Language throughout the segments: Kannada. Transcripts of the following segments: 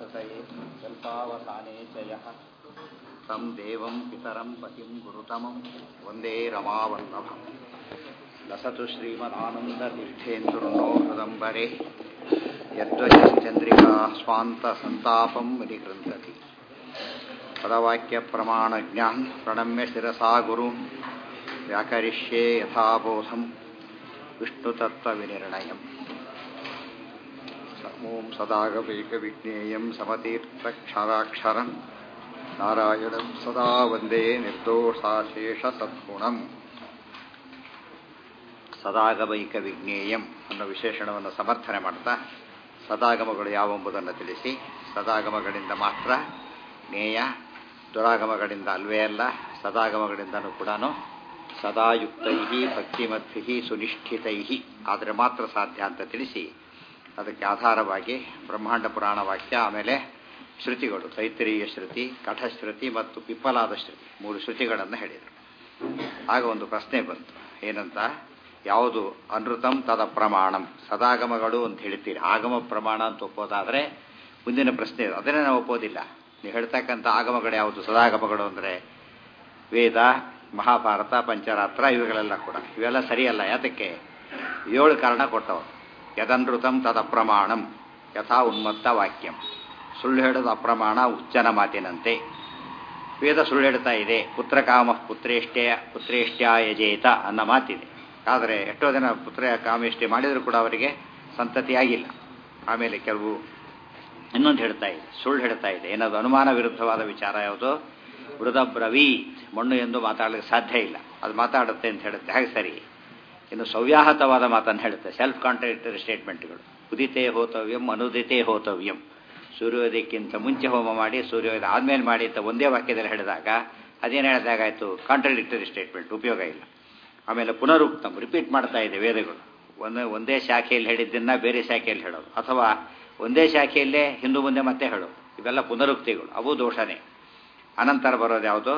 कृतये कल्पावसाने च यः तं देवं पितरं पतिं गुरुतमं वन्दे रमावल्लभम् लसतु श्रीमदानन्दतीर्थेन्दुर्नो हृदम्बरे यद्वचश्चन्द्रिका स्वान्तसन्तापं विनिगृह्णति पदवाक्यप्रमाणज्ञान् प्रणम्य शिरसा गुरुं व्याकरिष्ये यथाबोधं विष्णुतत्त्वविनिर्णयम् ॐ सदागवैकविज्ञेयं समतीर्थक्षराक्षरं नारायणं सदा वन्दे ನಿರ್ದೋಷಾಶೇಷಸದ್ಗುಣಂ ಸದಾಗಮೈಕ ವಿಜ್ಞೇಯಂ ಅನ್ನೋ ವಿಶೇಷಣವನ್ನು ಸಮರ್ಥನೆ ಮಾಡ್ತಾ ಸದಾಗಮಗಳು ಯಾವುದನ್ನು ತಿಳಿಸಿ ಸದಾಗಮಗಳಿಂದ ಮಾತ್ರ ಜ್ಞೇಯ ದುರಾಗಮಗಳಿಂದ ಅಲ್ವೇ ಅಲ್ಲ ಸದಾಗಮಗಳಿಂದನೂ ಕೂಡ ಸದಾಯುಕ್ತೈ ಭಕ್ತಿಮದ್ಭಿ ಸುನಿಷ್ಠಿತೈ ಆದರೆ ಮಾತ್ರ ಸಾಧ್ಯ ಅಂತ ತಿಳಿಸಿ ಅದಕ್ಕೆ ಆಧಾರವಾಗಿ ಬ್ರಹ್ಮಾಂಡ ಪುರಾಣ ವಾಕ್ಯ ಆಮೇಲೆ ಶ್ರುತಿಗಳು ತೈತ್ರೀಯ ಶ್ರುತಿ ಕಠಶ್ರುತಿ ಮತ್ತು ಪಿಪ್ಪಲಾದ ಶ್ರುತಿ ಮೂರು ಶ್ರುತಿಗಳನ್ನು ಹೇಳಿದರು ಆಗ ಒಂದು ಪ್ರಶ್ನೆ ಬಂತು ಏನಂತ ಯಾವುದು ಅನೃತಂ ತದ ಪ್ರಮಾಣಂ ಸದಾಗಮಗಳು ಅಂತ ಹೇಳ್ತೀರಿ ಆಗಮ ಪ್ರಮಾಣ ಅಂತ ಒಪ್ಪೋದಾದರೆ ಮುಂದಿನ ಪ್ರಶ್ನೆ ಅದನ್ನೇ ನಾವು ಒಪ್ಪೋದಿಲ್ಲ ನೀವು ಹೇಳ್ತಕ್ಕಂಥ ಆಗಮಗಳು ಯಾವುದು ಸದಾಗಮಗಳು ಅಂದರೆ ವೇದ ಮಹಾಭಾರತ ಪಂಚರಾತ್ರ ಇವುಗಳೆಲ್ಲ ಕೂಡ ಇವೆಲ್ಲ ಸರಿಯಲ್ಲ ಯಾತಕ್ಕೆ ಏಳು ಕಾರಣ ಕೊಟ್ಟವರು ಯದನೃತಂ ತದ ಪ್ರಮಾಣಂ ಯಥಾ ಉನ್ಮತ್ತ ವಾಕ್ಯಂ ಸುಳ್ಳು ಹೇಳೋದು ಅಪ್ರಮಾಣ ಉಚ್ಚನ ಮಾತಿನಂತೆ ವೇದ ಸುಳ್ಳು ಹೇಳ್ತಾ ಇದೆ ಪುತ್ರ ಕಾಮ ಪುತ್ರೇಷ್ಟ್ಯ ಪುತ್ರೇಷ್ಟ್ಯ ಯಜೇತ ಅನ್ನೋ ಮಾತಿದೆ ಆದರೆ ಎಷ್ಟೋ ಜನ ಪುತ್ರ ಕಾಮೇಷ್ಟಿ ಮಾಡಿದರೂ ಕೂಡ ಅವರಿಗೆ ಸಂತತಿಯಾಗಿಲ್ಲ ಆಮೇಲೆ ಕೆಲವು ಇನ್ನೊಂದು ಹೇಳ್ತಾ ಇದೆ ಸುಳ್ಳು ಹೇಳ್ತಾ ಇದೆ ಏನದು ಅನುಮಾನ ವಿರುದ್ಧವಾದ ವಿಚಾರ ಯಾವುದು ಮೃದಬ್ರವೀತ್ ಮಣ್ಣು ಎಂದು ಮಾತಾಡಲಿಕ್ಕೆ ಸಾಧ್ಯ ಇಲ್ಲ ಅದು ಮಾತಾಡುತ್ತೆ ಅಂತ ಹೇಳುತ್ತೆ ಹಾಗೆ ಸರಿ ಇನ್ನು ಸವ್ಯಾಹತವಾದ ಮಾತನ್ನು ಹೇಳುತ್ತೆ ಸೆಲ್ಫ್ ಕಾಂಟ್ರಾಡಿಕ್ಟರಿ ಸ್ಟೇಟ್ಮೆಂಟ್ಗಳು ಉದಿತೇ ಹೋತವ್ಯಂ ಅನುದಿತೇ ಹೋತವ್ಯಂ ಸೂರ್ಯೋದಯಕ್ಕಿಂತ ಮುಂಚೆ ಹೋಮ ಮಾಡಿ ಸೂರ್ಯೋದಯ ಆದ್ಮೇಲೆ ಮಾಡಿ ಅಂತ ಒಂದೇ ವಾಕ್ಯದಲ್ಲಿ ಹೇಳಿದಾಗ ಅದೇನು ಹೇಳಿದಾಗಾಯಿತು ಕಾಂಟ್ರಾಡಿಕ್ಟರಿ ಸ್ಟೇಟ್ಮೆಂಟ್ ಉಪಯೋಗ ಇಲ್ಲ ಆಮೇಲೆ ಪುನರುಕ್ತಂ ರಿಪೀಟ್ ಮಾಡ್ತಾ ಇದೆ ವೇದಗಳು ಒಂದು ಒಂದೇ ಶಾಖೆಯಲ್ಲಿ ಹೇಳಿದ್ದನ್ನ ಬೇರೆ ಶಾಖೆಯಲ್ಲಿ ಹೇಳೋದು ಅಥವಾ ಒಂದೇ ಶಾಖೆಯಲ್ಲೇ ಹಿಂದೂ ಮುಂದೆ ಮತ್ತೆ ಹೇಳೋದು ಇವೆಲ್ಲ ಪುನರುಕ್ತಿಗಳು ಅವು ದೋಷನೇ ಅನಂತರ ಬರೋದು ಯಾವುದು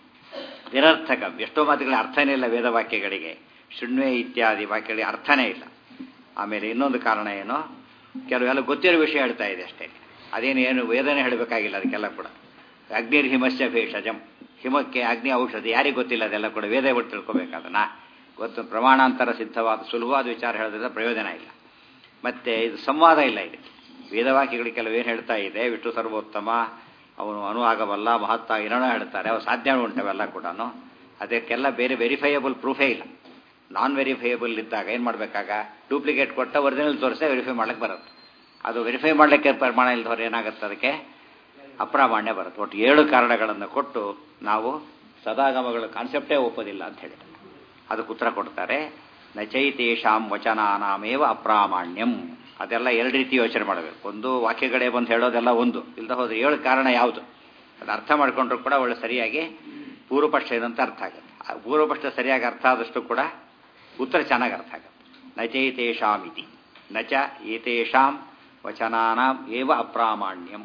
ನಿರರ್ಥಕಂ ಎಷ್ಟೋ ಮಾತುಗಳ ಅರ್ಥನೇ ಇಲ್ಲ ವೇದವಾಕ್ಯಗಳಿಗೆ ಶೃಣ್ವೆ ಇತ್ಯಾದಿ ವಾಕ್ಯಗಳಿಗೆ ಅರ್ಥನೇ ಇಲ್ಲ ಆಮೇಲೆ ಇನ್ನೊಂದು ಕಾರಣ ಏನು ಕೆಲವೆಲ್ಲ ಗೊತ್ತಿರೋ ವಿಷಯ ಹೇಳ್ತಾ ಇದೆ ಅಷ್ಟೇ ಅದೇನು ಏನು ವೇದನೆ ಹೇಳಬೇಕಾಗಿಲ್ಲ ಅದಕ್ಕೆಲ್ಲ ಕೂಡ ಅಗ್ನಿರ್ ಹಿಮಸ್ಯ ಭೇಷಜಂ ಹಿಮಕ್ಕೆ ಅಗ್ನಿ ಔಷಧಿ ಯಾರಿಗೆ ಗೊತ್ತಿಲ್ಲ ಅದೆಲ್ಲ ಕೂಡ ವೇದ ಬಿಟ್ಟು ತಿಳ್ಕೊಬೇಕದನ್ನ ಗೊತ್ತು ಪ್ರಮಾಣಾಂತರ ಸಿದ್ಧವಾದ ಸುಲಭವಾದ ವಿಚಾರ ಹೇಳೋದ್ರಿಂದ ಪ್ರಯೋಜನ ಇಲ್ಲ ಮತ್ತೆ ಇದು ಸಂವಾದ ಇಲ್ಲ ಇದೆ ವೇದವಾಕ್ಯಗಳಿಗೆ ಕೆಲವು ಏನು ಹೇಳ್ತಾ ಇದೆ ವಿಷ್ಣು ಸರ್ವೋತ್ತಮ ಅವನು ಅನು ಆಗಬಲ್ಲ ಮಹತ್ತ ಏನೋ ಹೇಳ್ತಾರೆ ಅವು ಸಾಧ್ಯ ಉಂಟವೆಲ್ಲ ಕೂಡ ಅದಕ್ಕೆಲ್ಲ ಬೇರೆ ವೆರಿಫೈಯಬಲ್ ಪ್ರೂಫೇ ಇಲ್ಲ ನಾನ್ ವೆರಿಫೈಯಬಲ್ ಇದ್ದಾಗ ಏನು ಮಾಡಬೇಕಾಗ ಡೂಪ್ಲಿಕೇಟ್ ಕೊಟ್ಟ ಒರಿಜಿನಲ್ ತೋರಿಸೇ ವೆರಿಫೈ ಮಾಡ್ಲಿಕ್ಕೆ ಬರುತ್ತೆ ಅದು ವೆರಿಫೈ ಮಾಡಲಿಕ್ಕೆ ಪ್ರಮಾಣ ಇಲ್ದವ್ರು ಏನಾಗುತ್ತೆ ಅದಕ್ಕೆ ಅಪ್ರಾಮಾಣ್ಯ ಬರುತ್ತೆ ಒಟ್ಟು ಏಳು ಕಾರಣಗಳನ್ನು ಕೊಟ್ಟು ನಾವು ಸದಾಗಮಗಳ ಕಾನ್ಸೆಪ್ಟೇ ಒಪ್ಪೋದಿಲ್ಲ ಅಂತ ಹೇಳಿದ್ದಾರೆ ಅದಕ್ಕೆ ಉತ್ತರ ಕೊಡ್ತಾರೆ ನಚೈತೇಷಾಂ ವಚನಾನಾಮೇವ ಅಪ್ರಾಮಾಣ್ಯಂ ಅದೆಲ್ಲ ಎರಡು ರೀತಿ ಯೋಚನೆ ಮಾಡಬೇಕು ಒಂದು ವಾಕ್ಯಗಳೇ ಬಂದು ಹೇಳೋದೆಲ್ಲ ಒಂದು ಇಲ್ದ ಹೋದ್ರೆ ಏಳು ಕಾರಣ ಯಾವುದು ಅದು ಅರ್ಥ ಮಾಡ್ಕೊಂಡ್ರು ಕೂಡ ಒಳ್ಳೆ ಸರಿಯಾಗಿ ಪೂರ್ವಪಕ್ಷ ಏನಂತ ಅರ್ಥ ಆಗುತ್ತೆ ಆ ಪೂರ್ವಪಕ್ಷ ಸರಿಯಾಗಿ ಅರ್ಥ ಆದಷ್ಟು ಕೂಡ ಉತ್ತರ ಚೆನ್ನಾಗಿ ಅರ್ಥ ಆಗುತ್ತೆ ನಚೈತೇಷಾಂ ಇತಿ ನಚ ಏತೇಷಾಂ ವಚನಾನಾಂ ಏವ ಅಪ್ರಾಮಾಣ್ಯಂ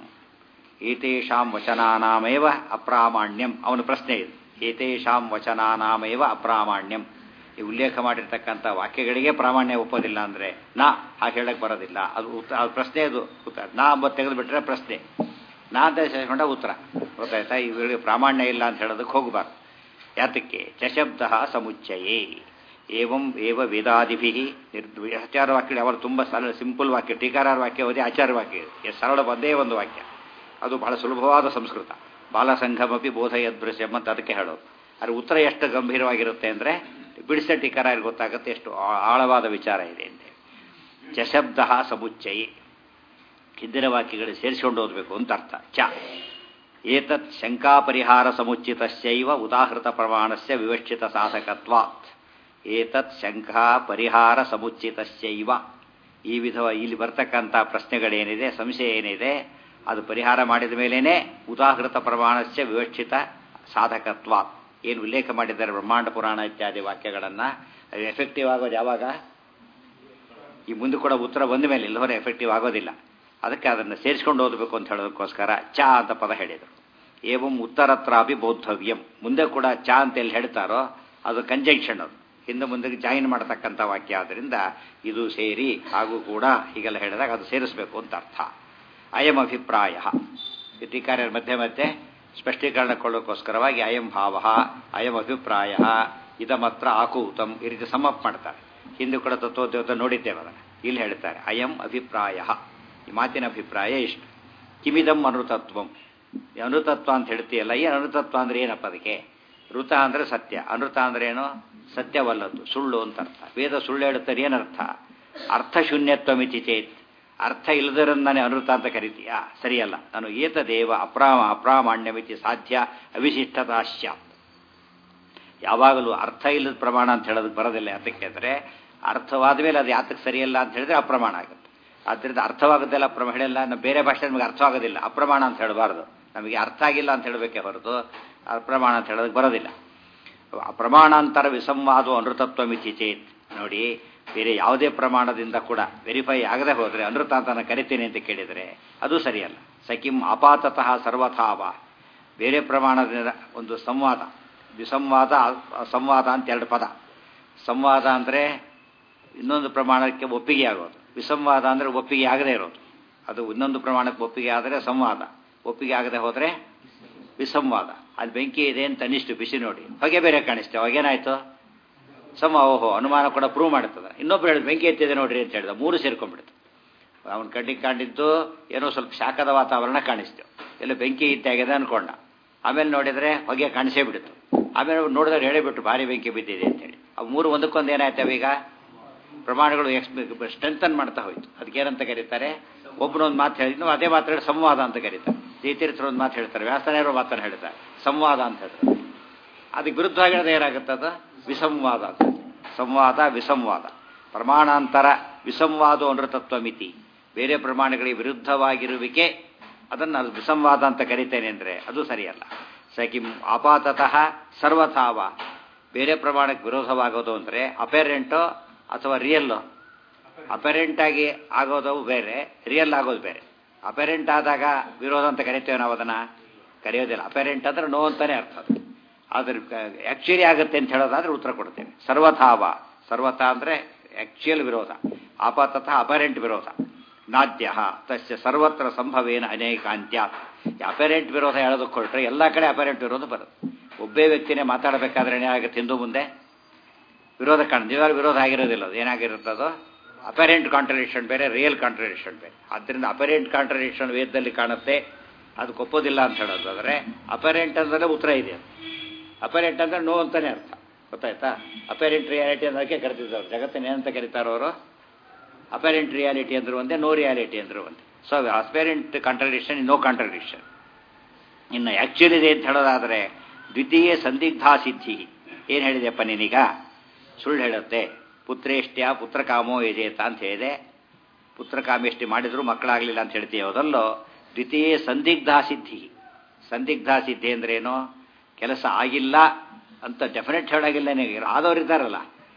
ಏತೇಷಾಂ ವಚನಾನಾಮೇವ ಅಪ್ರಾಮಾಣ್ಯಂ ಅವನ ಪ್ರಶ್ನೆ ಇದು ಏತೇಷಾಂ ವಚನಾನಾಮೇವ ಅಪ್ರಾಮಾಣ್ಯಂ ಈ ಉಲ್ಲೇಖ ಮಾಡಿರ್ತಕ್ಕಂಥ ವಾಕ್ಯಗಳಿಗೆ ಪ್ರಾಮಾಣ್ಯ ಒಪ್ಪೋದಿಲ್ಲ ಅಂದರೆ ನಾ ಹಾಗೆ ಹೇಳಕ್ಕೆ ಬರೋದಿಲ್ಲ ಅದು ಉತ್ತರ ಅದು ಪ್ರಶ್ನೆ ಅದು ಉತ್ತರ ನಾ ಅಂಬತ್ತು ತೆಗೆದುಬಿಟ್ರೆ ಪ್ರಶ್ನೆ ನಾ ಅಂತ ಸೇರಿಕೊಂಡ ಉತ್ತರ ಗೊತ್ತಾಯ್ತಾ ಇವುಗಳಿಗೆ ಪ್ರಾಮಾಣ್ಯ ಇಲ್ಲ ಅಂತ ಹೇಳೋದಕ್ಕೆ ಹೋಗಬಾರ್ದು ಯಾತಕ್ಕೆ ಚಶಬ್ದ ಸಮುಚ್ಚಯೇ ಏವಂ ಏವ ವೇದಾದಿಭಿ ಆಚಾರ ವಾಕ್ಯ ಅವರು ತುಂಬ ಸರಳ ಸಿಂಪಲ್ ವಾಕ್ಯ ಟೀಕಾರಾರ ವಾಕ್ಯ ಓದಿ ಆಚಾರ ವಾಕ್ಯ ಎಷ್ಟು ಸರಳ ಒಂದೇ ಒಂದು ವಾಕ್ಯ ಅದು ಬಹಳ ಸುಲಭವಾದ ಸಂಸ್ಕೃತ ಬಾಲಸಂಘಮಪಿ ಬೋಧಯದೃಶ್ಯಂ ಅಂತ ಅದಕ್ಕೆ ಹೇಳೋದು ಆದರೆ ಉತ್ತರ ಎಷ್ಟು ಗಂಭೀರವಾಗಿರುತ್ತೆ ಅಂದರೆ ಬಿಡಿಸ ಟೀಕಾರಾಯ ಗೊತ್ತಾಗುತ್ತೆ ಎಷ್ಟು ಆಳವಾದ ವಿಚಾರ ಇದೆ ಅಂತ ಚಶಬ್ದ ಸಮುಚ್ಚಯಿ ಹಿಂದಿನ ವಾಕ್ಯಗಳು ಸೇರಿಸಿಕೊಂಡು ಓದಬೇಕು ಅಂತ ಅರ್ಥ ಚ ಏತತ್ ಶಂಕಾ ಪರಿಹಾರ ಸಮುಚಿತಸ್ಯೈವ ಉದಾಹೃತ ಪ್ರಮಾಣಸ್ಯ ವಿವಕ್ಷಿತ ಸಾಧಕತ್ವಾತ್ ಏತತ್ ಶಂಕಾ ಪರಿಹಾರ ಸಮುಚಿತಸ್ಯೈವ ಈ ವಿಧ ಇಲ್ಲಿ ಬರ್ತಕ್ಕಂಥ ಪ್ರಶ್ನೆಗಳೇನಿದೆ ಸಂಶಯ ಏನಿದೆ ಅದು ಪರಿಹಾರ ಮಾಡಿದ ಮೇಲೇ ಉದಾಹೃತ ಪ್ರಮಾಣಸ್ಯ ವಿವಕ್ಷಿತ ಸಾಧಕತ್ವ ಏನು ಉಲ್ಲೇಖ ಮಾಡಿದ್ದಾರೆ ಬ್ರಹ್ಮಾಂಡ ಪುರಾಣ ಇತ್ಯಾದಿ ವಾಕ್ಯಗಳನ್ನು ಅದು ಎಫೆಕ್ಟಿವ್ ಆಗೋದು ಯಾವಾಗ ಈ ಮುಂದೆ ಕೂಡ ಉತ್ತರ ಬಂದ ಮೇಲೆ ಇಲ್ಲವರೆ ಎಫೆಕ್ಟಿವ್ ಆಗೋದಿಲ್ಲ ಅದಕ್ಕೆ ಅದನ್ನು ಸೇರಿಸ್ಕೊಂಡು ಓದಬೇಕು ಅಂತ ಹೇಳೋದಕ್ಕೋಸ್ಕರ ಚ ಅಂತ ಪದ ಹೇಳಿದರು ಏವಂ ಉತ್ತರತ್ರಾಪಿ ಬೋದ್ಧವ್ಯಂ ಮುಂದೆ ಕೂಡ ಚ ಅಂತ ಎಲ್ಲಿ ಹೇಳ್ತಾರೋ ಅದು ಕಂಜಂಕ್ಷನ್ ಅದು ಹಿಂದೆ ಮುಂದೆ ಜಾಯಿನ್ ಮಾಡತಕ್ಕಂಥ ವಾಕ್ಯ ಆದ್ದರಿಂದ ಇದು ಸೇರಿ ಹಾಗೂ ಕೂಡ ಹೀಗೆಲ್ಲ ಹೇಳಿದಾಗ ಅದು ಸೇರಿಸಬೇಕು ಅಂತ ಅರ್ಥ ಅಯಂ ಅಭಿಪ್ರಾಯ ಟೀಕಾರ್ಯರ ಮಧ್ಯೆ ಮಧ್ಯೆ ಸ್ಪಷ್ಟೀಕರಣ ಕೊಳ್ಳೋಕ್ಕೋಸ್ಕರವಾಗಿ ಅಯಂ ಭಾವ ಅಯಂ ಅಭಿಪ್ರಾಯ ಇದಮತ್ರ ಆಕೂತಂ ಈ ರೀತಿ ಸಮಪ್ ಮಾಡ್ತಾರೆ ಹಿಂದೆ ಕೂಡ ತತ್ವೋದ್ಯೋಗ ನೋಡಿದ್ದೇವೆ ಅದನ್ನು ಇಲ್ಲಿ ಹೇಳ್ತಾರೆ ಅಯಂ ಅಭಿಪ್ರಾಯ ಈ ಮಾತಿನ ಅಭಿಪ್ರಾಯ ಇಷ್ಟು ಕಿಮಿದಂ ಅನೃತತ್ವಂ ಈ ಅನೃತತ್ವ ಅಂತ ಹೇಳ್ತೀಯಲ್ಲ ಈ ಅನೃತತ್ವ ಅಂದ್ರೆ ಏನಪ್ಪ ಅದಕ್ಕೆ ಋತ ಅಂದ್ರೆ ಸತ್ಯ ಅನೃತ ಅಂದ್ರೆ ಏನು ಸತ್ಯವಲ್ಲದ್ದು ಸುಳ್ಳು ಅಂತ ಅರ್ಥ ವೇದ ಸುಳ್ಳು ಹೇಳುತ್ತಾರೆ ಏನರ್ಥ ಅರ್ಥಶೂನ್ಯತ್ವ ಮಿತಿ ಚೇತ್ ಅರ್ಥ ಇಲ್ಲದರನ್ನೇ ಅನೃತ ಅಂತ ಕರಿತೀಯಾ ಸರಿಯಲ್ಲ ನಾನು ಏತದೇವ ಅಪ್ರಾಮ ಅಪ್ರಾಮಾಣ್ಯ ಮಿತಿ ಸಾಧ್ಯ ಅವಿಶಿಷ್ಟತಾಶ್ಯ ಯಾವಾಗಲೂ ಅರ್ಥ ಇಲ್ಲದ ಪ್ರಮಾಣ ಅಂತ ಹೇಳೋದಕ್ಕೆ ಬರೋದಿಲ್ಲ ಯಾತಕ್ಕೆ ಅಂದರೆ ಅರ್ಥವಾದ ಮೇಲೆ ಅದು ಯಾತಕ್ಕೆ ಸರಿಯಲ್ಲ ಅಂತ ಹೇಳಿದ್ರೆ ಅಪ್ರಮಾಣ ಆಗುತ್ತೆ ಆದ್ದರಿಂದ ಅರ್ಥವಾಗೋದಿಲ್ಲ ಪ್ರಮಾಣ ಹೇಳಿಲ್ಲ ನಾವು ಬೇರೆ ಭಾಷೆ ನಮಗೆ ಅರ್ಥವಾಗೋದಿಲ್ಲ ಅಪ್ರಮಾಣ ಅಂತ ಹೇಳಬಾರ್ದು ನಮಗೆ ಅರ್ಥ ಆಗಿಲ್ಲ ಅಂತ ಹೇಳಬೇಕೇ ಹೊರತು ಅಪ್ರಮಾಣ ಅಂತ ಹೇಳೋದಕ್ಕೆ ಬರೋದಿಲ್ಲ ಅಪ್ರಮಾಣಾಂತರ ವಿಸಂವಾದ ಅನೃತತ್ವ ಮಿತಿ ಚೇತ್ ನೋಡಿ ಬೇರೆ ಯಾವುದೇ ಪ್ರಮಾಣದಿಂದ ಕೂಡ ವೆರಿಫೈ ಆಗದೆ ಹೋದರೆ ಅನೃತ ಅಂತ ನಾನು ಕರಿತೀನಿ ಅಂತ ಕೇಳಿದರೆ ಅದು ಸರಿಯಲ್ಲ ಸಕಿಂ ಅಪಾತತಃ ಸರ್ವಥಾವ ಬೇರೆ ಪ್ರಮಾಣದಿಂದ ಒಂದು ಸಂವಾದ ವಿಸಂವಾದ ಸಂವಾದ ಅಂತ ಎರಡು ಪದ ಸಂವಾದ ಅಂದರೆ ಇನ್ನೊಂದು ಪ್ರಮಾಣಕ್ಕೆ ಒಪ್ಪಿಗೆ ಆಗೋದು ವಿಸಂವಾದ ಅಂದರೆ ಒಪ್ಪಿಗೆ ಆಗದೆ ಇರೋದು ಅದು ಇನ್ನೊಂದು ಪ್ರಮಾಣಕ್ಕೆ ಒಪ್ಪಿಗೆ ಆದರೆ ಸಂವಾದ ಒಪ್ಪಿಗೆ ಆಗದೆ ಹೋದರೆ ವಿಸಂವಾದ ಅಲ್ಲಿ ಬೆಂಕಿ ಇದೆ ಅಂತ ಅನಿಷ್ಟು ಬಿಸಿ ನೋಡಿ ಹೊಗೆ ಬೇರೆ ಕಾಣಿಸ್ತೆ ಅವಾಗೇನಾಯ್ತು ಸಮ ಓಹೋ ಅನುಮಾನ ಕೂಡ ಪ್ರೂವ್ ಮಾಡುತ್ತದೆ ಇನ್ನೊಬ್ರು ಹೇಳಿದ್ ಬೆಂಕಿ ಎತ್ತಿದೆ ನೋಡ್ರಿ ಅಂತ ಹೇಳಿದ ಮೂರು ಸೇರ್ಕೊಂಡ್ಬಿಡ್ತು ಅವನ ಕಣ್ಣಿಗೆ ಕಾಣಿದ್ದು ಏನೋ ಸ್ವಲ್ಪ ಶಾಖದ ವಾತಾವರಣ ಕಾಣಿಸ್ತು ಎಲ್ಲ ಬೆಂಕಿ ಇತ್ತಾಗಿದೆ ಅನ್ಕೊಂಡ ಆಮೇಲೆ ನೋಡಿದರೆ ಹೊಗೆ ಕಾಣಿಸೇ ಬಿಡ್ತು ಆಮೇಲೆ ನೋಡಿದ್ರೆ ಹೇಳಿಬಿಟ್ಟು ಭಾರಿ ಬೆಂಕಿ ಬಿದ್ದಿದೆ ಅಂತೇಳಿ ಅವು ಮೂರು ಒಂದಕ್ಕೊಂದು ಏನಾಯ್ತವೆ ಈಗ ಪ್ರಮಾಣಗಳು ಎಕ್ಸ್ ಸ್ಟ್ರೆಂಥನ್ ಮಾಡ್ತಾ ಹೋಯ್ತು ಅದಕ್ಕೇನಂತ ಕರೀತಾರೆ ಒಬ್ಬನೊಂದು ಮಾತು ಹೇಳಿದ್ನು ಅದೇ ಮಾತಾಡಿ ಸಂವಾದ ಅಂತ ಕರೀತಾರೆ ಜೈತೀರ್ಥರು ಒಂದು ಮಾತು ಹೇಳ್ತಾರೆ ವ್ಯಾಸನೇರೋ ಮಾತನ್ನು ಹೇಳ್ತಾರೆ ಸಂವಾದ ಅಂತ ಹೇಳ್ತಾರೆ ಅದಕ್ಕೆ ವಿರುದ್ಧವಾಗಿರೋದು ಏನಾಗುತ್ತೆ ಅದು ವಿಸಂವಾದ ಅಂತ ಸಂವಾದ ವಿಸಂವಾದ ಪ್ರಮಾಣಾಂತರ ವಿಸಂವಾದ ಅನೃತತ್ವ ಮಿತಿ ಬೇರೆ ಪ್ರಮಾಣಗಳಿಗೆ ವಿರುದ್ಧವಾಗಿರುವಿಕೆ ಅದನ್ನು ಅದು ವಿಸಂವಾದ ಅಂತ ಕರಿತೇನೆ ಅಂದರೆ ಅದು ಸರಿಯಲ್ಲ ಸಕಿಂ ಆಪಾತತಃ ಸರ್ವಥಾವ ಬೇರೆ ಪ್ರಮಾಣಕ್ಕೆ ವಿರೋಧವಾಗೋದು ಅಂದರೆ ಅಪೇರೆಂಟೋ ಅಥವಾ ರಿಯಲ್ಲು ಅಪೆರೆಂಟ್ ಆಗಿ ಆಗೋದು ಬೇರೆ ರಿಯಲ್ ಆಗೋದು ಬೇರೆ ಅಪೆರೆಂಟ್ ಆದಾಗ ವಿರೋಧ ಅಂತ ಕರಿತೇವೆ ನಾವು ಅದನ್ನು ಕರೆಯೋದಿಲ್ಲ ಅಪೆರೆಂಟ್ ಅಂದ್ರೆ ನೋ ಅಂತಾನೆ ಅರ್ಥ ಅದು ಆದ್ರೆ ಆ್ಯಕ್ಚುಲಿ ಆಗುತ್ತೆ ಅಂತ ಹೇಳೋದಾದ್ರೆ ಉತ್ತರ ಕೊಡ್ತೇವೆ ಸರ್ವಥಾವ ಸರ್ವಥ ಅಂದರೆ ಆ್ಯಕ್ಚುಯಲ್ ವಿರೋಧ ಆಪಾತತಃ ಅಪರೆಂಟ್ ವಿರೋಧ ನಾದ್ಯ ತಸ್ಯ ಸರ್ವತ್ರ ಸಂಭವೇನ ಅನೇಕಾಂತ್ಯ ಅಪರೆಂಟ್ ವಿರೋಧ ಹೇಳೋದಕ್ಕೆ ಹೊರಟ್ರೆ ಎಲ್ಲ ಕಡೆ ಅಪರೆಂಟ್ ವಿರೋಧ ಬರುತ್ತೆ ಒಬ್ಬೇ ವ್ಯಕ್ತಿನೇ ಮಾತಾಡಬೇಕಾದ್ರೆ ಏನಾಗುತ್ತೆ ಹಿಂದೂ ಮುಂದೆ ವಿರೋಧ ಕಾಣ ನಿಜವಾಗ್ಲೂ ವಿರೋಧ ಆಗಿರೋದಿಲ್ಲ ಅದು ಏನಾಗಿರುತ್ತದೋ ಅಪರೆಂಟ್ ಕಾಂಟ್ರಡಿಕ್ಷನ್ ಬೇರೆ ರಿಯಲ್ ಕಾಂಟ್ರಡಿಕ್ಷನ್ ಬೇರೆ ಆದ್ದರಿಂದ ಅಪರೆಂಟ್ ಕಾಂಟ್ರಡಿಕ್ಷನ್ ವೇದದಲ್ಲಿ ಕಾಣುತ್ತೆ ಅದು ಒಪ್ಪೋದಿಲ್ಲ ಅಂತ ಹೇಳೋದಾದ್ರೆ ಅಪರೆಂಟ್ ಅಂದ್ರೆ ಉತ್ತರ ಇದೆ ಅಪರೆಂಟ್ ಅಂದ್ರೆ ನೋ ಅಂತಾನೆ ಅರ್ಥ ಗೊತ್ತಾಯ್ತಾ ಅಪರೆಂಟ್ ರಿಯಾಲಿಟಿ ಅನ್ನೋದಕ್ಕೆ ಕರೆದಿದ್ದವ್ರು ಜಗತ್ತಿನ ಏನಂತ ಕರೀತಾರೋ ಅವರು ಅಪರೆಂಟ್ ರಿಯಾಲಿಟಿ ಅಂದ್ರು ಒಂದೇ ನೋ ರಿಯಾಲಿಟಿ ಅಂದ್ರು ಒಂದೇ so apparent contradiction no contradiction ಇನ್ನು ಆ್ಯಕ್ಚುಲಿ ಇದೆ ಅಂತ ಹೇಳೋದಾದರೆ ದ್ವಿತೀಯ ಸಂದಿಗ್ಧಾ ಸಿದ್ಧಿ ಏನು ಹೇಳಿದೆಪ್ಪ ನೀನೀಗ ಸುಳ್ಳು ಹೇಳುತ್ತೆ ಪುತ್ರೇಷ್ಟ್ಯ ಪುತ್ರಕಾಮೋ ಯಜೇತ ಅಂತ ಹೇಳಿದೆ ಪುತ್ರಕಾಮೇಷ್ಟಿ ಮಾಡಿದ್ರು ಮಕ್ಕಳಾಗಲಿಲ್ಲ ಅಂತ ಹೇಳ್ತೀವಿ ಹೌದಲ್ಲೋ ದ್ವಿತೀಯ ಸಂದಿಗ್ಧಾ ಸಿದ್ಧಿ ಸಂದಿಗ್ಧಾ ಸಿದ್ಧಿ ಅಂದ್ರೇನು ಕೆಲಸ ಆಗಿಲ್ಲ ಅಂತ ಡೆಫಿನೆಟ್ ಹೇಳಾಗಿಲ್ಲ ನಿನಗೆ ಆದವ್ರು ಇದ್ದಾರಲ್ಲ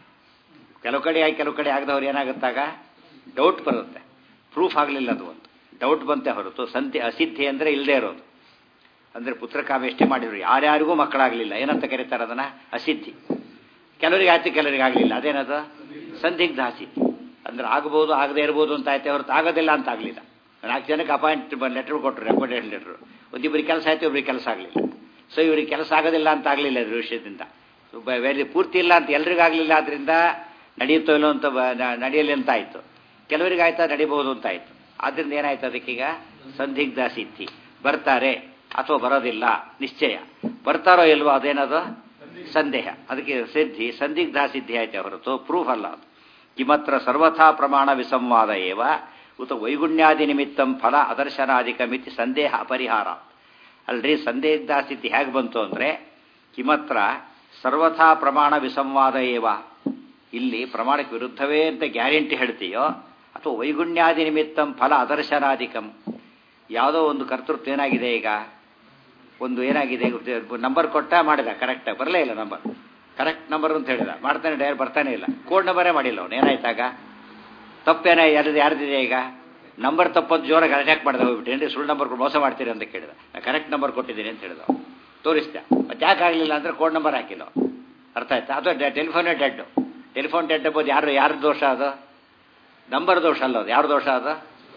ಕೆಲವು ಕಡೆ ಆಗಿ ಕೆಲವು ಕಡೆ ಆಗದವ್ರು ಏನಾಗುತ್ತಾಗ ಡೌಟ್ ಬರುತ್ತೆ ಪ್ರೂಫ್ ಆಗಲಿಲ್ಲ ಅದು ಒಂದು ಡೌಟ್ ಬಂತೆ ಹೊರತು ಸಂಧಿ ಅಸಿದ್ಧಿ ಅಂದರೆ ಇಲ್ಲದೆ ಇರೋದು ಅಂದರೆ ಪುತ್ರಕಾಮೇಷ್ಟಿ ಮಾಡಿದ್ರು ಯಾರ್ಯಾರಿಗೂ ಮಕ್ಕಳಾಗಲಿಲ್ಲ ಏನಂತ ಕರೀತಾರೆ ಅದನ್ನು ಅಸಿದ್ಧಿ ಕೆಲವರಿಗೆ ಆಯ್ತು ಕೆಲವರಿಗೆ ಆಗಲಿಲ್ಲ ಅದೇನದು ಸಂದಿಗ್ಧ ಅಸಿದ್ಧಿ ಅಂದ್ರೆ ಆಗಬಹುದು ಆಗದೆ ಇರ್ಬೋದು ಅಂತ ಆಯ್ತು ಹೊರತು ಆಗೋದಿಲ್ಲ ಅಂತ ಆಗಲಿಲ್ಲ ನಾಲ್ಕು ಜನಕ್ಕೆ ಅಪಾಯಿಂಟ್ ಲೆಟ್ರ್ ಕೊಟ್ಟರು ಅಪಾಯಿಂಟೆಡ್ ಲೆಟ್ರು ಒಂದಿಬ್ಬರಿಗೆ ಕೆಲಸ ಆಯ್ತು ಒಬ್ರಿಗೆ ಕೆಲಸ ಆಗಲಿಲ್ಲ ಸೊ ಇವ್ರಿಗೆ ಕೆಲಸ ಆಗೋದಿಲ್ಲ ಅಂತ ಆಗಲಿಲ್ಲ ಇದ್ರ ವಿಷಯದಿಂದ ವೆರಿ ಪೂರ್ತಿ ಇಲ್ಲ ಅಂತ ಎಲ್ರಿಗಾಗಲಿಲ್ಲ ಆದ್ರಿಂದ ನಡೆಯುತ್ತೋ ಇಲ್ಲೋ ಅಂತ ನಡೆಯಲಿ ಅಂತ ಆಯಿತು ಕೆಲವರಿಗೆ ಆಯ್ತಾ ನಡಿಬಹುದು ಅಂತ ಆಯಿತು ಆದ್ರಿಂದ ಏನಾಯ್ತು ಅದಕ್ಕೀಗ ಸಂದಿಗ್ಧ ಸಿದ್ಧಿ ಬರ್ತಾರೆ ಅಥವಾ ಬರೋದಿಲ್ಲ ನಿಶ್ಚಯ ಬರ್ತಾರೋ ಇಲ್ವೋ ಅದೇನದು ಸಂದೇಹ ಅದಕ್ಕೆ ಸಿದ್ಧಿ ಸಂದಿಗ್ಧ ಸಿದ್ಧಿ ಆಯ್ತೆ ಹೊರತು ಪ್ರೂಫ್ ಅಲ್ಲ ಅದು ಕಿಮತ್ರ ಸರ್ವಥಾ ಪ್ರಮಾಣ ವಿಸಂವಾದ ಏವ ಉತ ವೈಗುಣ್ಯಾದಿ ನಿಮಿತ್ತಂ ಫಲ ಅದರ್ಶನಾಧಿಕ ಮಿತಿ ಸಂದೇಹ ಅಪರಿಹಾರ ಅಲ್ರಿ ಸಂದಿಗ್ಧ ಸ್ಥಿತಿ ಹೇಗೆ ಬಂತು ಅಂದರೆ ಕಿಮತ್ರ ಸರ್ವಥಾ ಪ್ರಮಾಣ ವಿಸಂವಾದ ಏವ ಇಲ್ಲಿ ಪ್ರಮಾಣಕ್ಕೆ ವಿರುದ್ಧವೇ ಅಂತ ಗ್ಯಾರಂಟಿ ಹೇಳ್ತೀಯೋ ಅಥವಾ ವೈಗುಣ್ಯಾದಿ ನಿಮಿತ್ತಂ ಫಲ ಅದರ್ಶನಾಧಿಕಂ ಯಾವುದೋ ಒಂದು ಕರ್ತೃತ್ವ ಏನಾಗಿದೆ ಈಗ ಒಂದು ಏನಾಗಿದೆ ನಂಬರ್ ಕೊಟ್ಟ ಮಾಡಿದ ಕರೆಕ್ಟಾಗಿ ಬರಲೇ ಇಲ್ಲ ನಂಬರ್ ಕರೆಕ್ಟ್ ನಂಬರ್ ಅಂತ ಹೇಳಿದ ಮಾಡ್ತಾನೆ ಡೈರ್ ಬರ್ತಾನೆ ಇಲ್ಲ ಕೋಡ್ ನಂಬರೇ ಮಾಡಿಲ್ಲ ಅವನು ಏನಾಯ್ತಾಗ ತಪ್ಪೇನ ಯಾರ್ದು ಯಾರ್ದಿದೆ ಈಗ ನಂಬರ್ ತಪ್ಪಂತ ಜೋರಾಗಿ ಅಟ್ಯಾಕ್ ಮಾಡಿದ ಹೋಗ್ಬಿಟ್ಟು ಏನ್ರಿ ಸುಳ್ಳು ನಂಬರ್ ಮೋಸ ಮಾಡ್ತೀರಿ ಅಂತ ಕೇಳಿದ ನಾ ಕರೆಕ್ಟ್ ನಂಬರ್ ಕೊಟ್ಟಿದ್ದೀನಿ ಅಂತ ಹೇಳಿದ ತೋರಿಸ್ದೆ ಮತ್ತೆ ಯಾಕೆ ಆಗಲಿಲ್ಲ ಅಂದ್ರೆ ಕೋಡ್ ನಂಬರ್ ಹಾಕಿಲ್ಲ ಅರ್ಥ ಆಯ್ತಾ ಅದು ಟೆಲಿಫೋನೇ ಡೆಡ್ ಟೆಲಿಫೋನ್ ಡೆಡ್ ಎಂಬುದು ಯಾರು ಯಾರ ದೋಷ ಅದು ನಂಬರ್ ದೋಷ ಅಲ್ಲ ಅದು ಯಾರು ದೋಷ ಅದು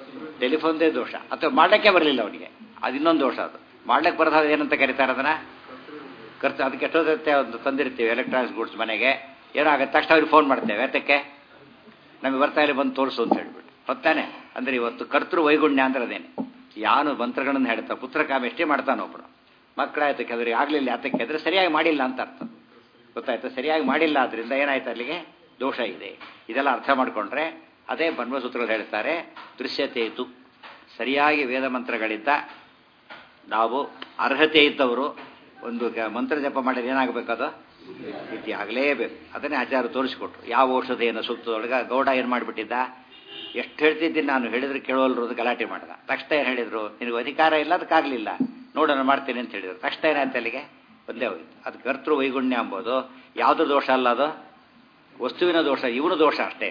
ಟೆಲಿಫೋನ್ದೇ ದೋಷ ಅಥವಾ ಮಾಡಲಿಕ್ಕೆ ಬರಲಿಲ್ಲ ಅವನಿಗೆ ಅದು ಇನ್ನೊಂದು ದೋಷ ಅದು ಮಾಡ್ಲಿಕ್ಕೆ ಬರೋದು ಏನಂತ ಕರೀತಾರೆ ಅದನ್ನ ಖರ್ಚು ಅದಕ್ಕೆ ಎಷ್ಟೊತ್ತೆ ಒಂದು ತಂದಿರ್ತೀವಿ ಎಲೆಕ್ಟ್ರಾನಿಕ್ಸ್ ಗೂಡ್ಸ್ ಮನೆಗೆ ಏನೋ ಆಗುತ್ತೆ ತಕ್ಷಣ ಅವ್ರಿಗೆ ಫೋನ್ ಮಾಡ್ತೇವೆ ಅದಕ್ಕೆ ನಮಗೆ ಬರ್ತಾ ಇಲ್ಲಿ ಬಂದು ತೋರಿಸು ಅಂತ ಹೇಳ್ಬಿಟ್ಟು ಹೊತ್ತಾನೆ ಅಂದ್ರೆ ಇವತ್ತು ಕರ್ತೃ ವೈಗುಣ್ಯ ಅಂದ್ರೆ ಅದೇನೆ ಯಾನು ಮಂತ್ರಗಳನ್ನು ಹೇಳ್ತಾ ಪುತ್ರ ಕಾಮೆಷ್ಟೇ ಮಾಡ್ತಾನೆ ಒಬ್ಬನು ಮಕ್ಕಳಾಯ್ತು ಕೆದರಿ ಆಗಲಿಲ್ಲ ಯಾತಕ್ಕೆ ಅಂದ್ರೆ ಸರಿಯಾಗಿ ಮಾಡಿಲ್ಲ ಅಂತ ಅರ್ಥ ಗೊತ್ತಾಯ್ತು ಸರಿಯಾಗಿ ಮಾಡಿಲ್ಲ ಆದ್ರಿಂದ ಏನಾಯ್ತು ಅಲ್ಲಿಗೆ ದೋಷ ಇದೆ ಇದೆಲ್ಲ ಅರ್ಥ ಮಾಡಿಕೊಂಡ್ರೆ ಅದೇ ಬ್ರಹ್ಮಸೂತ್ರಗಳು ಹೇಳ್ತಾರೆ ದೃಶ್ಯತೆ ಇತ್ತು ಸರಿಯಾಗಿ ವೇದ ಮಂತ್ರಗಳಿದ್ದ ನಾವು ಅರ್ಹತೆ ಇದ್ದವರು ಒಂದು ಗ- ಮಂತ್ರ ಜಪ ಮಾಡಿದ್ರೆ ಏನಾಗಬೇಕದು ರೀತಿ ಆಗಲೇಬೇಕು ಅದನ್ನೇ ಆಚಾರ ತೋರಿಸ್ಕೊಟ್ರು ಯಾವ ಔಷಧಿಯನ್ನು ಸೂಕ್ತದೊಳಗೆ ಗೌಡ ಏನು ಮಾಡಿಬಿಟ್ಟಿದ್ದ ಎಷ್ಟು ಹೇಳ್ತಿದ್ದೀನಿ ನಾನು ಹೇಳಿದ್ರೆ ಕೇಳೋಲ್ರು ಅದು ಗಲಾಟೆ ಮಾಡ್ದ ತಕ್ಷಣ ಏನು ಹೇಳಿದ್ರು ನಿನಗೆ ಅಧಿಕಾರ ಇಲ್ಲ ಅದಕ್ಕಾಗಲಿಲ್ಲ ನೋಡೋಣ ಮಾಡ್ತೀನಿ ಅಂತ ಹೇಳಿದ್ರು ತಕ್ಷಣ ಏನಾಯ್ತು ಅಲ್ಲಿಗೆ ಒಂದೇ ಹೋಗಿತ್ತು ಅದು ಕರ್ತೃ ವೈಗುಣ್ಯ ಎಂಬುದು ಯಾವುದು ದೋಷ ಅಲ್ಲ ಅದು ವಸ್ತುವಿನ ದೋಷ ಇವನು ದೋಷ ಅಷ್ಟೇ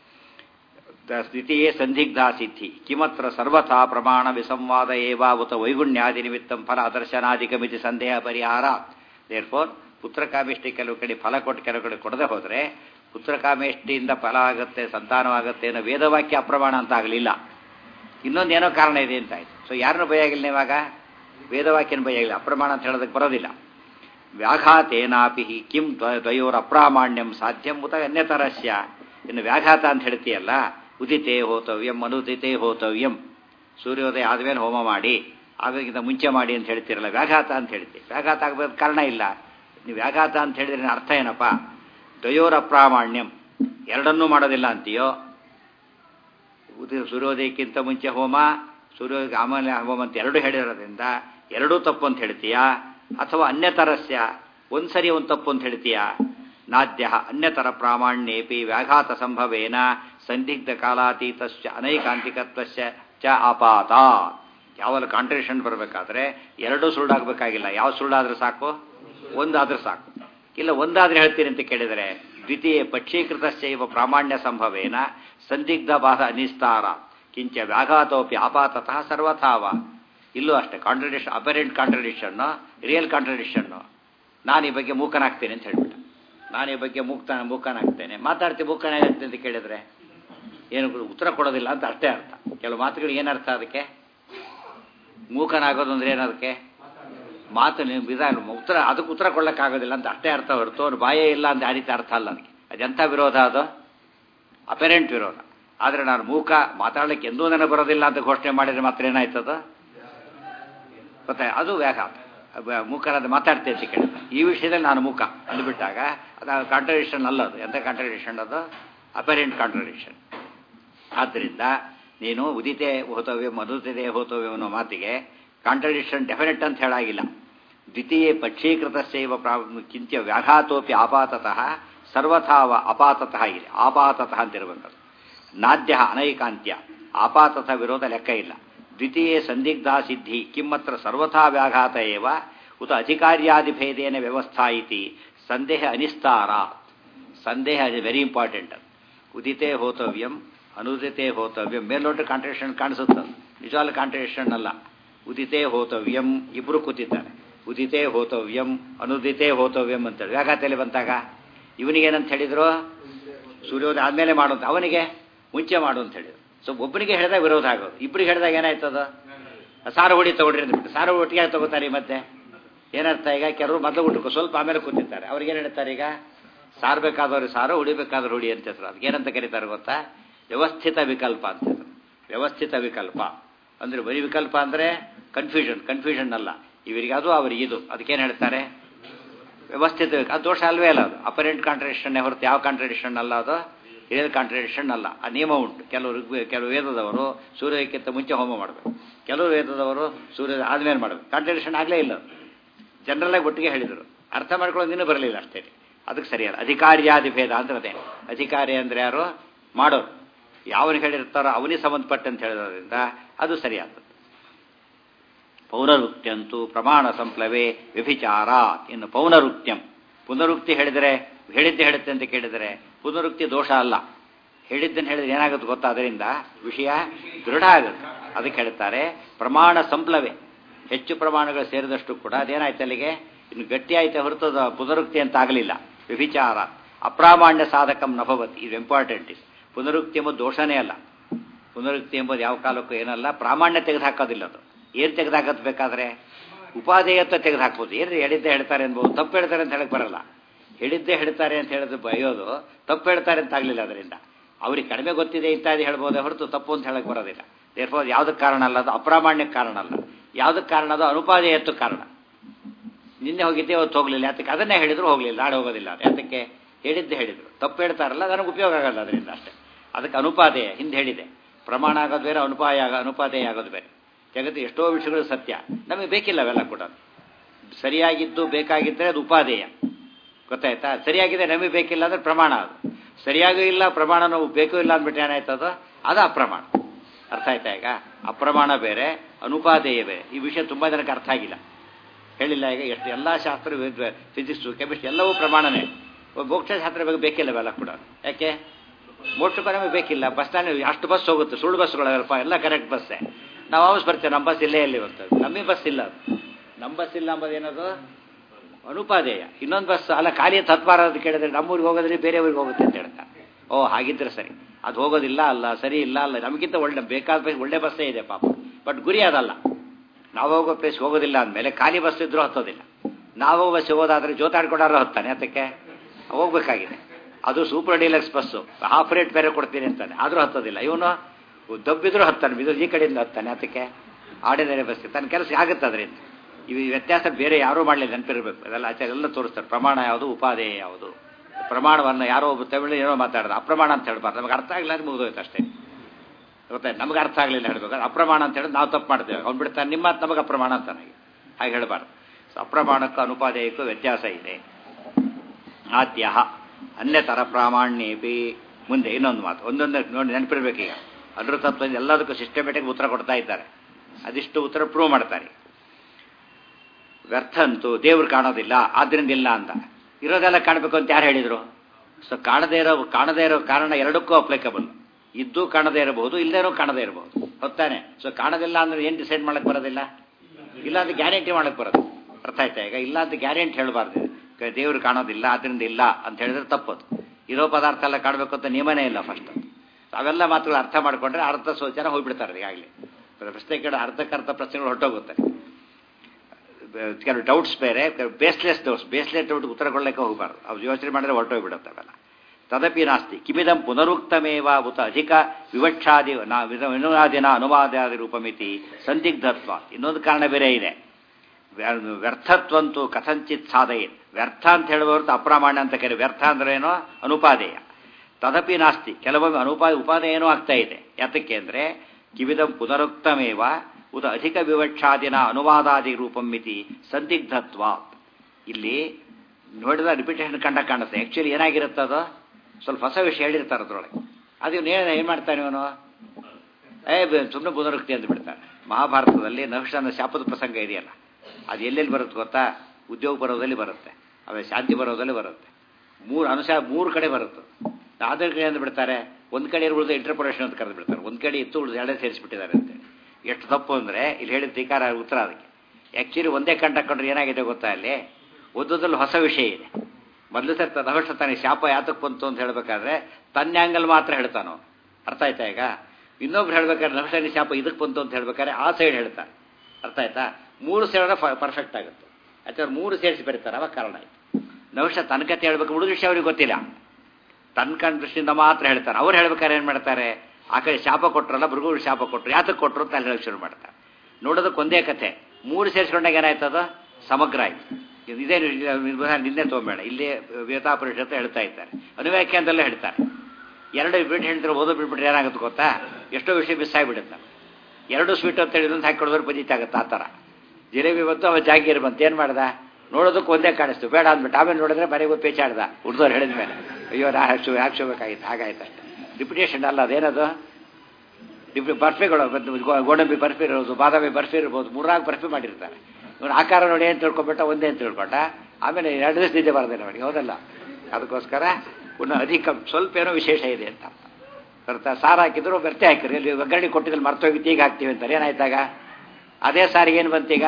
ಸ್ಥಿತಿಯೇ ಸಂದಿಗ್ಧ ಸಿದ್ಧಿ ಕಿಮತ್ರ ಸರ್ವಥಾ ಪ್ರಮಾಣ ವಿಸಂವಾದ ಏವಾವುತ ವೈಗುಣ್ಯಾದಿ ನಿಮಿತ್ತಂ ಫಲ ಅದರ್ಶನಾಧಿಕಮಿತಿ ಸಂದೇಹ ಪರಿಹಾರ ದೇರ್ಫೋರ್ ಪುತ್ರಕಾಮೇಷ್ಟಿ ಕೆಲವು ಕಡೆ ಫಲ ಕೊಟ್ಟು ಕೆಲವು ಕಡೆ ಕೊಡದೆ ಹೋದರೆ ಪುತ್ರಕಾಮೇಷ್ಟಿಯಿಂದ ಫಲ ಆಗುತ್ತೆ ಸಂತಾನವಾಗುತ್ತೆ ಅನ್ನೋ ವೇದವಾಕ್ಯ ಅಪ್ರಮಾಣ ಅಂತ ಆಗಲಿಲ್ಲ ಇನ್ನೊಂದೇನೋ ಕಾರಣ ಇದೆ ಅಂತ ಆಯ್ತು ಸೊ ಯಾರನ್ನು ಭಯಾಗಿಲ್ಲ ಇವಾಗ ವೇದವಾಕ್ಯನ ಭಯಾಗಿಲ್ಲ ಅಪ್ರಮಾಣ ಅಂತ ಹೇಳೋದಕ್ಕೆ ಬರೋದಿಲ್ಲ ವ್ಯಾಘಾತೇನಾಪಿ ಹಿ ಕಿಂ ದ್ವ- ದ್ವಯೋರ ಅಪ್ರಾಮಾಣ್ಯಂ ಸಾಧ್ಯಂ ಉತ ಅನ್ಯತರಸ್ಯ ಇನ್ನು ವ್ಯಾಘಾತ ಅಂತ ಹೇಳ್ತೀಯಲ್ಲ ಉದಿತೇ ಹೋತವ್ಯಂ ಅನುದಿತೇ ಹೋತವ್ಯಂ ಸೂರ್ಯೋದಯ ಆದಮೇಲೆ ಹೋಮ ಮಾಡಿ ಆಗೋಕ್ಕಿಂತ ಮುಂಚೆ ಮಾಡಿ ಅಂತ ಹೇಳ್ತೀರಲ್ಲ ವ್ಯಾಘಾತ ಅಂತ ಹೇಳ್ತೀವಿ ವ್ಯಾಘಾತ ಆಗಬೇಕು ಕಾರಣ ಇಲ್ಲ ನೀವು ವ್ಯಾಘಾತ ಅಂತ ಹೇಳಿದ್ರೆ ಅರ್ಥ ಏನಪ್ಪ ದ್ವಯೋರ ಅಪ್ರಾಮಾಣ್ಯಂ ಎರಡನ್ನೂ ಮಾಡೋದಿಲ್ಲ ಅಂತೀಯೋ ಉದಯ ಸೂರ್ಯೋದಯಕ್ಕಿಂತ ಮುಂಚೆ ಹೋಮ ಸೂರ್ಯೋದಯ ಆಮೇಲೆ ಹೋಮ ಅಂತ ಎರಡು ಹೇಳಿರೋದ್ರಿಂದ ಎರಡೂ ತಪ್ಪು ಅಂತ ಹೇಳ್ತೀಯಾ ಅಥವಾ ಅನ್ಯತರಸ್ಯ ಒಂದ್ಸರಿ ಒಂದು ತಪ್ಪು ಅಂತ ಹೇಳ್ತೀಯಾ ನಾದ್ಯ ಅನ್ಯತರ ಪ್ರಾಮಾಣ್ಯೇಪಿ ವ್ಯಾಘಾತ ಸಂಭವೇನ ಸಂದಿಗ್ಧ ಕಾಲಾತೀತಶ್ಚ ಅನೈಕಾಂತಿಕತ್ವಶ್ಚ ಚ ಆಪಾತ ಯಾವಲ್ಲ ಕಾಂಟ್ರಿಬ್ಯೂಷನ್ ಬರಬೇಕಾದ್ರೆ ಎರಡೂ ಸುಳ್ಳಾಗಬೇಕಾಗಿಲ್ಲ ಯಾವ ಸುಳ್ಳಾದ್ರೆ ಸಾಕು ಒಂದಾದ್ರೆ ಸಾಕು ಇಲ್ಲ ಒಂದಾದ್ರೆ ಹೇಳ್ತೀರಿ ಅಂತ ಕೇಳಿದರೆ ದ್ವಿತೀಯ ಪಕ್ಷೀಕೃತಶ್ಚೈವ ಪ್ರಾಮಾಣ್ಯ ಸಂಭವೇನ ಸಂದಿಗ್ಧ ಬಾಧ ಅನಿಸ್ತಾರ ಕಿಂಚ ವ್ಯಾಘಾತೋಪಿ ಆಪಾತತಃ ಸರ್ವಥಾವ ಇಲ್ಲೂ ಅಷ್ಟೇ contradiction apparent contradiction real contradiction ನಾನು ಈ ಬಗ್ಗೆ ಮೂಕನಾಗ್ತೇನೆ ಅಂತ ಹೇಳ್ಬಿಟ್ಟು ನಾನು ಈ ಬಗ್ಗೆ ಮುಕ್ತ ಮೂಕನಾಗ್ತೇನೆ ಮಾತಾಡ್ತೀನಿ ಮೂಕನಾಗ್ತೇನೆ ಅಂತ ಕೇಳಿದ್ರೆ ಏನು ಉತ್ತರ ಕೊಡೋದಿಲ್ಲ ಅಂತ ಅಷ್ಟೇ ಅರ್ಥ ಕೆಲವು ಮಾತುಗಳು ಏನರ್ಥ ಅದಕ್ಕೆ ಮೂಕನಾಗೋದು ಅಂದ್ರೆ ಏನದಕ್ಕೆ ಮಾತು ನೀವು ವಿಧ ಉತ್ತರ ಅದಕ್ಕೆ ಉತ್ತರ ಕೊಡೋಕ್ಕಾಗೋದಿಲ್ಲ ಅಂತ ಅಷ್ಟೇ ಅರ್ಥ ಹೊರತು ಅವ್ರು ಬಾಯೇ ಇಲ್ಲ ಅಂತ ಆ ರೀತಿ ಅರ್ಥ ಅಲ್ಲ ಅದಕ್ಕೆ ಅದೆಂಥ ವಿರೋಧ ಅದು ಅಪೆರೆಂಟ್ ವಿರೋಧ ಆದರೆ ನಾನು ಮೂಕ ಮಾತಾಡಲಿಕ್ಕೆ ಎಂದೂ ನನಗೆ ಬರೋದಿಲ್ಲ ಅಂತ ಘೋಷಣೆ ಮಾಡಿದರೆ ಮಾತ್ರ ಏನಾಯ್ತದ ಗೊತ್ತಾ ಅದು ವ್ಯಾಘಾತ ಅಬ್ಬ- ಮೂಕನಾದ ಮಾತಾಡ್ತೇನೆ ಅಂತ ಕೇಳಿದ ಈ ವಿಷಯದಲ್ಲಿ ನಾನು ಮೂಕ ಅಂದುಬಿಟ್ಟಾಗ ಅದು ಕಾಂಟ್ರಡಿಕ್ಷನ್ ಅಲ್ಲ ಅದು ಎಂಥ ಕಾಂಟ್ರಡಿಕ್ಷನ್ ಅದು ಅಪೆರೆಂಟ್ ಕಾಂಟ್ರಡಿಕ್ಷನ್ ಆದ್ದರಿಂದ ನೀನು ಉದಿತೆ ಹೋತವ್ಯ ಮಧುತಿದೆ ಹೋತವ್ಯ ಅನ್ನೋ ಮಾತಿಗೆ ಕಾಂಟ್ರಡಿಕ್ಷನ್ ಡೆಫಿನೆಟ್ ಅಂತ ಹೇಳಾಗಿಲ್ಲ ದ್ವಿತೀಯ ಪಕ್ಷೀಕೃತಸ್ಯವ ಪ್ರಾ ಕಿಂಚ ವ್ಯಾಘಾತೋಪಿ ಆಪಾತತಃ ಸರ್ವಥಾವ ಅಪಾತತಃ ಇದೆ ಆಪಾತತಃ ಅಂತ ಇರಬೇಕದು ನಾದ್ಯ ಅನೈಕಾಂತ್ಯ ಆಪಾತತಃ ವಿರೋಧ ಲೆಕ್ಕ ಇಲ್ಲ ದ್ವಿತೀಯ ಸಂದಿಗ್ಧ ಸಿದ್ಧಿ ಕಿಮ್ಮತ್ರ ಸರ್ವಥಾ ವ್ಯಾಘಾತ ಏವ ಉತ ಅಧಿಕಾರ್ಯಾದಿಭೇದೇನ ವ್ಯವಸ್ಥಾ ಇತಿ ಸಂದೇಹ ಅನಿಸ್ತಾರ ಸಂದೇಹ ಇಸ್ ವೆರಿ ಇಂಪಾರ್ಟೆಂಟ್ ಉದಿತೇ ಹೋತವ್ಯಂ ಅನುದಿತೇ ಹೋತವ್ಯಂ ಮೇಲ್ನೋಟ ಕಾಂಟ್ರಡಿಕ್ಷನ್ ಕಾಣಿಸುತ್ತೆ ನಿಜವಾದ ಕಾಂಟ್ರಡಿಕ್ಷನ್ ಅಲ್ಲ ಉದಿತೇ ಹೋತವ್ಯಂ ಇಬ್ರು ಕೂತಿದ್ದಾರೆ ಉದಿತೇ ಹೋತವ್ಯಂ ಅನುದಿತೇ ಹೋತವ್ಯಂ ಅಂತೇಳಿ ವ್ಯಾಘಾತಲ್ಲಿ ಬಂತಾಗ ಇವನಿಗೇನಂತ ಹೇಳಿದ್ರು ಸೂರ್ಯೋದಯ ಆದ್ಮೇಲೆ ಮಾಡು ಅಂತ ಅವನಿಗೆ ಮುಂಚೆ ಮಾಡು ಅಂತ ಹೇಳಿದ್ರು ಸೊ ಒಬ್ಬನಿಗೆ ಹೇಳಿದಾಗ ವಿರೋಧ ಆಗೋದು ಇಬ್ಬರಿಗೆ ಹೇಳಿದಾಗ ಏನಾಯ್ತದ ಸಾರು ಹುಡಿ ತಗೊಳ್ರಿ ಅಂದ್ಬಿಟ್ಟು ಸಾರು ಒಟ್ಟಿಗೆ ತಗೋತಾರೆ ಈ ಮಧ್ಯೆ ಏನರ್ಥ ಈಗ ಕೆಲವರು ಮೊದಲು ಊಟಕ್ಕೂ ಸ್ವಲ್ಪ ಆಮೇಲೆ ಕೂತಿದ್ದಾರೆ ಅವ್ರಿಗೆ ಏನು ಹೇಳ್ತಾರೆ ಈಗ ಸಾರು ಬೇಕಾದವ್ರಿಗೆ ಸಾರು ಹುಡಿಬೇಕಾದ್ರೆ ಹುಡಿ ಅಂತ ಹೆಸರು ಅದಕ್ಕೆ ಏನಂತ ಕರೀತಾರೆ ಗೊತ್ತಾ ವ್ಯವಸ್ಥಿತ ವಿಕಲ್ಪ ಅಂತ ಹೆಸರು ವ್ಯವಸ್ಥಿತ ವಿಕಲ್ಪ ಅಂದ್ರೆ ಬರೀ ವಿಕಲ್ಪ ಅಂದ್ರೆ ಕನ್ಫ್ಯೂಷನ್ ಕನ್ಫ್ಯೂಷನ್ ಅಲ್ಲ ಇವರಿಗೆ ಅದು ಅವರಿಗೆ ಇದು ಅದಕ್ಕೇನು ಹೇಳ್ತಾರೆ ವ್ಯವಸ್ಥಿತ ವಿಕ- ಅದು ದೋಷ ಅಲ್ವೇ ಅಲ್ಲ ಅದು ಅಪರೆಂಟ್ ಕಾಂಟ್ರಡಿಕ್ಷನ್ ಹೊರತು ಯಾವ ಕಾಂಟ್ರಡಿಕ್ಷನ್ ಅಲ್ಲ ಅದು ರಿಯಲ್ ಕಾಂಟ್ರಡಿಕ್ಷನ್ ಅಲ್ಲ ಆ ನಿಯಮ ಉಂಟು ಕೆಲವರು ಋಗ್ವೇ- ಕೆಲವು ವೇದದವರು ಸೂರ್ಯಕ್ಕಿಂತ ಮುಂಚೆ ಹೋಮ ಮಾಡಬೇಕು ಕೆಲವು ವೇದದವರು ಸೂರ್ಯ ಆದ್ಮೇಲೆ ಮಾಡಬೇಕು ಕಾಂಟ್ರಡಿಕ್ಷನ್ ಆಗಲೇ ಇಲ್ಲ ಜನರಲ್ ಆಗಿ ಒಟ್ಟಿಗೆ ಹೇಳಿದರು ಅರ್ಥ ಮಾಡ್ಕೊಳ್ಳೋದು ಇನ್ನೂ ಬರಲಿಲ್ಲ ಅಷ್ಟೇ ಅದಕ್ಕೆ ಸರಿಯಲ್ಲ ಅಧಿಕಾರಿಯಾದಿ ಭೇದ ಅಂದ್ರೆ ಅದೇ ಅಧಿಕಾರಿ ಅಂದ್ರೆ ಯಾರು ಮಾಡೋರು ಯಾವನಿಗೆ ಹೇಳಿರ್ತಾರೋ ಅವನಿಗೆ ಸಂಬಂಧಪಟ್ಟಂತ ಹೇಳಿದ್ರಿಂದ ಅದು ಸರಿಯಾದ ಪೌನರುಕ್ತ್ಯಂತೂ ಪ್ರಮಾಣ ಸಂಪ್ಲವೇ ವ್ಯಭಿಚಾರ ಇನ್ನು ಪೌನರುಕ್ತ್ಯಂ ಪುನರುಕ್ತಿ ಹೇಳಿದರೆ ಹೇಳಿದ್ದೆ ಹೇಳುತ್ತೆ ಅಂತ ಕೇಳಿದರೆ ಪುನರುಕ್ತಿ ದೋಷ ಅಲ್ಲ ಹೇಳಿದ್ದನ್ನು ಹೇಳಿದ್ರೆ ಏನಾಗುತ್ತೆ ಗೊತ್ತಾ ಅದರಿಂದ ವಿಷಯ ದೃಢ ಆಗುತ್ತೆ ಅದಕ್ಕೆ ಹೇಳ್ತಾರೆ ಪ್ರಮಾಣ ಸಂಪ್ಲವೇ ಹೆಚ್ಚು ಪ್ರಮಾಣಗಳು ಸೇರಿದಷ್ಟು ಕೂಡ ಅದೇನಾಯ್ತು ಅಲ್ಲಿಗೆ ಇನ್ನು ಗಟ್ಟಿ ಆಯ್ತು ಹೊರತು ಅದು ಪುನರುಕ್ತಿ ಅಂತ ಆಗಲಿಲ್ಲ ವ್ಯಭಿಚಾರ ಅಪ್ರಾಮಾಣ್ಯ ಸಾಧಕಂ ನಭವತಿ ಇದು ಇಂಪಾರ್ಟೆಂಟ್ ಇದು ಪುನರುಕ್ತಿ ಎಂಬುದು ದೋಷನೇ ಅಲ್ಲ ಪುನರುಕ್ತಿ ಎಂಬುದು ಯಾವ ಕಾಲಕ್ಕೂ ಏನಲ್ಲ ಪ್ರಾಮಾಣ್ಯ ತೆಗೆದುಹಾಕೋದಿಲ್ಲ ಅದು ಏನು ತೆಗೆದುಹಾಕೋದು ಬೇಕಾದ್ರೆ ಉಪಾದೇಯತ್ವ ತೆಗೆದುಹಾಕ್ಬೋದು ಏನು ಹೇಳಿದ್ದೆ ಹೇಳ್ತಾರೆ ಅನ್ಬೋದು ತಪ್ಪು ಹೇಳ್ತಾರೆ ಅಂತ ಹೇಳಕ್ ಬರಲ್ಲ ಹೇಳಿದ್ದೇ ಹೇಳ್ತಾರೆ ಅಂತ ಹೇಳಿದ್ರೆ ಬಯೋದು ತಪ್ಪು ಹೇಳ್ತಾರೆ ಅಂತ ಆಗಲಿಲ್ಲ ಅದರಿಂದ ಅವ್ರಿಗೆ ಕಡಿಮೆ ಗೊತ್ತಿದೆ ಇತ್ಯಾದಿ ಹೇಳ್ಬೋದೇ ಹೊರತು ತಪ್ಪು ಅಂತ ಹೇಳಕ್ ಬರೋದಿಲ್ಲ ದೇರ್ಫೋರ್ ಯಾವುದಕ್ಕೆ ಕಾರಣ ಅಲ್ಲ ಅದು ಅಪ್ರಾಮಾಣ್ಯಕ್ಕೆ ಕಾರಣ ಅಲ್ಲ ಯಾವುದಕ್ಕೆ ಕಾರಣ ಅದು ಅನುಪಾದೇಯತ್ವ ಕಾರಣ ನಿನ್ನೆ ಹೋಗಿದ್ದೆ ಅವತ್ತು ಹೋಗಲಿಲ್ಲ ಯಾತಕ್ಕೆ ಅದನ್ನೇ ಹೇಳಿದ್ರು ಹೋಗಲಿಲ್ಲ ನಾಳೆ ಹೋಗೋದಿಲ್ಲ ಅದು ಯಾತಕ್ಕೆ ಹೇಳಿದ್ದೆ ಹೇಳಿದ್ರು ತಪ್ಪು ಹೇಳ್ತಾರಲ್ಲ ನನಗೆ ಉಪಯೋಗ ಆಗಲ್ಲ ಅದರಿಂದ ಅಷ್ಟೇ ಅದಕ್ಕೆ ಅನುಪಾದೇಯ ಹಿಂದೆ ಹೇಳಿದೆ ಪ್ರಮಾಣ ಆಗೋದು ಬೇರೆ ಅನುಪಾಯ ಆಗ ಅನುಪಾದೇಯ ಆಗೋದು ಬೇರೆ ಜಗತ್ತು ಎಷ್ಟೋ ವಿಷಯಗಳು ಸತ್ಯ ನಮಗೆ ಬೇಕಿಲ್ಲ ಅವೆಲ್ಲ ಕೂಡ ಸರಿಯಾಗಿದ್ದು ಬೇಕಾಗಿದ್ದರೆ ಅದು ಉಪಾದೇಯ ಗೊತ್ತಾಯ್ತಾ ಸರಿಯಾಗಿದೆ ನಮಗೆ ಬೇಕಿಲ್ಲ ಅಂದ್ರೆ ಪ್ರಮಾಣ ಅದು ಸರಿಯಾಗೂ ಇಲ್ಲ ಪ್ರಮಾಣ ನಾವು ಬೇಕೂ ಇಲ್ಲ ಅಂದ್ಬಿಟ್ಟು ಏನಾಯ್ತದ ಅದು ಅಪ್ರಮಾಣ ಅರ್ಥ ಆಯ್ತಾ ಈಗ ಅಪ್ರಮಾಣ ಬೇರೆ ಅನುಪಾದೇಯ ಬೇರೆ ಈ ವಿಷಯ ತುಂಬ ಜನಕ್ಕೆ ಅರ್ಥ ಆಗಿಲ್ಲ ಹೇಳಿಲ್ಲ ಈಗ ಎಷ್ಟು ಎಲ್ಲ ಶಾಸ್ತ್ರ ಫಿಸಿಕ್ಸ್ ಕೆಮಿಸ್ಟ್ರಿ ಎಲ್ಲವೂ ಪ್ರಮಾಣನೇ ಮೋಕ್ಷ ಶಾಸ್ತ್ರ ಬಗ್ಗೆ ಬೇಕಿಲ್ಲ ಅವೆಲ್ಲ ಕೂಡ ಯಾಕೆ ಮೋಕ್ಷಕ್ಕೂ ನಮಗೆ ಬೇಕಿಲ್ಲ ಬಸ್ ಸ್ಟ್ಯಾಂಡ್ ಅಷ್ಟು ಬಸ್ ಹೋಗುತ್ತೆ ಸುಳ್ಳು ಬಸ್ಗಳಪ್ಪ ಎಲ್ಲ ಕರೆಕ್ಟ್ ಬಸ್ಸೇ ನಾವು ವಾಪಸ್ ಬರ್ತೇವೆ ನಮ್ಮ ಬಸ್ ಇಲ್ಲೇ ಇಲ್ಲಿ ಬರ್ತದೆ ನಮಗೆ ಬಸ್ ಇಲ್ಲ ಅದು ನಮ್ಮ ಬಸ್ ಇಲ್ಲ ಅಂಬೋದು ಏನದು ಅನುಪಾದೇಯ ಇನ್ನೊಂದು ಬಸ್ ಅಲ್ಲ ಖಾಲಿ ತತ್ವಾರ ಅಂತ ಕೇಳಿದ್ರೆ ನಮ್ಮೂರಿಗೆ ಹೋಗೋದ್ರೆ ಬೇರೆ ಊರಿಗೆ ಹೋಗುತ್ತೆ ಅಂತ ಹೇಳ್ತಾರೆ ಓ ಹಾಗಿದ್ರೆ ಸರಿ ಅದು ಹೋಗೋದಿಲ್ಲ ಅಲ್ಲ ಸರಿ ಇಲ್ಲ ಅಲ್ಲ ನಮಗಿಂತ ಒಳ್ಳೆ ಬೇಕಾದ ಪ್ಲೇಸ್ ಒಳ್ಳೆ ಬಸ್ಸೇ ಇದೆ ಪಾಪ ಬಟ್ ಗುರಿ ಅದಲ್ಲ ನಾವು ಹೋಗೋ ಪ್ಲೇಸ್ ಹೋಗೋದಿಲ್ಲ ಅಂದಮೇಲೆ ಖಾಲಿ ಬಸ್ ಇದ್ರೂ ಹತ್ತೋದಿಲ್ಲ ನಾವು ಹೋಗೋ ಬಸ್ ಹೋಗೋದಾದ್ರೆ ಜೋತಾಡ್ಕೊಂಡಾರು ಹತ್ತಾನೆ ಅದಕ್ಕೆ ಹೋಗ್ಬೇಕಾಗಿದೆ ಅದು super deluxe bus half rate ಬೇರೆ ಕೊಡ್ತೀನಿ ಅಂತಾನೆ ಆದರೂ ಹತ್ತೋದಿಲ್ಲ ಇವನು ದಬ್ಬಿದ್ರು ಹತ್ತಾನೆ ಬಿದ್ದು ಈ ಕಡೆಯಿಂದ ಹತ್ತಾನೆ ಅದಕ್ಕೆ ಆರ್ಡಿನರಿ ಬಸ್ ತನ್ನ ಕೆಲಸ ಆಗುತ್ತೆ ಅದರಿಂದ ಇವು ವ್ಯತ್ಯಾಸ ಬೇರೆ ಯಾರೂ ಮಾಡಲಿಲ್ಲ ನೆನಪಿರಬೇಕು ಅದೆಲ್ಲ ಆಚಾರ ಎಲ್ಲ ತೋರಿಸ್ತಾರೆ ಪ್ರಮಾಣ ಯಾವುದು ಉಪಾದೇಯ ಯಾವುದು ಪ್ರಮಾಣವನ್ನು ಯಾರೋ ಒಬ್ಬ ತಮಿಳು ಏನೋ ಮಾತಾಡೋದು ಅಪ್ರಮಾಣ ಅಂತ ಹೇಳ್ಬಾರ್ದು ನಮಗೆ ಅರ್ಥ ಆಗಿಲ್ಲ ಅಂದ್ರೆ ಮುಗಿದೋಯ್ತು ಅಷ್ಟೇ ಗೊತ್ತಾಯ್ತು ನಮಗೆ ಅರ್ಥ ಆಗಲಿಲ್ಲ ಹೇಳ್ಬೇಕಾದ್ರೆ ಅಪ್ರಮಾಣ ಅಂತ ಹೇಳಿದ್ರೆ ನಾವು ತಪ್ಪು ಮಾಡ್ತೇವೆ ಅವ್ನು ಬಿಡ್ತಾನೆ ನಿಮ್ಮ ಮಾತು ನಮಗೆ ಅಪ್ರಮಾಣ ಅಂತಾನೆ ಹಾಗೆ ಹೇಳಬಾರ್ದು ಸೊ ಅಪ್ರಮಾಣಕ್ಕೂ ಅನುಪಾದೇಯಕ್ಕೂ ವ್ಯತ್ಯಾಸ ಇದೆ ಆದ್ಯ ಅನ್ಯತರ ಪ್ರಾಮಾಣ್ಯೇಪಿ ಮುಂದೆ ಇನ್ನೊಂದು ಮಾತು ಒಂದೊಂದು ನೋಡಿ ನೆನಪಿರ್ಬೇಕೀಗ ಅದ್ರ ತತ್ವ ಎಲ್ಲದಕ್ಕೂ ಸಿಸ್ಟಮೆಟಿಕ್ ಉತ್ತರ ಕೊಡ್ತಾ ಇದ್ದಾರೆ ಅದಿಷ್ಟು ಉತ್ತರ ಪ್ರೂವ್ ಮಾಡ್ತಾರೆ ವ್ಯರ್ಥ ಅಂತೂ ದೇವ್ರು ಕಾಣೋದಿಲ್ಲ ಆದ್ರಿಂದ ಇಲ್ಲ ಅಂತ ಇರೋದೆಲ್ಲ ಕಾಣಬೇಕು ಅಂತ ಯಾರು ಹೇಳಿದರು ಸೊ ಕಾಣದೇ ಇರೋ ಕಾಣದೇ ಇರೋ ಕಾರಣ ಎರಡಕ್ಕೂ ಅಪ್ಲಿಕಬಲ್ ಇದ್ದು ಕಾಣದೇ ಇರಬಹುದು ಇಲ್ಲದೇನೋ ಕಾಣದೇ ಇರಬಹುದು ಹೊತ್ತಾನೆ ಸೊ ಕಾಣೋದಿಲ್ಲ ಅಂದ್ರೆ ಏನು ಡಿಸೈಡ್ ಮಾಡಕ್ಕೆ ಬರೋದಿಲ್ಲ ಇಲ್ಲ ಅಂತ ಗ್ಯಾರಂಟಿ ಮಾಡಕ್ಕೆ ಬರೋದು ಅರ್ಥ ಆಯ್ತಾ ಈಗ ಇಲ್ಲ ಅಂತ ಗ್ಯಾರಂಟಿ ಹೇಳಬಾರ್ದು ದೇವ್ರು ಕಾಣೋದಿಲ್ಲ ಅದರಿಂದ ಇಲ್ಲ ಅಂತ ಹೇಳಿದ್ರೆ ತಪ್ಪದು ಇರೋ ಪದಾರ್ಥ ಎಲ್ಲ ಕಾಣಬೇಕು ಅಂತ ನಿಯಮನೇ ಇಲ್ಲ ಫಸ್ಟ್ ಅವೆಲ್ಲ ಮಾತುಗಳು ಅರ್ಥ ಮಾಡಿಕೊಂಡ್ರೆ ಅರ್ಥ ಸೋಚಾರ ಹೋಗ್ಬಿಡ್ತಾರೆ ಈಗಾಗಲೇ ಪ್ರಶ್ನೆ ಕೇಳ ಅರ್ಧಕ್ಕರ್ಥ ಪ್ರಶ್ನೆಗಳು ಹೊರಟೋಗುತ್ತೆ ಕೆಲವು ಡೌಟ್ಸ್ ಬೇರೆ ಬೇಸ್ಲೆಸ್ ಡೌಟ್ಸ್ ಬೇಸ್ಲೆಸ್ ಡೌಟ್ ಉತ್ತರ ಕೊಡಲಿಕ್ಕೆ ಹೋಗಬಾರ್ದು ಅವ್ರು ಯೋಚನೆ ಮಾಡಿದ್ರೆ ಹೊರಟೋಗ್ಬಿಡುತ್ತೆ ಅವೆಲ್ಲ ತದಪಿ ನಾಸ್ತಿ ಕಿಮಿದಂ ಪುನರುಕ್ತಮೇವ ಉತ ಅಧಿಕ ವಿವಕ್ಷಾದಿ ವಿನುವಾದಿನ ಅನುವಾದಾದಿ ರೂಪಮಿತಿ ಸಂದಿಗ್ಧತ್ವ ಇನ್ನೊಂದು ಕಾರಣ ಬೇರೆ ಇದೆ ವ್ಯರ್ಥತ್ವಂತೂ ಕಥಂಚಿತ್ ಸಾಧಯೇನ್ ವ್ಯರ್ಥ ಅಂತ ಹೇಳುವವರ್ತು ಅಪ್ರಾಮಾಣ್ಯ ಅಂತ ಕರೆ ವ್ಯರ್ಥ ಅಂದ್ರೆ ಏನೋ ಅನುಪಾದೇಯ ತದಪಿ ನಾಸ್ತಿ ಕೆಲವೊಮ್ಮೆ ಅನುಪಾ ಉಪಾದೇಯನೂ ಆಗ್ತಾ ಇದೆ ಯಾತಕ್ಕೆ ಅಂದರೆ ಕಿವಿದಂ ಪುನರುಕ್ತಮೇವ ಉದ ಅಧಿಕ ವಿವಕ್ಷಾದಿನ ಅನುವಾದಾದಿ ರೂಪಂ ಮಿತಿ ಸಂದಿಗ್ಧತ್ವ ಇಲ್ಲಿ ನೋಡಿದ ರಿಪಿಟೇಷನ್ ಕಂಡ ಕಾಣುತ್ತೆ ಆ್ಯಕ್ಚುಲಿ ಏನಾಗಿರುತ್ತೆ ಅದು ಸ್ವಲ್ಪ ಹೊಸ ವಿಷಯ ಹೇಳಿರ್ತಾರೆ ಅದರೊಳಗೆ ಅದು ಇವನು ಏನು ಏನು ಮಾಡ್ತಾನೆ ಇವನು ಏ ಸುಮ್ಮನೆ ಪುನರುಕ್ತಿ ಅಂತ ಬಿಡ್ತಾನೆ ಮಹಾಭಾರತದಲ್ಲಿ ನಹುಶನ ಶಾಪದ ಪ್ರಸಂಗ ಇದೆಯಲ್ಲ ಅದು ಎಲ್ಲೆಲ್ಲಿ ಬರುತ್ತೆ ಗೊತ್ತಾ ಉದ್ಯೋಗ ಬರೋದಲ್ಲಿ ಬರುತ್ತೆ ಆಮೇಲೆ ಶಾಂತಿ ಬರೋದಲ್ಲಿ ಬರುತ್ತೆ ಮೂರು ಅನುಸಾರ ಮೂರು ಕಡೆ ಬರುತ್ತೆ ಆಧಾರ ಕಡೆ ಅಂತ ಬಿಡ್ತಾರೆ ಒಂದು ಕಡೆ ಇರ್ಬೋದು ಇಂಟರ್ಪ್ರಿಟೇಷನ್ ಅಂತ ಕರೆದು ಬಿಡ್ತಾರೆ ಒಂದು ಕಡೆ ಇತ್ತು ಉಳಿದು ಎರಡೇ ಸೇರಿಸ್ಬಿಟ್ಟಿದ್ದಾರೆ ಅಂತೇಳಿ ಎಷ್ಟು ತಪ್ಪು ಅಂದರೆ ಇಲ್ಲಿ ಹೇಳಿದ ಧಿಕಾರ ಉತ್ತರ ಅದಕ್ಕೆ ಆ್ಯಕ್ಚುಲಿ ಒಂದೇ ಕಂಡು ಹಾಕೊಂಡ್ರೆ ಏನಾಗಿದೆ ಗೊತ್ತಾ ಅಲ್ಲಿ ಓದೋದ್ರಲ್ಲಿ ಹೊಸ ವಿಷಯ ಇದೆ ಮೊದಲು ಸರ್ ತದವಷ್ಟ ತಾನೇ ಶಾಪ ಯಾತಕ್ಕೆ ಬಂತು ಅಂತ ಹೇಳಬೇಕಾದ್ರೆ ತನ್ನ ಆ್ಯಂಗಲ್ ಮಾತ್ರ ಹೇಳ್ತಾನೋ ಅರ್ಥ ಆಯ್ತಾ ಈಗ ಇನ್ನೊಬ್ರು ಹೇಳ್ಬೇಕಾದ್ರೆ ನಹುಶನಿ ಶಾಪ ಇದಕ್ಕೆ ಬಂತು ಅಂತ ಹೇಳ್ಬೇಕಾದ್ರೆ ಆ ಸೈಡ್ ಹೇಳ್ತಾರೆ ಅರ್ಥ ಆಯ್ತಾ ಮೂರು ಸೇರಿದ್ರೆ ಪರ್ಫೆಕ್ಟ್ ಆಗುತ್ತೆ ಅಥವಾ ಮೂರು ಸೇರಿಸಿ ಬರೀತಾರೆ ಅವಾಗ ಕಾರಣ ಆಯ್ತು ನಹುಶ ತನ್ನ ಕತೆ ಹೇಳ್ಬೇಕು ಉಳಿದ ವಿಷಯ ಅವ್ರಿಗೆ ಗೊತ್ತಿಲ್ಲ ತನ್ನ ಕಣ್ ದೃಷ್ಟಿಯಿಂದ ಮಾತ್ರ ಹೇಳ್ತಾರೆ ಅವ್ರು ಹೇಳ್ಬೇಕಾದ್ರೆ ಏನು ಮಾಡ್ತಾರೆ ಆ ಕಡೆ ಶಾಪ ಕೊಟ್ಟರಲ್ಲ ಭೃಗುಗಳು ಶಾಪ ಕೊಟ್ಟರು ಯಾತಕ್ಕೆ ಕೊಟ್ಟರು ಅಂತ ಅಲ್ಲಿ ಹೇಳಕ್ಕೆ ಶುರು ಮಾಡ್ತಾರೆ ನೋಡೋದಕ್ಕೆ ಒಂದೇ ಕಥೆ ಮೂರು ಸೇರಿಸ್ಕೊಂಡಾಗ ಏನಾಯ್ತದ ಸಮಗ್ರ ಆಯ್ತು ಇದೇ ನಿನ್ನೆ ತೊಗೊಂಬೇಡ ಇಲ್ಲೇ ವೇತಾಪರಿಷತ್ತು ಹೇಳ್ತಾ ಇದ್ದಾರೆ ಅನುವ್ಯಾಖ್ಯ ಅಂತೆಲ್ಲ ಹೇಳ್ತಾರೆ ಎರಡು ಬಿಟ್ಟು ಹೇಳ್ತಾರೆ ಓದೋ ಬಿಟ್ಬಿಟ್ರೆ ಏನಾಗುತ್ತೆ ಗೊತ್ತಾ ಎಷ್ಟೋ ವಿಷಯ ಮಿಸ್ ಆಗಿಬಿಡುತ್ತೆ ಎರಡು ಸ್ವೀಟ್ ಅಂತ ಹೇಳಿದ್ರೆ ಹಾಕಿಕೊಡೋದ್ರ ಪಜಿತ ಆಗುತ್ತೆ ಆ ಥರ ಜಿಲೇಬಿ ಬಂತು ಅವ ಜಾಗೀರ್ ಬಂತು ಏನು ಮಾಡ್ದ ನೋಡೋದಕ್ಕೆ ಒಂದೇ ಕಾಣಿಸ್ತು ಬೇಡ ಅಂದ್ಬಿಟ್ಟು ಆಮೇಲೆ ನೋಡಿದ್ರೆ ಮನೆಗೆ ಪೇಚಾಡ್ದ ಹುಡ್ದವ್ರು ಹೇಳಿದ ಮೇಲೆ ಅಯ್ಯೋ ನಾ ಹಾಕ್ಸು ಹಾಕ್ಸೋಬೇಕಾಗಿತ್ತು ಹಾಗಾಯ್ತು ಅಷ್ಟೇ ರಿಪಿಟೇಷನ್ ಅಲ್ಲ ಅದೇನದು ಡಿಫ್ರಿ ಬರ್ಫಿಗಳು ಗೋಡಂಬಿ ಬರ್ಫಿ ಇರ್ಬೋದು ಬಾದಾಮಿ ಬರ್ಫಿ ಇರ್ಬೋದು ಮೂರ್ನಾಲ್ಕು ಬರ್ಫಿ ಮಾಡಿರ್ತಾರೆ ಇವನು ಆಕಾರ ನೋಡಿ ಏನು ತಿಳ್ಕೊಬಿಟ್ಟ ಒಂದೇ ಅಂತ ತಿಳ್ಕೊಂಡ ಆಮೇಲೆ ಎರಡು ದಿವಸ ನಿದ್ದೆ ಬರದಿಲ್ಲ ಅವನಿಗೆ ಹೌದಲ್ಲ ಅದಕ್ಕೋಸ್ಕರ ಪುನಃ ಅಧಿಕ ಸ್ವಲ್ಪ ಏನೋ ವಿಶೇಷ ಇದೆ ಅಂತ ಅರ್ಥ ಸಾರು ಹಾಕಿದ್ರು ಬೆರ್ತೆ ಹಾಕಿರಿ ಇಲ್ಲಿ ಒಗ್ಗರಣೆ ಕೊಟ್ಟಿದ್ದಲ್ಲಿ ಮರ್ತೋಗಿತ್ತು ಈಗ ಹಾಕ್ತೀವಿ ಅಂತಾರೆ ಏನಾಯ್ತಾಗ ಅದೇ ಸಾರಿಗೆ ಏನು ಬಂತೀಗ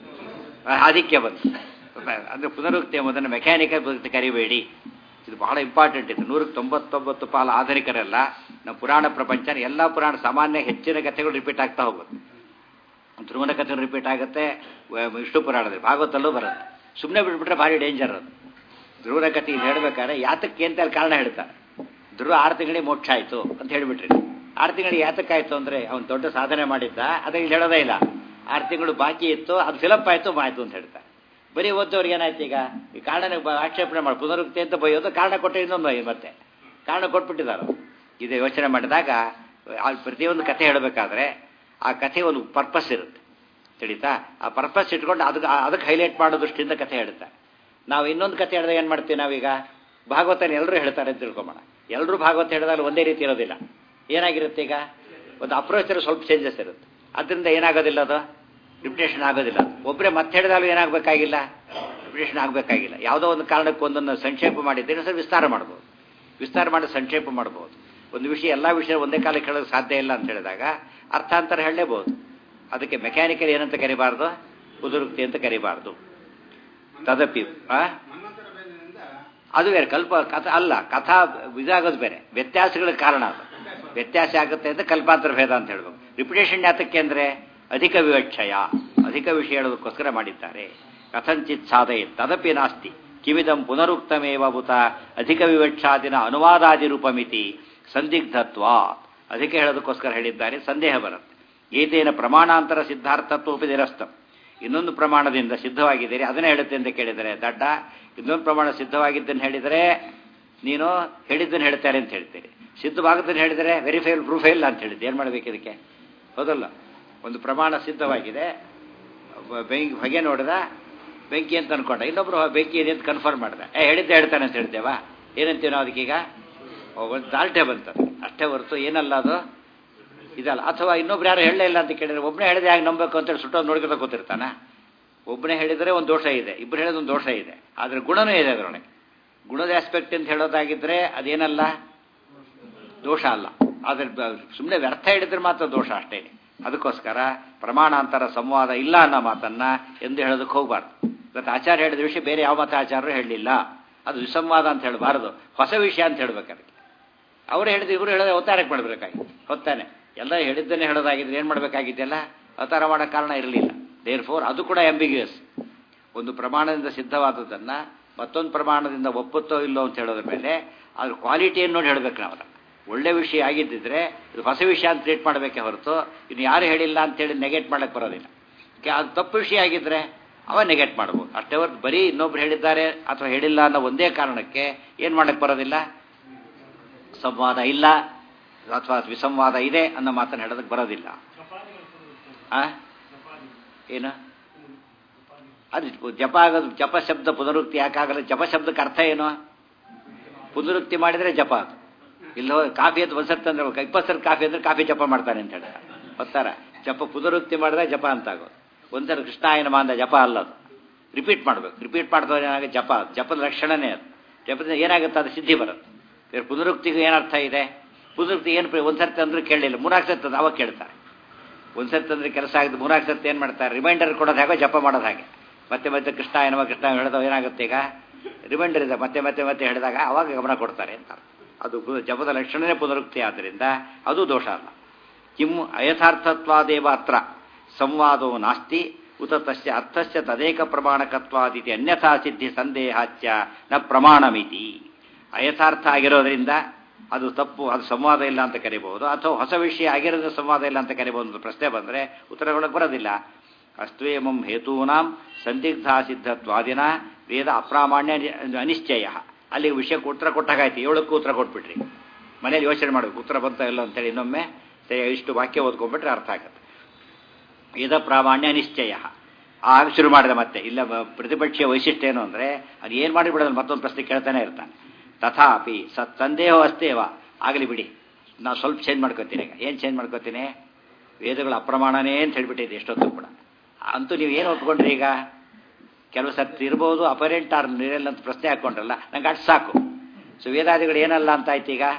ಆಧಿಕ್ಯ ಬಂತು ಅಂದರೆ ಪುನರುಕ್ತಿ ಎಂಬುದನ್ನು ಮೆಕ್ಯಾನಿಕಲ್ ಬದುಕಿ ಕರಿಬೇಡಿ ಇದು ಬಹಳ ಇಂಪಾರ್ಟೆಂಟ್ ಇದು ನೂರಕ್ಕೆ ತೊಂಬತ್ತೊಂಬತ್ತು ಪಾಲು ಆಧುನಿಕರೆಲ್ಲ ನಮ್ಮ ಪುರಾಣ ಪ್ರಪಂಚ ಎಲ್ಲ ಪುರಾಣ ಸಾಮಾನ್ಯ ಹೆಚ್ಚಿನ ಕಥೆಗಳು ರಿಪೀಟ್ ಆಗ್ತಾ ಹೋಗುತ್ತೆ ಧ್ರುವನ ಕಥೆ ರಿಪೀಟ್ ಆಗುತ್ತೆ ವ- ವಿಷ್ಣು ಪುರಾಣದಲ್ಲಿ ಭಾಗವತಲ್ಲೂ ಬರುತ್ತೆ ಸುಮ್ಮನೆ ಬಿಟ್ಬಿಟ್ರೆ ಭಾರಿ ಡೇಂಜರ್ ಅದು ಧ್ರುವನ ಕಥೆ ಇದು ಹೇಳ್ಬೇಕಾದ್ರೆ ಯಾತಕ್ಕೆ ಅಂತ ಅಲ್ಲಿ ಕಾರಣ ಹೇಳ್ತಾರೆ ಧ್ರುವ ಆರು ತಿಂಗಳಿಗೆ ಮೋಕ್ಷ ಆಯಿತು ಅಂತ ಹೇಳಿಬಿಟ್ರಿ ಆರು ತಿಂಗಳಿಗೆ ಯಾತಕ್ಕಾಯ್ತು ಅಂದರೆ ಅವನು ದೊಡ್ಡ ಸಾಧನೆ ಮಾಡಿದ್ದ ಅದಕ್ಕೆ ಇಲ್ಲಿ ಹೇಳೋದೇ ಇಲ್ಲ ಆರು ತಿಂಗಳು ಬಾಕಿ ಇತ್ತು ಅದು ಫಿಲಪ್ ಆಯಿತು ಆಯಿತು ಅಂತ ಹೇಳ್ತಾರೆ ಬರೀ ಓದೋರಿಗೆ ಏನಾಯ್ತು ಈಗ ಈ ಕಾರಣ ಆಕ್ಷೇಪಣೆ ಮಾಡಿ ಪುನರುಕ್ತಿ ಅಂತ ಬೈಯೋದು ಕಾರಣ ಕೊಟ್ಟರೆ ಇನ್ನೊಂದು ಬೈ- ಮತ್ತೆ ಕಾರಣ ಕೊಟ್ಬಿಟ್ಟಿದ್ದಾರೆ ಇದು ಯೋಚನೆ ಮಾಡಿದಾಗ ಅಲ್ಲಿ ಪ್ರತಿಯೊಂದು ಕಥೆ ಹೇಳಬೇಕಾದ್ರೆ ಆ ಕಥೆ ಒಂದು ಪರ್ಪಸ್ ಇರುತ್ತೆ ತಿಳಿತಾ ಆ ಪರ್ಪಸ್ ಇಟ್ಕೊಂಡು ಅದಕ್ಕೆ ಅದಕ್ಕೆ ಹೈಲೈಟ್ ಮಾಡೋ ದೃಷ್ಟಿಯಿಂದ ಕಥೆ ಹೇಳ್ತಾರೆ ನಾವು ಇನ್ನೊಂದು ಕಥೆ ಹೇಳಿದಾಗ ಏನು ಮಾಡ್ತೀವಿ ನಾವೀಗ ಭಾಗವತನ ಎಲ್ಲರೂ ಹೇಳ್ತಾರೆ ಅಂತ ತಿಳ್ಕೊಂಬೋಣ ಎಲ್ಲರೂ ಭಾಗವತ ಹೇಳಿದಾಗ ಒಂದೇ ರೀತಿ ಇರೋದಿಲ್ಲ ಏನಾಗಿರುತ್ತೆ ಈಗ ಒಂದು ಅಪ್ರೋಚ್ ಸ್ವಲ್ಪ ಚೇಂಜಸ್ ಇರುತ್ತೆ ಅದರಿಂದ ಏನಾಗೋದಿಲ್ಲ ಅದು ರಿಪಿಟೇಷನ್ ಆಗೋದಿಲ್ಲ ಒಬ್ಬರೇ ಮತ್ತೆ ಹೇಳಿದಾಗಲೂ ಏನಾಗಬೇಕಾಗಿಲ್ಲ ರಿಪಿಟೇಷನ್ ಆಗಬೇಕಾಗಿಲ್ಲ ಯಾವುದೋ ಒಂದು ಕಾರಣಕ್ಕೆ ಒಂದನ್ನು ಸಂಕ್ಷೇಪ ಮಾಡಿದ್ದೇನೆ ಸರ್ ವಿಸ್ತಾರ ಮಾಡ್ಬೋದು ವಿಸ್ತಾರ ಮಾಡಿ ಸಂಕ್ಷೇಪ ಮಾಡ್ಬೋದು ಒಂದು ವಿಷಯ ಎಲ್ಲ ವಿಷಯ ಒಂದೇ ಕಾಲಕ್ಕೆ ಹೇಳೋದು ಸಾಧ್ಯ ಇಲ್ಲ ಅಂತ ಹೇಳಿದಾಗ ಅರ್ಥಾಂತರ ಹೇಳಲೇಬಹುದು ಅದಕ್ಕೆ ಮೆಕ್ಯಾನಿಕಲ್ ಏನಂತ ಕರಿಬಾರ್ದು ಕುದುರುಕ್ತಿ ಅಂತ ಕರಿಬಾರ್ದು ತದಪಿ ಆ? ಅದು ಬೇರೆ ಕಲ್ಪ ಕಥಾ ಅಲ್ಲ ಕಥಾ ಇದಾಗೋದು ಬೇರೆ ವ್ಯತ್ಯಾಸಗಳ ಕಾರಣ ಅದು ವ್ಯತ್ಯಾಸ ಆಗುತ್ತೆ ಅಂತ ಕಲ್ಪಾಂತರ ಭೇದ ಅಂತ ಹೇಳ್ಬೇಕು ರಿಪಿಟೇಷನ್ ಯಾತಕ್ಕೆ ಅಂದ್ರೆ ಅಧಿಕ ವಿವಕ್ಷಯ ಅಧಿಕ ವಿಷಯ ಹೇಳೋದಕ್ಕೋಸ್ಕರ ಮಾಡಿದ್ದಾರೆ ಕಥಂಚಿತ್ ಸಾಧಯ ತದಪಿ ನಾಸ್ತಿ ಕಿವಿದಂ ಪುನರುಕ್ತಮೇವ ಭೂತ ಅಧಿಕ ವಿವಕ್ಷಾದಿನ ಅನುವಾದಾದಿ ರೂಪಮಿತಿ ಸಂದಿಗ್ಧತ್ವ ಅಧಿಕ ಹೇಳೋದಕ್ಕೋಸ್ಕರ ಹೇಳಿದ್ದಾರೆ ಸಂದೇಹ ಬರುತ್ತೆ ಏತೇನ ಪ್ರಮಾಣಾಂತರ ಸಿದ್ಧಾರ್ಥತ್ವ ನಿರಸ್ತಂ ಇನ್ನೊಂದು ಪ್ರಮಾಣದಿಂದ ಸಿದ್ಧವಾಗಿದ್ದೀರಿ ಅದನ್ನೇ ಹೇಳುತ್ತೆ ಅಂತ ಕೇಳಿದರೆ ದಡ್ಡ ಇನ್ನೊಂದು ಪ್ರಮಾಣ ಸಿದ್ಧವಾಗಿದ್ದನ್ನು ಹೇಳಿದರೆ ನೀನು ಹೇಳಿದ್ದನ್ನು ಹೇಳ್ತಾರೆ ಅಂತ ಹೇಳ್ತೀರಿ ಸಿದ್ಧವಾಗದ್ದನ್ನು ಹೇಳಿದರೆ ವೆರಿಫೈಲ್ ಪ್ರೂಫೇ ಇಲ್ಲ ಅಂತ ಹೇಳಿದ್ದೆ ಏನು ಮಾಡಬೇಕು ಇದಕ್ಕೆ ಹೌದಲ್ಲ ಒಂದು ಪ್ರಮಾಣ ಸಿದ್ಧವಾಗಿದೆ ಬ- ಬೆಂಕಿ ಹೊಗೆ ನೋಡಿದ ಬೆಂಕಿ ಅಂತ ಅನ್ಕೊಂಡ ಇನ್ನೊಬ್ರು ಬೆಂಕಿ ಇದೆ ಅಂತ ಕನ್ಫರ್ಮ್ ಮಾಡಿದೆ ಏ ಹೇಳಿದ್ದೆ ಹೇಳ್ತಾನೆ ಅಂತ ಹೇಳ್ತೇವಾ ಏನಂತೀವಿ ನಾವು ಅದಕ್ಕೀಗ ಒಂದು ದಾಲ್ಟೆ ಬಂತದೆ ಅಷ್ಟೇ ಹೊರತು ಏನಲ್ಲ ಅದು ಇದಲ್ಲ ಅಥವಾ ಇನ್ನೊಬ್ರು ಯಾರು ಹೇಳಲೇ ಇಲ್ಲ ಅಂತ ಕೇಳಿದ್ರೆ ಒಬ್ಬನೇ ಹೇಳಿದ್ರೆ ಯಾಕೆ ನಂಬಬೇಕು ಅಂತೇಳಿ ಸುಟ್ಟೋದು ನೋಡ್ಕೊತ ಕೂತಿರ್ತಾನ ಒಬ್ಬನೇ ಹೇಳಿದರೆ ಒಂದು ದೋಷ ಇದೆ ಇಬ್ಬರು ಹೇಳೋದು ಒಂದು ದೋಷ ಇದೆ ಆದರೆ ಗುಣನೂ ಇದೆ ಅದರೊಳಗೆ ಗುಣದ ಆಸ್ಪೆಕ್ಟ್ ಅಂತ ಹೇಳೋದಾಗಿದ್ರೆ ಅದೇನಲ್ಲ ದೋಷ ಅಲ್ಲ ಆದರೆ ಸುಮ್ಮನೆ ವ್ಯರ್ಥ ಹಿಡಿದ್ರೆ ಮಾತ್ರ ದೋಷ ಅಷ್ಟೇ ಅದಕ್ಕೋಸ್ಕರ ಪ್ರಮಾಣಾಂತರ ಸಂವಾದ ಇಲ್ಲ ಅನ್ನೋ ಮಾತನ್ನ ಎಂದು ಹೇಳೋದಕ್ಕೆ ಹೋಗಬಾರ್ದು ಇವತ್ತು ಆಚಾರ್ಯ ಹೇಳಿದ ವಿಷಯ ಬೇರೆ ಯಾವ ಮತ ಆಚಾರ್ಯರು ಹೇಳಲಿಲ್ಲ ಅದು ವಿಸಂವಾದ ಅಂತ ಹೇಳಬಾರದು ಹೊಸ ವಿಷಯ ಅಂತ ಹೇಳ್ಬೇಕು ಅದಕ್ಕೆ ಅವ್ರು ಹೇಳಿದ್ರು ಇವರು ಹೇಳಿದ್ರೆ ಅವತಾರಕ್ಕೆ ಮಾಡಬೇಕಾಗಿ ಹೊತ್ತಾನೆ ಎಲ್ಲ ಹೇಳಿದ್ದನ್ನೇ ಹೇಳೋದಾಗಿದ್ರೆ ಏನು ಮಾಡಬೇಕಾಗಿದ್ದೆಲ್ಲ ಅವತಾರ ಮಾಡೋ ಕಾರಣ ಇರಲಿಲ್ಲ ದೇರ್ ಫೋರ್ ಅದು ಕೂಡ ಎಂಬಿಗ್ಯೂಸ್ ಒಂದು ಪ್ರಮಾಣದಿಂದ ಸಿದ್ಧವಾದದ್ದನ್ನು ಮತ್ತೊಂದು ಪ್ರಮಾಣದಿಂದ ಒಪ್ಪುತ್ತೋ ಇಲ್ಲೋ ಅಂತ ಹೇಳೋದ್ರ ಮೇಲೆ ಅದ್ರ ಕ್ವಾಲಿಟಿಯನ್ನು ನೋಡಿ ಹೇಳ್ಬೇಕು ನಾವು ಅದನ್ನ. ಒಳ್ಳೆ ವಿಷಯ ಆಗಿದ್ದಿದ್ರೆ ಇದು ಹೊಸ ವಿಷಯ ಅಂತ ಟ್ರೀಟ್ ಮಾಡಬೇಕೇ ಹೊರತು ಇನ್ನು ಯಾರು ಹೇಳಿಲ್ಲ ಅಂತೇಳಿ ನೆಗೆಟ್ ಮಾಡಕ್ಕೆ ಬರೋದಿಲ್ಲ ಕೆ- ಅದು ತಪ್ಪು ವಿಷಯ ಆಗಿದ್ದರೆ ಅವ ನೆಗೆಟ್ ಮಾಡ್ಬೋದು ಅಷ್ಟೇ ಹೊರತು ಬರೀ ಇನ್ನೊಬ್ರು ಹೇಳಿದ್ದಾರೆ ಅಥವಾ ಹೇಳಿಲ್ಲ ಅನ್ನೋ ಒಂದೇ ಕಾರಣಕ್ಕೆ ಏನು ಮಾಡಕ್ಕೆ ಬರೋದಿಲ್ಲ ಸಂವಾದ ಇಲ್ಲ ಅಥವಾ ವಿಸಂವಾದ ಇದೆ ಅನ್ನೋ ಮಾತನ್ನು ಹೇಳೋದಕ್ಕೆ ಬರೋದಿಲ್ಲ ಆ ಏನು ಅದು ಜಪ ಆಗೋದು ಜಪ ಶಬ್ದ ಪುನರುಕ್ತಿ ಯಾಕಾಗಲ್ಲ ಜಪ ಶಬ್ದಕ್ಕೆ ಅರ್ಥ ಏನು ಪುನರುಕ್ತಿ ಮಾಡಿದರೆ ಜಪ ಅದು ಇಲ್ಲ ಕಾಫಿ ಅಂತ ಒಂದ್ಸರ್ತಿ ಅಂದ್ರೆ ಇಪ್ಪತ್ತು ಸರಿ ಕಾಫಿ ಅಂದ್ರೆ ಕಾಫಿ ಜಪ ಮಾಡ್ತಾನೆ ಅಂತ ಹೇಳ್ತಾರೆ ಗೊತ್ತಾರ ಜಪ ಪುನರುಕ್ತಿ ಮಾಡಿದ್ರೆ ಜಪ ಅಂತ ಆಗೋದು ಒಂದ್ಸರಿ ಕೃಷ್ಣಾಯನ ಮಾಂದ ಜಪ ಅಲ್ಲ ಅದು ರಿಪೀಟ್ ಮಾಡಬೇಕು ರಿಪೀಟ್ ಮಾಡಿದವ್ರು ಏನಾಗುತ್ತೆ ಜಪ ಜಪದ ಲಕ್ಷಣನೇ ಅದು ಜಪದಿಂದ ಏನಾಗುತ್ತೆ ಅದು ಸಿದ್ಧಿ ಬರುತ್ತೆ ಇವ್ರ ಪುನರುಕ್ತಿಗೂ ಏನರ್ಥ ಇದೆ ಪುನರುಕ್ತಿ ಏನು ಒಂದ್ಸರ್ತಿ ಅಂದ್ರೆ ಕೇಳಲಿಲ್ಲ ಮೂರಾಕ್ ಸರ್ತಿ ಅದು ಅವಾಗ ಕೇಳ್ತಾರೆ ಒಂದ್ಸರ್ತಿ ಅಂದ್ರೆ ಕೆಲಸ ಆಗಿದ್ದು ಮೂರಾಕ್ ಸರ್ತಿ ಏನು ಮಾಡ್ತಾರೆ ರಿಮೈಂಡರ್ ಕೊಡೋದು ಹಾಗೆ ಜಪ ಮಾಡೋದು ಹಾಗೆ ಮತ್ತೆ ಮತ್ತೆ ಕೃಷ್ಣ ಏನವ ಕೃಷ್ಣ ಹೇಳಿದವ ಏನಾಗುತ್ತೆ ಈಗ ರಿಮೈಂಡರ್ ಇದೆ ಮತ್ತೆ ಮತ್ತೆ ಮತ್ತೆ ಹೇಳಿದಾಗ ಅವಾಗ ಗಮನ ಕೊಡ್ತಾರೆ ಅಂತ ಅದು ಪು- ಜಪದ ಲಕ್ಷಣನೇ ಪುನರುಕ್ತಿ ಆದ್ದರಿಂದ ಅದು ದೋಷ ಅಲ್ಲ ಕಿಂ ಅಯಥಾರ್ಥತ್ವಾದೇವ ಅತ್ರ ಸಂವಾದೋ ನಾಸ್ತಿ ಉತ ತಸ್ಯ ಅರ್ಥಸ್ಯ ತದೇಕ ಪ್ರಮಾಣಕತ್ವಾದಿತಿ ಅನ್ಯಥಾ ಸಿದ್ಧಿ ಸಂದೇಹಾಚ್ಯ ನ ಪ್ರಮಾಣಮಿತಿ ಅಯಥಾರ್ಥ ಆಗಿರೋದ್ರಿಂದ ಅದು ತಪ್ಪು ಅದು ಸಂವಾದ ಇಲ್ಲ ಅಂತ ಕರಿಬಹುದು ಅಥವಾ ಹೊಸ ವಿಷಯ ಆಗಿರೋದ್ರ ಸಂವಾದ ಇಲ್ಲ ಅಂತ ಕರಿಬಹುದು ಅಂತ ಪ್ರಶ್ನೆ ಬಂದರೆ ಉತ್ತರಗೊಳಕ್ಕೆ ಬರೋದಿಲ್ಲ ಅಸ್ತ್ವೇಮಂ ಹೇತೂನಾಂ ಸಂದಿಗ್ಧ ಸಿದ್ಧತ್ವಾದಿನ ವೇದ ಅಪ್ರಾಮಾಣ್ಯ ನಿ- ಅನಿಶ್ಚಯ ಅಲ್ಲಿ ವಿಷಯಕ್ಕೆ ಉತ್ತರ ಕೊಟ್ಟಾಗಾಯ್ತು ಏಳಕ್ಕೂ ಉತ್ತರ ಕೊಟ್ಬಿಟ್ರಿ ಮನೇಲಿ ಯೋಚನೆ ಮಾಡಬೇಕು ಉತ್ತರ ಬಂತ ಇಲ್ಲ ಅಂತೇಳಿ ಇನ್ನೊಮ್ಮೆ ಸರಿ ಇಷ್ಟು ವಾಕ್ಯ ಓದ್ಕೊಂಡ್ಬಿಟ್ರೆ ಅರ್ಥ ಆಗುತ್ತೆ ವೇದ ಪ್ರಾಮಾಣ್ಯ ನಿಶ್ಚಯ ಆಗ ಶುರು ಮಾಡಿದೆ ಮತ್ತೆ ಇಲ್ಲ ಬ- ಪ್ರತಿಪಕ್ಷೀಯ ವೈಶಿಷ್ಟ್ಯ ಏನು ಅಂದರೆ ಅದು ಏನು ಮಾಡಿಬಿಡೋದು ಮತ್ತೊಂದು ಪ್ರಶ್ನೆ ಕೇಳ್ತಾನೆ ಇರ್ತಾನೆ ತಥಾಪಿ ಸತ್ ಸಂದೇಹ ಅಸ್ತೇವ ಆಗಲಿ ಬಿಡಿ ನಾವು ಸ್ವಲ್ಪ ಚೇಂಜ್ ಮಾಡ್ಕೋತೀನಿ ಈಗ ಏನು ಚೇಂಜ್ ಮಾಡ್ಕೋತೀನಿ ವೇದಗಳು ಅಪ್ರಮಾಣನೇ ಅಂತ ಹೇಳ್ಬಿಟ್ಟಿದೆ ಎಷ್ಟೊತ್ತು ಕೂಡ ಅಂತೂ ನೀವು ಏನು ಒಪ್ಕೊಂಡ್ರಿ ಈಗ ಕೆಲವು ಸರ್ತಿ ಇರ್ಬೋದು ಅಪರೆಂಟ್ ಆರ್ ನಿರಲ್ ಅಂತ ಪ್ರಶ್ನೆ ಹಾಕ್ಕೊಂಡ್ರಲ್ಲ ನಂಗೆ ಅಷ್ಟು ಸಾಕು ಸೊ ವೇದಾದಿಗಳು ಏನಲ್ಲ ಅಂತ ಆಯ್ತು ಈಗ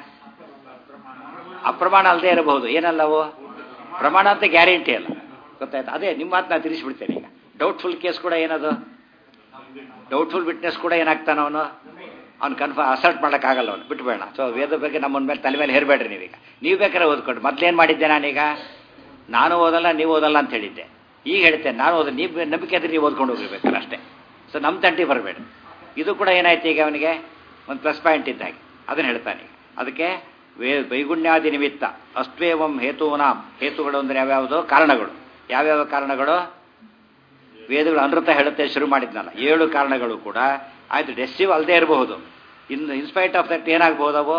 ಅಪ್ರಮಾಣ ಅಲ್ಲದೆ ಇರಬಹುದು ಏನಲ್ಲವು ಪ್ರಮಾಣ ಅಂತ ಗ್ಯಾರಂಟಿ ಅಲ್ಲ ಗೊತ್ತಾಯ್ತು ಅದೇ ನಿಮ್ಮ ಮಾತು ನಾನು ತಿಳಿಸ್ಬಿಡ್ತೇನೆ ಈಗ ಡೌಟ್ಫುಲ್ ಕೇಸ್ ಕೂಡ ಏನದು ಡೌಟ್ಫುಲ್ ವಿಟ್ನೆಸ್ ಕೂಡ ಏನಾಗ್ತಾನ ಅವನು ಅವ್ನು ಕನ್ಫರ್ಮ್ ಅಸಲ್ಟ್ ಮಾಡೋಕ್ಕಾಗಲ್ಲ ಅವನು ಬಿಟ್ಬೇಡ ಸೊ ವೇದ ಬಗ್ಗೆ ನಮ್ಮನ್ನ ಮೇಲೆ ತಲೆ ಮೇಲೆ ಹೇರಬೇಡ್ರಿ ನೀವೀಗ ನೀವು ಬೇಕಾದ್ರೆ ಓದ್ಕೊಂಡು ಮೊದ್ಲೇನು ಮಾಡಿದ್ದೆ ನಾನೀಗ ನಾನು ಓದಲ್ಲ ನೀವು ಓದಲ್ಲ ಅಂತ ಹೇಳಿದ್ದೆ ಈಗ ಹೇಳ್ತೇನೆ ನಾನು ಓದ ನೀವು ನಂಬಿಕೆ ಇದ್ರೆ ನೀವು ಓದ್ಕೊಂಡು ಹೋಗಿರ್ಬೇಕಲ್ಲ ಅಷ್ಟೇ ಸೊ ನಮ್ಮ ತಂಟಿ ಬರಬೇಡ ಇದು ಕೂಡ ಏನಾಯ್ತು ಈಗ ಅವನಿಗೆ ಒಂದು ಪ್ಲಸ್ ಪಾಯಿಂಟ್ ಇದ್ದಾಗೆ ಅದನ್ನು ಹೇಳ್ತಾನೆ ಅದಕ್ಕೆ ವೇ ವೈಗುಣ್ಯಾದಿ ನಿಮಿತ್ತ ಅಸ್ತ್ವೇವಂ ಹೇತೂನಾಂ ಹೇತುಗಳು ಅಂದರೆ ಯಾವ್ಯಾವುದು ಕಾರಣಗಳು ಯಾವ್ಯಾವ ಕಾರಣಗಳು ವೇದಗಳು ಅನೃತ ಹೇಳುತ್ತೆ ಶುರು ಮಾಡಿದ್ನಲ್ಲ ಏಳು ಕಾರಣಗಳು ಕೂಡ ಆಯ್ತು ಡೆಸ್ಸಿವ್ ಅಲ್ಲದೆ ಇರಬಹುದು ಇನ್ನು ಇನ್ಸ್ಪೈಟ್ ಆಫ್ ದಟ್ ಏನಾಗಬಹುದು ಅವು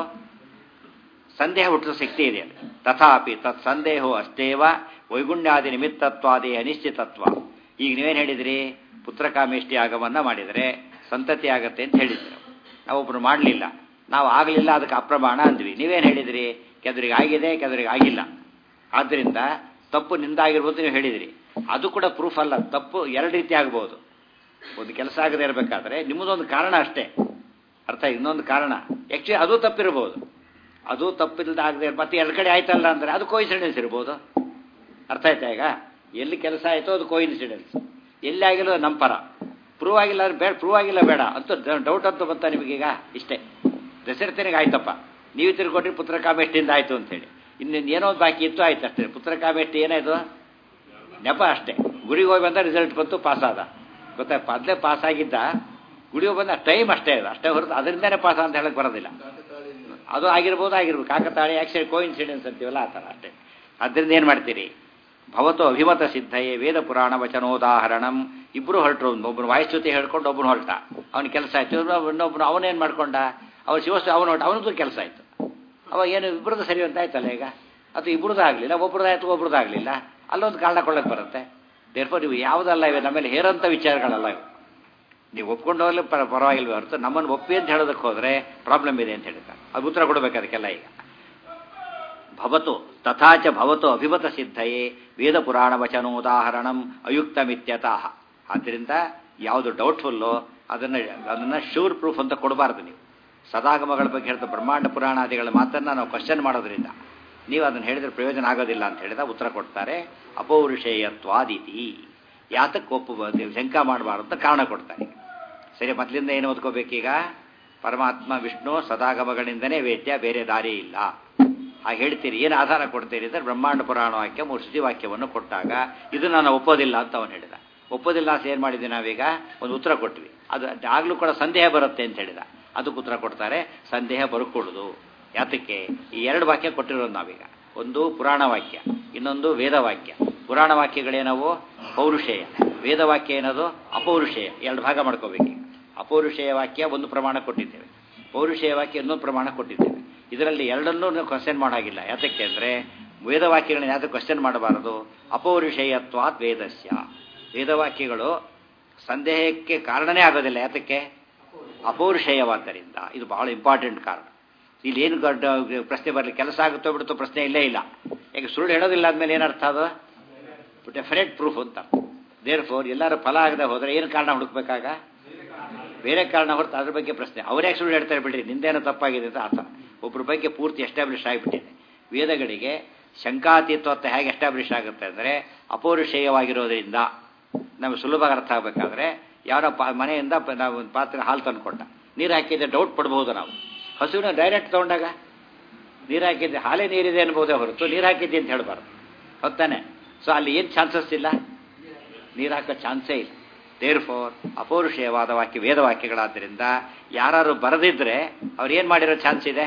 ಸಂದೇಹ ಹುಟ್ಟಿಸೋ ಶಕ್ತಿ ಇದೆ ಅಲ್ಲಿ ತಥಾಪಿ ತತ್ ಸಂದೇಹೋ ಅಷ್ಟೇವ ವೈಗುಣ್ಯಾದಿ ನಿಮಿತ್ತತ್ವಾದಿ ಅನಿಶ್ಚಿತತ್ವ ಈಗ ನೀವೇನು ಹೇಳಿದ್ರಿ ಪುತ್ರಕಾಮೇಷ್ಟಿ ಆಗಮನ್ನ ಮಾಡಿದರೆ ಸಂತತಿ ಆಗತ್ತೆ ಅಂತ ಹೇಳಿದ್ರು ನಾವೊಬ್ಬರು ಮಾಡಲಿಲ್ಲ ನಾವು ಆಗಲಿಲ್ಲ ಅದಕ್ಕೆ ಅಪ್ರಮಾಣ ಅಂದ್ವಿ ನೀವೇನು ಹೇಳಿದ್ರಿ ಕೆದರಿಗೆ ಆಗಿದೆ ಕೆದರಿಗೆ ಆಗಿಲ್ಲ ಆದ್ದರಿಂದ ತಪ್ಪು ನಿಂದಾಗಿರ್ಬೋದು ನೀವು ಹೇಳಿದಿರಿ ಅದು ಕೂಡ ಪ್ರೂಫ್ ಅಲ್ಲ ತಪ್ಪು ಎರಡು ರೀತಿ ಆಗ್ಬೋದು ಒಂದು ಕೆಲಸ ಆಗದೆ ಇರಬೇಕಾದ್ರೆ ನಿಮ್ಮದೊಂದು ಕಾರಣ ಅಷ್ಟೇ ಅರ್ಥ ಇನ್ನೊಂದು ಕಾರಣ ಆ್ಯಕ್ಚುಲಿ ಅದು ತಪ್ಪಿರ್ಬೋದು ಅದು ತಪ್ಪಿಲ್ಲದೆ ಆಗದೆ ಮತ್ತೆ ಎರಡು ಕಡೆ ಆಯ್ತಲ್ಲ ಅಂದರೆ ಅದು ಕೋಇನ್ಸಿಡೆನ್ಸ್ ಇರ್ಬೋದು ಅರ್ಥ ಆಯ್ತಾ ಈಗ ಎಲ್ಲಿ ಕೆಲಸ ಆಯಿತೋ ಅದು ಕೋಇನ್ಸಿಡೆನ್ಸ್ ಎಲ್ಲಿ ಆಗಿಲ್ಲ ನಮ್ಮ ಪರ ಪ್ರೂವ್ ಆಗಿಲ್ಲ ಅಂದ್ರೆ ಬೇಡ ಪ್ರೂವ್ ಆಗಿಲ್ಲ ಬೇಡ ಅಂತ ಡೌಟ್ ಅಂತ ಬಂತ ನಿಮಗೀಗ ಇಷ್ಟೇ ದಸರತನಿಗೆ ಆಯ್ತಪ್ಪ ನೀವು ತಿರ್ಕೊಟ್ರಿ ಪುತ್ರ ಕಾಮೇಷ್ಟಿಯಿಂದ ಆಯಿತು ಅಂತೇಳಿ ಇನ್ನೇನು ಏನೋ ಒಂದು ಬಾಕಿ ಇತ್ತು ಆಯ್ತು ಅಷ್ಟೇ ಪುತ್ರ ಕಾಮೇಷ್ಟಿ ಏನಾಯ್ತು ನೆಪ ಅಷ್ಟೇ ಗುಡಿಗೆ ಹೋಗಿ ಬಂದ ರಿಸಲ್ಟ್ ಬಂತು ಪಾಸ್ ಆದ ಗೊತ್ತಾ ಮೊದಲೇ ಪಾಸ್ ಆಗಿದ್ದ ಗುಡಿಗೆ ಬಂದ ಟೈಮ್ ಅಷ್ಟೇ ಅದು ಅಷ್ಟೇ ಹೊರತು ಅದರಿಂದನೇ ಪಾಸ್ ಅಂತ ಹೇಳಕ್ ಬರೋದಿಲ್ಲ ಅದು ಆಗಿರ್ಬೋದು ಆಗಿರ್ಬೋದು ಕಾಕತಾಳಿ ಆಕ್ಸಿಡೆಂಟ್ ಕೋ ಇನ್ಸಿಡೆನ್ಸ್ ಅಂತೀವಲ್ಲ ಆ ಥರ ಅಷ್ಟೇ ಅದರಿಂದ ಏನು ಮಾಡ್ತೀರಿ ಭವತು ಅಭಿಮತ ಸಿದ್ಧಯೇ ವೇದ ಪುರಾಣ ವಚನೋದಾಹರಣಂ ಇಬ್ಬರು ಹೊರಟರು ಒಬ್ಬನು ವಾಯುಚ್ಯುತಿ ಹೇಳ್ಕೊಂಡು ಒಬ್ಬನು ಹೊರಟ ಅವನ ಕೆಲಸ ಆಯ್ತು ಇನ್ನೊಬ್ಬನು ಅವನೇನು ಮಾಡ್ಕೊಂಡ ಅವ್ನು ಶಿವಸ್ತು ಅವನು ಹೊರಟ ಅವನದ್ದು ಕೆಲಸ ಆಯ್ತು ಅವಾಗ ಏನು ಇಬ್ಬರದ್ದು ಸರಿ ಅಂತ ಆಯ್ತಲ್ಲ ಈಗ ಅದು ಇಬ್ಬರದ್ದು ಆಗಲಿಲ್ಲ ಒಬ್ರದ್ದಾಯ್ತು ಒಬ್ರದ್ದು ಆಗಲಿಲ್ಲ ಅಲ್ಲೊಂದು ಕಾರಣ ಕೊಡಕ್ಕೆ ಬರುತ್ತೆ ದೇರ್ಫೋ ನೀವು ಯಾವುದಲ್ಲ ಇವೆ ನಮ್ಮಲ್ಲಿ ಹೇರಂಥ ವಿಚಾರಗಳಲ್ಲ ಇವು ನೀವು ಒಪ್ಕೊಂಡು ಹೋಗ್ಲಿ ಪರ ಪರವಾಗಿಲ್ವೇ ಹೊರತು ನಮ್ಮನ್ನು ಒಪ್ಪಿ ಅಂತ ಹೇಳೋದಕ್ಕೆ ಹೋದರೆ ಪ್ರಾಬ್ಲಮ್ ಇದೆ ಅಂತ ಹೇಳ್ತಾರೆ ಅದು ಉತ್ತರ ಕೊಡಬೇಕು ಅದಕ್ಕೆಲ್ಲ ಈಗ ಭವತು ತಥಾಚ ಭವತು ಅಭಿಮತ ಸಿದ್ಧಯೇ ವೇದ ಪುರಾಣ ವಚನೋದಾಹರಣಂ ಅಯುಕ್ತಮಿತ್ಯತಃ ಆದ್ದರಿಂದ ಯಾವುದು ಡೌಟ್ಫುಲ್ಲೋ ಅದನ್ನು ಅದನ್ನು ಶೂರ್ ಪ್ರೂಫ್ ಅಂತ ಕೊಡಬಾರ್ದು ನೀವು ಸದಾಗಮಗಳ ಬಗ್ಗೆ ಹೇಳಿದ ಬ್ರಹ್ಮಾಂಡ ಪುರಾಣಾದಿಗಳ ಮಾತನ್ನು ನಾವು ಕ್ವಶನ್ ಮಾಡೋದ್ರಿಂದ ನೀವು ಅದನ್ನು ಹೇಳಿದ್ರೆ ಪ್ರಯೋಜನ ಆಗೋದಿಲ್ಲ ಅಂತ ಹೇಳಿದ ಉತ್ತರ ಕೊಡ್ತಾರೆ ಅಪೌರುಷೇಯತ್ವಾದಿತಿ ಯಾತಕ್ಕೆ ಒಪ್ಪು ಶಂಕ ಮಾಡಬಾರ್ದು ಅಂತ ಕಾರಣ ಕೊಡ್ತಾರೆ ಸರಿ ಮೊದಲಿಂದ ಏನು ಓದ್ಕೋಬೇಕೀಗ ಪರಮಾತ್ಮ ವಿಷ್ಣು ಸದಾಗಮಗಳಿಂದನೇ ವೇದ್ಯ ಬೇರೆ ದಾರಿ ಇಲ್ಲ ಹಾಗೆ ಹೇಳ್ತೀರಿ ಏನು ಆಧಾರ ಕೊಡ್ತೀರಿ ಅಂದರೆ ಬ್ರಹ್ಮಾಂಡ ಪುರಾಣ ವಾಕ್ಯ ಮೂರು ಶ್ರುತಿ ವಾಕ್ಯವನ್ನು ಕೊಟ್ಟಾಗ ಇದು ನಾನು ಒಪ್ಪೋದಿಲ್ಲ ಅಂತ ಅವನು ಹೇಳಿದ ಒಪ್ಪೋದಿಲ್ಲ ಅಂತ ಏನು ಮಾಡಿದ್ವಿ ನಾವೀಗ ಒಂದು ಉತ್ತರ ಕೊಟ್ವಿ ಅದು ಆಗಲೂ ಕೂಡ ಸಂದೇಹ ಬರುತ್ತೆ ಅಂತ ಹೇಳಿದ ಅದಕ್ಕೆ ಉತ್ತರ ಕೊಡ್ತಾರೆ ಸಂದೇಹ ಬರ್ಕೊಡುದು ಯಾತಕ್ಕೆ ಈ ಎರಡು ವಾಕ್ಯ ಕೊಟ್ಟಿರೋದು ನಾವೀಗ ಒಂದು ಪುರಾಣ ವಾಕ್ಯ ಇನ್ನೊಂದು ವೇದ ವಾಕ್ಯ ಪುರಾಣ ವಾಕ್ಯಗಳೇನವು ಪೌರುಷೇಯ ವೇದ ವಾಕ್ಯ ಏನದು ಅಪೌರುಷೇಯ ಎರಡು ಭಾಗ ಮಾಡ್ಕೋಬೇಕು ಅಪೌರುಷೇಯ ವಾಕ್ಯ ಒಂದು ಪ್ರಮಾಣ ಕೊಟ್ಟಿದ್ದೇವೆ ಪೌರುಷೇಯ ವಾಕ್ಯ ಇನ್ನೊಂದು ಪ್ರಮಾಣ ಕೊಟ್ಟಿದ್ದೇವೆ ಇದರಲ್ಲಿ ಎರಡನ್ನೂ ನಾವು ಕ್ವಶನ್ ಮಾಡಾಗಿಲ್ಲ ಯಾತಕ್ಕೆ ಅಂದರೆ ವೇದವಾಕ್ಯಗಳನ್ನ ಯಾವುದು ಕ್ವಶನ್ ಮಾಡಬಾರದು ಅಪೌರುಷೇಯತ್ವಾತ್ ವೇದಸ್ಯ ವೇದವಾಕ್ಯಗಳು ಸಂದೇಹಕ್ಕೆ ಕಾರಣನೇ ಆಗೋದಿಲ್ಲ ಯಾತಕ್ಕೆ ಅಪೌರುಷೇಯವಾದ್ದರಿಂದ ಇದು ಬಹಳ ಇಂಪಾರ್ಟೆಂಟ್ ಕಾರಣ ಇಲ್ಲಿ ಏನು ಪ್ರಶ್ನೆ ಬರಲಿ ಕೆಲಸ ಆಗುತ್ತೋ ಬಿಡುತ್ತೋ ಪ್ರಶ್ನೆ ಇಲ್ಲೇ ಇಲ್ಲ ಯಾಕೆ ಸುಳ್ಳು ಹೇಳೋದಿಲ್ಲ ಆದ್ಮೇಲೆ ಏನರ್ಥ ಅದು ಡೆಫಿನೆಟ್ ಪ್ರೂಫ್ ಅಂತ ದೇರ್ ಫೋರ್ ಎಲ್ಲರೂ ಫಲ ಆಗದೆ ಹೋದರೆ ಏನು ಕಾರಣ ಹುಡುಕ್ಬೇಕಾಗ ಬೇರೆ ಕಾರಣ ಹೊರತು ಅದ್ರ ಬಗ್ಗೆ ಪ್ರಶ್ನೆ ಅವರೇ ಸುಳ್ಳು ಹೇಳ್ತಾರೆ ಬಿಡ್ರಿ ನಿಂದೇನೋ ತಪ್ಪಾಗಿದೆ ಅಂತ ಅರ್ಥ ಒಬ್ಬರ ಬಗ್ಗೆ ಪೂರ್ತಿ ಎಸ್ಟಾಬ್ಲಿಷ್ ಆಗಿಬಿಟ್ಟಿದೆ ವೇದಗಳಿಗೆ ಶಂಕಾತೀತ್ವತ್ತ ಹೇಗೆ ಎಸ್ಟಾಬ್ಲಿಷ್ ಆಗುತ್ತೆ ಅಂದರೆ ಅಪೌರುಷೇಯವಾಗಿರೋದ್ರಿಂದ ನಮಗೆ ಸುಲಭವಾಗಿ ಅರ್ಥ ಆಗಬೇಕಾದ್ರೆ ಯಾರೋ ಪಾ ಮನೆಯಿಂದ ನಾವು ಒಂದು ಪಾತ್ರೆ ಹಾಲು ತಂದುಕೊಟ್ಟ ನೀರು ಹಾಕಿದ್ರೆ ಡೌಟ್ ಪಡ್ಬೋದು ನಾವು ಹಸುವಿನ ಡೈರೆಕ್ಟ್ ತೊಗೊಂಡಾಗ ನೀರು ಹಾಕಿದ್ದೆ ಹಾಲೇ ನೀರಿದೆ ಅನ್ಬೋದೇ ಹೊರತು ನೀರು ಹಾಕಿದ್ದೆ ಅಂತ ಹೇಳಬಾರ್ದು ಹೊತ್ತಾನೆ ಸೊ ಅಲ್ಲಿ ಏನು ಚಾನ್ಸಸ್ ಇಲ್ಲ ನೀರು ಹಾಕೋ ಚಾನ್ಸೇ ಇಲ್ಲ ದೇರ್ ಫೋರ್ ಅಪೌರುಷೇಯವಾದ ವಾಕ್ಯ ವೇದವಾಕ್ಯಗಳಾದ್ದರಿಂದ ಯಾರು ಬರೆದಿದ್ರೆ ಅವ್ರು ಏನು ಮಾಡಿರೋ ಚಾನ್ಸ್ ಇದೆ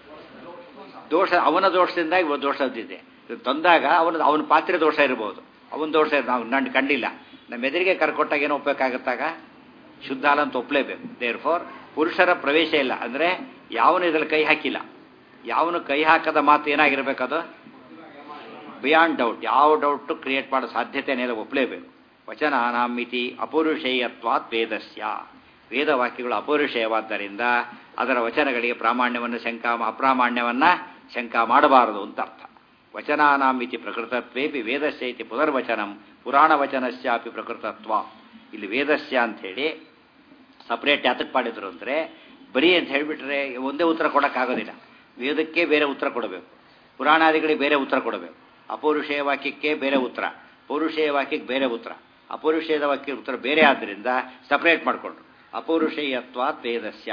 ದೋಷ ಅವನ ದೋಷದಿಂದ ಇವ ದೋಷದಿದೆ ತಂದಾಗ ಅವನ ಅವನ ಪಾತ್ರೆ ದೋಷ ಇರ್ಬೋದು ಅವನ ದೋಷ ನಾವು ನಾನು ಕಂಡಿಲ್ಲ ನಮ್ಮ ಎದುರಿಗೆ ಕರ್ಕೊಟ್ಟಾಗ ಏನು ಒಪ್ಪಬೇಕಾಗತ್ತಾಗ ಶುದ್ಧ ಹಾಲು ಅಂತ ಒಪ್ಪಲೇಬೇಕು ದೇರ್ ಫೋರ್ ಪುರುಷರ ಪ್ರವೇಶ ಇಲ್ಲ ಅಂದರೆ ಯಾವನು ಇದ್ರಲ್ಲಿ ಕೈ ಹಾಕಿಲ್ಲ ಯಾವನು ಕೈ ಹಾಕದ ಮಾತು ಏನಾಗಿರ್ಬೇಕದು ಬಿಯಾಂಡ್ ಡೌಟ್ ಯಾವ ಡೌಟು ಕ್ರಿಯೇಟ್ ಮಾಡೋ ಸಾಧ್ಯತೆನೇ ಒಪ್ಪಲೇಬೇಕು ವಚನಾನಾಮಿತಿ ಅಪೌರುಷೇಯತ್ವಾತ್ ವೇದಸ್ಯ ವೇದವಾಕ್ಯಗಳು ಅಪೌರುಷೇಯವಾದ್ದರಿಂದ ಅದರ ವಚನಗಳಿಗೆ ಪ್ರಾಮಾಣ್ಯವನ್ನು ಶಂಕಾ ಅಪ್ರಾಮಾಣ್ಯವನ್ನು ಶಂಕಾ ಮಾಡಬಾರದು ಅಂತ ಅರ್ಥ ವಚನಾನಾಮಿತಿ ಪ್ರಕೃತತ್ವೇಪಿ ವೇದಸ್ಯ ಇತಿ ಪುನರ್ವಚನಂ ಪುರಾಣ ವಚನಸ್ಯಾಪಿ ಪ್ರಕೃತತ್ವ ಇಲ್ಲಿ ವೇದಸ್ಯ ಅಂಥೇಳಿ ಸಪ್ರೇಟ್ ಯಾತಕ್ಕೆ ಮಾಡಿದ್ರು ಅಂದರೆ ಬರೀ ಅಂತ ಹೇಳಿಬಿಟ್ರೆ ಒಂದೇ ಉತ್ತರ ಕೊಡೋಕ್ಕಾಗೋದಿಲ್ಲ ವೇದಕ್ಕೆ ಬೇರೆ ಉತ್ತರ ಕೊಡಬೇಕು ಪುರಾಣಾದಿಗಳಿಗೆ ಬೇರೆ ಉತ್ತರ ಕೊಡಬೇಕು ಅಪೌರುಷೇಯ ವಾಕ್ಯಕ್ಕೆ ಬೇರೆ ಉತ್ತರ ಪೌರುಷೇಯ ವಾಕ್ಯಕ್ಕೆ ಬೇರೆ ಉತ್ತರ ಅಪೌರುಷೇಯದ ವಾಕ್ಯ ಉತ್ತರ ಬೇರೆ ಆದ್ದರಿಂದ ಸಪ್ರೇಟ್ ಮಾಡಿಕೊಂಡ್ರು ಅಪೌರುಷೇಯತ್ವಾತ್ ವೇದಸ್ಯ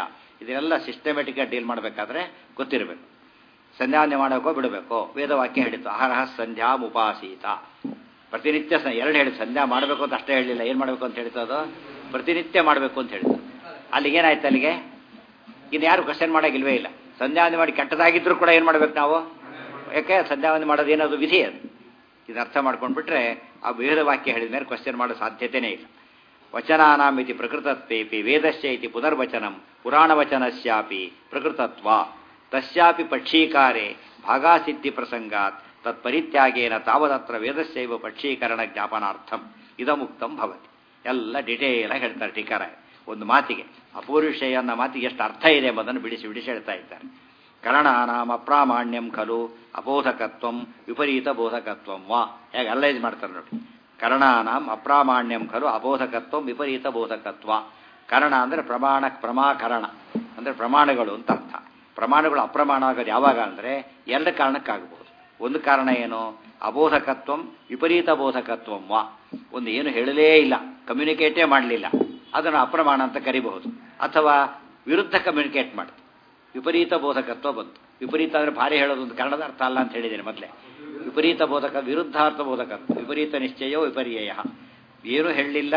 ಇದನ್ನೆಲ್ಲ ಸಿಸ್ಟಮೆಟಿಕ್ಕಾಗಿ ಡೀಲ್ ಮಾಡಬೇಕಾದ್ರೆ ಗೊತ್ತಿರಬೇಕು ಸಂಧ್ಯಾವಂದನೆ ಮಾಡಬೇಕೋ ಬಿಡಬೇಕೋ ವೇದವಾಕ್ಯ ಹೇಳಿತು ಅಹರಹ ಸಂಧ್ಯಾ ಉಪಾಸೀತ ಪ್ರತಿನಿತ್ಯ ಸ ಎರಡು ಹೇಳಿ ಸಂಧ್ಯಾ ಮಾಡಬೇಕು ಅಂತ ಅಷ್ಟೇ ಹೇಳಿಲ್ಲ ಏನು ಮಾಡಬೇಕು ಅಂತ ಹೇಳ್ತು ಅದು ಪ್ರತಿನಿತ್ಯ ಮಾಡಬೇಕು ಅಂತ ಹೇಳಿತು ಅಲ್ಲಿಗೆ ಏನಾಯ್ತು ಅಲ್ಲಿಗೆ ಇನ್ನು ಯಾರು ಕ್ವಶನ್ ಮಾಡೋಗಿಲ್ವೇ ಇಲ್ಲ ಸಂಧ್ಯಾವಂದನೆ ಮಾಡಿ ಕೆಟ್ಟದಾಗಿದ್ರೂ ಕೂಡ ಏನು ಮಾಡ್ಬೇಕು ನಾವು ಯಾಕೆ ಸಂಧ್ಯಾವಂದನೆ ಮಾಡೋದು ಏನದು ವಿಧಿ ಅದು ಇದು ಅರ್ಥ ಮಾಡ್ಕೊಂಡ್ಬಿಟ್ರೆ ಆ ವೇದ ವಾಕ್ಯ ಹೇಳಿದ ಮೇಲೆ ಕ್ವಶನ್ ಮಾಡೋ ಸಾಧ್ಯತೆಯೇ ಇಲ್ಲ ವಚನಾನಾಂ ಇತಿ ಪ್ರಕೃತತ್ವೇಪಿ ವೇದಸ್ಯ ಇತಿ ಪುನರ್ವಚನಂ ಪುರಾಣವಚನಸ್ಯಾಪಿ ಪ್ರಕೃತತ್ವ ತಸ್ಯಾಪಿ ಪಕ್ಷೀಕಾರೆ ಭಾಗಾಸಿದ್ಧಿ ಪ್ರಸಂಗಾತ್ ತತ್ಪರಿತ್ಯಾಗೇನ ತಾವದತ್ರ ವೇದಸ್ಯೈವ ಪಕ್ಷೀಕರಣ ಜ್ಞಾಪನಾರ್ಥಂ ಇದಮುಕ್ತಂ ಭವತಿ ಎಲ್ಲ ಡಿಟೇಲ್ ಆಗಿ ಹೇಳ್ತಾರೆ ಟೀಕಾರ ಒಂದು ಮಾತಿಗೆ ಅಪೂರ್ವಿಷಯ ಅನ್ನೋ ಮಾತಿಗೆ ಎಷ್ಟು ಅರ್ಥ ಇದೆ ಎಂಬುದನ್ನು ಬಿಡಿಸಿ ಬಿಡಿಸಿ ಹೇಳ್ತಾ ಇದ್ದಾರೆ ಕರಣಾನಾಂ ಅಪ್ರಾಮಾಣ್ಯಂ ಖಲು ಅಬೋಧಕತ್ವಂ ವಿಪರೀತ ಬೋಧಕತ್ವಂ ವಾ ಹೇಗೆ ಅಲ್ಲೈಸ್ ಮಾಡ್ತಾರೆ ನೋಡಿ ಕರಣಾನಾಂ ಅಪ್ರಾಮಾಣ್ಯಂ ಖಲು ಅಬೋಧಕತ್ವಂ ವಿಪರೀತ ಬೋಧಕತ್ವ ಕರಣ ಅಂದರೆ ಪ್ರಮಾಣ ಪ್ರಮಾಕರಣ ಅಂದರೆ ಪ್ರಮಾಣಗಳು ಅಂತ ಅರ್ಥ ಪ್ರಮಾಣಗಳು ಅಪ್ರಮಾಣ ಆಗೋದು ಯಾವಾಗ ಅಂದರೆ ಎರಡು ಕಾರಣಕ್ಕಾಗಬಹುದು ಒಂದು ಕಾರಣ ಏನು ಅಬೋಧಕತ್ವಂ ವಿಪರೀತ ಬೋಧಕತ್ವಂ ವಾ ಒಂದು ಏನು ಹೇಳಲೇ ಇಲ್ಲ ಕಮ್ಯುನಿಕೇಟೇ ಮಾಡಲಿಲ್ಲ ಅದನ್ನು ಅಪ್ರಮಾಣ ಅಂತ ಕರಿಬಹುದು ಅಥವಾ ವಿರುದ್ಧ ಕಮ್ಯುನಿಕೇಟ್ ಮಾಡುತ್ತೆ ವಿಪರೀತ ಬೋಧಕತ್ವ ಬಂತು ವಿಪರೀತ ಅಂದರೆ ಭಾರಿ ಹೇಳೋದು ಒಂದು ಕನ್ನಡದ ಅರ್ಥ ಅಲ್ಲ ಅಂತ ಹೇಳಿದ್ದೇನೆ ಮೊದಲೇ ವಿಪರೀತ ಬೋಧಕ ವಿರುದ್ಧಾರ್ಥ ಬೋಧಕತ್ವ ವಿಪರೀತ ನಿಶ್ಚಯೋ ವಿಪರ್ಯಯ ಏನು ಹೇಳಲಿಲ್ಲ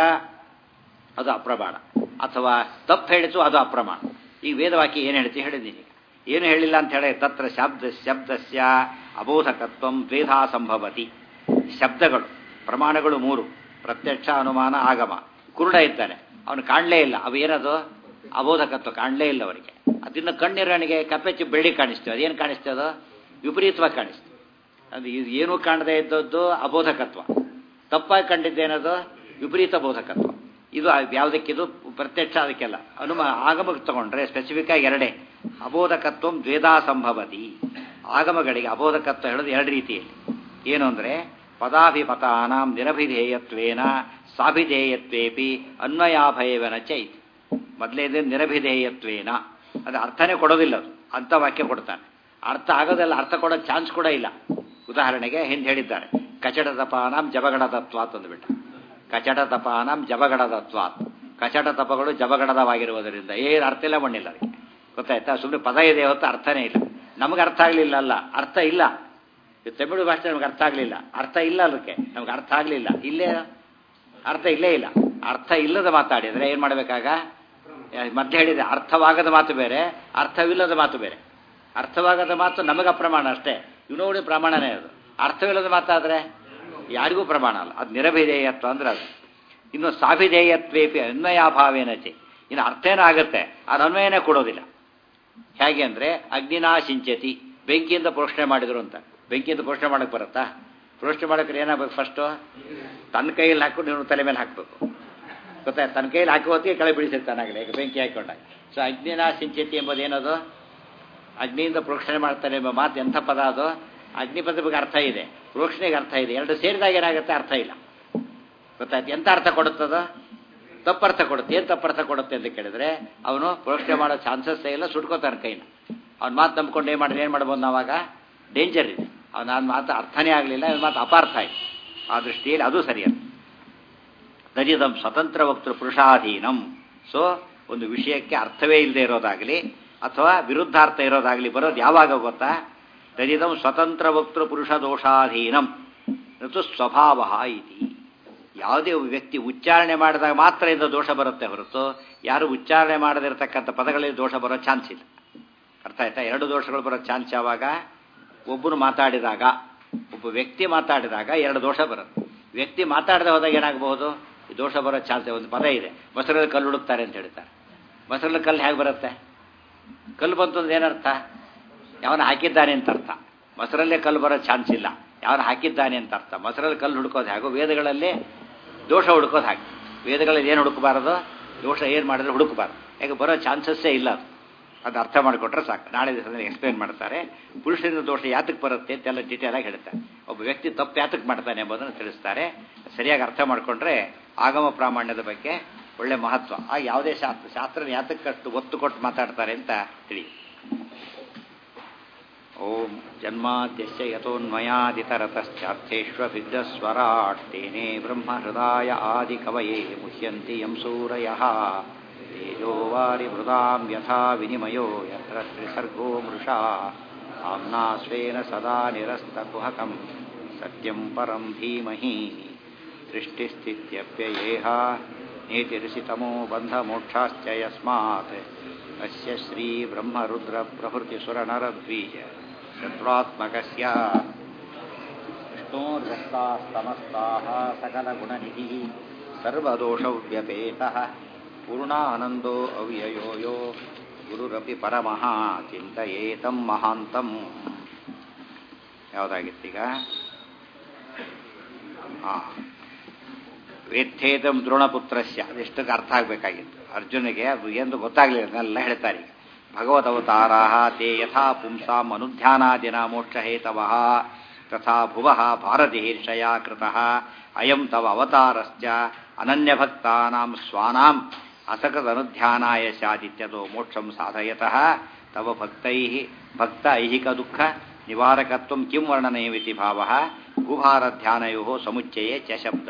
ಅದು ಅಪ್ರಮಾಣ ಅಥವಾ ತಪ್ಪು ಹೇಳಿತು ಅದು ಅಪ್ರಮಾಣ ಈ ವೇದವಾಕ್ಯ ಏನು ಹೇಳ್ತಿ ಹೇಳಿದ್ದೀನಿ ಏನು ಹೇಳಿಲ್ಲ ಅಂತ ಹೇಳಿ ತತ್ರ ಶಬ್ದ ಶಬ್ದಸ್ಯ ಅಬೋಧಕತ್ವಂ ದ್ವೇಧಾ ಸಂಭವತಿ ಶಬ್ದಗಳು ಪ್ರಮಾಣಗಳು ಮೂರು ಪ್ರತ್ಯಕ್ಷ ಅನುಮಾನ ಆಗಮ ಕುರುಡ ಇದ್ದಾನೆ ಅವನು ಕಾಣಲೇ ಇಲ್ಲ ಅವು ಏನದು ಅಬೋಧಕತ್ವ ಕಾಣಲೇ ಇಲ್ಲ ಅವರಿಗೆ ಅದನ್ನ ಕಣ್ಣಿರನಿಗೆ ಕಪ್ಪೆಚ್ಚಿ ಬೆಳ್ಳಿ ಕಾಣಿಸ್ತೇವೆ ಅದೇನು ಕಾಣಿಸ್ತೇವೆ ಅದು ವಿಪರೀತವಾಗಿ ಕಾಣಿಸ್ತೇವೆ ಅದು ಇದು ಏನೂ ಕಾಣದೇ ಇದ್ದದ್ದು ಅಬೋಧಕತ್ವ ತಪ್ಪಾಗಿ ಕಂಡಿದ್ದೇನದು ವಿಪರೀತ ಬೋಧಕತ್ವ ಇದು ಯಾವುದಕ್ಕಿದು ಪ್ರತ್ಯಕ್ಷ ಅದಕ್ಕೆಲ್ಲ ಅನುಮ ಆಗಮಕ್ಕೆ ತಗೊಂಡ್ರೆ ಸ್ಪೆಸಿಫಿಕ್ ಆಗಿ ಎರಡೇ ಅಬೋಧಕತ್ವ ದ್ವೇದಾ ಸಂಭವತಿ ಆಗಮಗಳಿಗೆ ಅಬೋಧಕತ್ವ ಹೇಳೋದು ಎರಡು ರೀತಿಯಲ್ಲಿ ಏನು ಅಂದರೆ ಪದಾಭಿಪತಾನಾಂ ನಿರಭಿಧೇಯತ್ವೇನ ಸಾಭಿಧೇಯತ್ವೇಪಿ ಅನ್ವಯಾಭಯವನ ಚೈತ್ ಮೊದಲೇದೇ ನಿರಭಿಧೇಯತ್ವೇನ ಅದು ಅರ್ಥನೇ ಕೊಡೋದಿಲ್ಲ ಅದು ಅಂಥ ವಾಕ್ಯ ಕೊಡ್ತಾನೆ ಅರ್ಥ ಆಗೋದಲ್ಲ ಅರ್ಥ ಕೊಡೋ ಚಾನ್ಸ್ ಕೂಡ ಇಲ್ಲ ಉದಾಹರಣೆಗೆ ಹಿಂದೆ ಹೇಳಿದ್ದಾರೆ ಕಚಡ ತಪಾನಾಂ ಜಬಗಡ ತತ್ವ ಅಂತಂದುಬಿಟ್ಟ ಕಚಟ ತಪಾನಾಂ ಜಬಗಡ ತತ್ವ ಕಚಟ ತಪಗಳು ಜಬಗಡದವಾಗಿರುವುದರಿಂದ ಏನು ಅರ್ಥ ಇಲ್ಲ ಮಣ್ಣಿಲ್ಲ ಅದಕ್ಕೆ ಗೊತ್ತಾಯ್ತಾ ಸುಮ್ಮನೆ ಪದ ಇದೆ ಹೊತ್ತು ಅರ್ಥನೇ ಇಲ್ಲ ನಮಗೆ ಅರ್ಥ ಆಗಲಿಲ್ಲ ಅಲ್ಲ ಅರ್ಥ ಇಲ್ಲ ತಮಿಳು ಭಾಷೆ ನಮ್ಗೆ ಅರ್ಥ ಆಗಲಿಲ್ಲ ಅರ್ಥ ಇಲ್ಲ ಅದಕ್ಕೆ ನಮ್ಗೆ ಅರ್ಥ ಆಗಲಿಲ್ಲ ಇಲ್ಲೇ ಅರ್ಥ ಇಲ್ಲೇ ಇಲ್ಲ ಅರ್ಥ ಇಲ್ಲದ ಮಾತಾಡಿದರೆ ಏನು ಮಾಡಬೇಕಾಗ ಮೊದಲು ಹೇಳಿದೆ ಅರ್ಥವಾಗದ ಮಾತು ಬೇರೆ ಅರ್ಥವಿಲ್ಲದ ಮಾತು ಬೇರೆ ಅರ್ಥವಾಗದ ಮಾತು ನಮಗೆ ಅಪ್ರಮಾಣ ಅಷ್ಟೇ ಇವನೋಡಿ ಪ್ರಮಾಣನೇ ಅದು ಅರ್ಥವಿಲ್ಲದ ಮಾತಾದರೆ ಯಾರಿಗೂ ಪ್ರಮಾಣ ಅಲ್ಲ ಅದು ನಿರಭಿಧೇಯತ್ವ ಅಂದ್ರೆ ಅದು ಇನ್ನು ಸಾಭಿಧೇಯತ್ವೇಪಿ ಅನ್ವಯಾಭಾವೇನಚೆ ಇನ್ನು ಅರ್ಥ ಏನಾಗುತ್ತೆ ಅದು ಅನ್ವಯನೇ ಕೊಡೋದಿಲ್ಲ ಹೇಗೆ ಅಂದರೆ ಅಗ್ನಿನಾಶಿಂಚತಿ ಬೆಂಕಿಯಿಂದ ಪ್ರೋಷಣೆ ಮಾಡಿದ್ರು ಅಂತ ಬೆಂಕಿಯಿಂದ ಪ್ರೋಷಣೆ ಮಾಡಕ್ಕೆ ಬರುತ್ತಾ ಪ್ರೋಷಣೆ ಮಾಡೋಕ್ರೆ ಏನಾಗಬೇಕು ಫಸ್ಟು ತನ್ನ ಕೈಯಲ್ಲಿ ಹಾಕೊಂಡು ನೀವು ತಲೆ ಮೇಲೆ ಹಾಕಬೇಕು ಗೊತ್ತಾಯ್ತು ತನ್ನ ಕೈಯಲ್ಲಿ ಹಾಕಿ ಹೊತ್ತಿಗೆ ಕೆಳಗೆ ಬಿಡಿಸಿರ್ತಾನಾಗಲಿ ಈಗ ಬೆಂಕಿ ಹಾಕೊಂಡಾಗ ಸೊ ಅಗ್ನಿನಾಶಿಂಚತಿ ಎಂಬುದು ಏನದು ಅಗ್ನಿಯಿಂದ ಪ್ರೋಕ್ಷಣೆ ಮಾಡ್ತಾನೆ ಎಂಬ ಮಾತು ಎಂಥ ಪದ ಅದು ಅಗ್ನಿ ಪದ ಬಗ್ಗೆ ಅರ್ಥ ಇದೆ ಪ್ರೋಕ್ಷಣೆಗೆ ಅರ್ಥ ಇದೆ ಎರಡು ಸೇರಿದಾಗ ಏನಾಗುತ್ತೆ ಅರ್ಥ ಇಲ್ಲ ಗೊತ್ತಾಯ್ತು ಎಂಥ ಅರ್ಥ ಕೊಡುತ್ತದ ತಪ್ಪರ್ಥ ಕೊಡುತ್ತೆ ಏನು ತಪ್ಪರ್ಥ ಕೊಡುತ್ತೆ ಅಂತ ಕೇಳಿದ್ರೆ ಅವನು ಪ್ರೋಕ್ಷಣೆ ಮಾಡೋ ಚಾನ್ಸಸ್ಸೇ ಇಲ್ಲ ಸುಟ್ಕೋತಾನೆ ಕೈನ ಅವ್ನ ಮಾತು ನಂಬ್ಕೊಂಡು ಏನು ಮಾಡಿದ್ರೆ ಏನು ಮಾಡ್ಬೋದು ನಾವಾಗ ಡೇಂಜರ್ ಇದೆ ಅವನ ಮಾತು ಅರ್ಥನೇ ಆಗಲಿಲ್ಲ ಅವನ ಮಾತು ಅಪಾರ್ಥ ಆಯ್ತು ಆ ದೃಷ್ಟಿಯಲ್ಲಿ ಅದು ಸರಿಯಲ್ಲ ದಜಿದಂ ಸ್ವತಂತ್ರ ವಕ್ತೃ ಪುರುಷಾಧೀನಂ ಸೊ ಒಂದು ವಿಷಯಕ್ಕೆ ಅರ್ಥವೇ ಇಲ್ಲದೆ ಇರೋದಾಗಲಿ ಅಥವಾ ವಿರುದ್ಧಾರ್ಥ ಇರೋದಾಗಲಿ ಬರೋದು ಯಾವಾಗ ಗೊತ್ತಾ ದಜಿದಂ ಸ್ವತಂತ್ರ ವಕ್ತೃ ಪುರುಷ ದೋಷಾಧೀನಂ ಋತು ಸ್ವಭಾವ ಇತಿ ಯಾವುದೇ ಒಬ್ಬ ವ್ಯಕ್ತಿ ಉಚ್ಚಾರಣೆ ಮಾಡಿದಾಗ ಮಾತ್ರ ಇಂದ ದೋಷ ಬರುತ್ತೆ ಹೊರತು ಯಾರು ಉಚ್ಚಾರಣೆ ಮಾಡದಿರತಕ್ಕಂಥ ಪದಗಳಲ್ಲಿ ದೋಷ ಬರೋ ಚಾನ್ಸ್ ಇಲ್ಲ ಅರ್ಥ ಆಯ್ತಾ ಎರಡು ದೋಷಗಳು ಬರೋ ಚಾನ್ಸ್ ಯಾವಾಗ ಒಬ್ಬರು ಮಾತಾಡಿದಾಗ ಒಬ್ಬ ವ್ಯಕ್ತಿ ಮಾತಾಡಿದಾಗ ಎರಡು ದೋಷ ಬರುತ್ತೆ ವ್ಯಕ್ತಿ ಮಾತಾಡದೆ ಹೋದಾಗ ಏನಾಗಬಹುದು ಈ ದೋಷ ಬರೋ ಚಾನ್ಸ್ ಒಂದು ಪದ ಇದೆ ಮೊಸರಲ್ಲಿ ಕಲ್ಲು ಹುಡುಕ್ತಾರೆ ಅಂತ ಹೇಳ್ತಾರೆ ಮೊಸರಲ್ಲಿ ಕಲ್ಲು ಹೇಗೆ ಬರುತ್ತೆ ಕಲ್ಲು ಬಂತು ಅಂದ್ರೆ ಏನರ್ಥ ಯಾವನ ಹಾಕಿದ್ದಾನೆ ಅಂತ ಅರ್ಥ ಮೊಸರಲ್ಲೇ ಕಲ್ಲು ಬರೋ ಚಾನ್ಸ್ ಇಲ್ಲ ಯಾವನ ಹಾಕಿದ್ದಾನೆ ಅಂತ ಅರ್ಥ ಮೊಸರಲ್ಲಿ ಕಲ್ಲು ಹುಡುಕೋದು ಹೇಗೋ ವೇದಗಳಲ್ಲಿ ದೋಷ ಹುಡುಕೋದು ಹಾಗೆ ವೇದಗಳಲ್ಲಿ ಏನು ಹುಡುಕಬಾರದು ದೋಷ ಏನು ಮಾಡಿದ್ರೆ ಹುಡುಕಬಾರ್ದು ಯಾಕೆ ಬರೋ ಚಾನ್ಸಸ್ಸೇ ಇಲ್ಲ ಅದು ಅದು ಅರ್ಥ ಮಾಡಿಕೊಟ್ರೆ ಸಾಕು ನಾಳೆ ದಿವಸದಲ್ಲಿ ಎಕ್ಸ್ಪ್ಲೇನ್ ಮಾಡ್ತಾರೆ ಪುರುಷರಿಂದ ದೋಷ ಯಾತಕ್ಕೆ ಬರುತ್ತೆ ಅಂತೆಲ್ಲ ಡೀಟೇಲಾಗಿ ಹೇಳ್ತಾರೆ ಒಬ್ಬ ವ್ಯಕ್ತಿ ತಪ್ಪು ಯಾತಕ್ಕೆ ಮಾಡ್ತಾನೆ ಎಂಬುದನ್ನು ತಿಳಿಸ್ತಾರೆ ಸರಿಯಾಗಿ ಅರ್ಥ ಮಾಡಿಕೊಂಡ್ರೆ ಆಗಮ ಪ್ರಾಮಾಣ್ಯದ ಬಗ್ಗೆ ಒಳ್ಳೆ ಮಹತ್ವ ಆಗ ಯಾವುದೇ ಶಾಸ್ತ್ರ ಶಾಸ್ತ್ರ ಯಾತಕ್ಕಷ್ಟು ಒತ್ತು ಕೊಟ್ಟು ಮಾತಾಡ್ತಾರೆ ಅಂತ ತಿಳಿ ಓಂ ಜನ್ಮಾದ್ಯಸ್ಯ ಯಥೋನ್ಮಯಾದಿತರತಶ್ಚಾರ್ಥೇಷ್ವಭಿದ್ಧಸ್ವರಾಟ್ ತೇನೇ ಬ್ರಹ್ಮಹೃದಾಯ ಆದಿಕವಯೇ ಮುಹ್ಯಂತಿ ಯಂ ಸೂರಯಃ ತೇಜೋ तेजो वारिभृतां यथा विनिमयो यत्र त्रिसर्गो मृषा आम्ना स्वेन सदा निरस्तकुहकं सत्यं परं धीमहि सृष्टिस्थित्यप्ययेह नीतिरिषितमो बन्धमोक्षाश्च यस्मात् अस्य श्रीब्रह्मरुद्रप्रभृतिसुरनरद्वीज शत्रुत्मकस्य विष्णोर्व्यस्तास्तमस्ताः सकलगुणनिधिः सर्वदोषव्यपेतः पूर्णानन्दो अव्ययो यो ಗುರುರಪಿ ಪರಮಃ ಚಿಂತೆಯೇತಂ ಮಹಾಂತಂ ಯಾವುದಾಗಿತ್ತೀಗ ಹಾಂ ವೇತ್ತೇತಂ ದ್ರೋಣಪುತ್ರಸ್ಯ ಅದೆಷ್ಟಕ್ಕೆ ಅರ್ಥ ಆಗಬೇಕಾಗಿತ್ತು ಅರ್ಜುನಿಗೆ ಅದು ಎಂದು ಗೊತ್ತಾಗಲಿಲ್ಲ ಅದನ್ನೆಲ್ಲ ಹೇಳ್ತಾರೆ ಈಗ ಭಗವದವತಾರಾ ತೇ ಯಥಾ ಪುಂಸಾಂ ಅನುಧ್ಯಾನಾದಿನ ಮೋಕ್ಷಹೇತವಃ ತಥಾ ಭುವಃ ಭಾರತೀರ್ಷಯ ಕೃತಃ ಅಯಂ ತವ ಅವತಾರಶ್ಚ ಅನನ್ಯಭಕ್ತಾನಾಂ ಸ್ವಾನಾಂ ಅಸಕದನುಧ್ಯಾನಾಯ ಸ್ಯಾದಿತ್ಯದೋ ಮೋಕ್ಷಂ ಸಾಧಯತಃ ತವ ಭಕ್ತೈ ಭಕ್ತ ಐಹಿಕ ದುಃಖ ನಿವಾರಕತ್ವಂ ಕಿಂ ವರ್ಣನಯಮಿತಿ ಭಾವ ಗುಹಾರಧ್ಯಾನಯೋ ಸಮುಚ್ಚಯೇ ಚ ಶಬ್ದ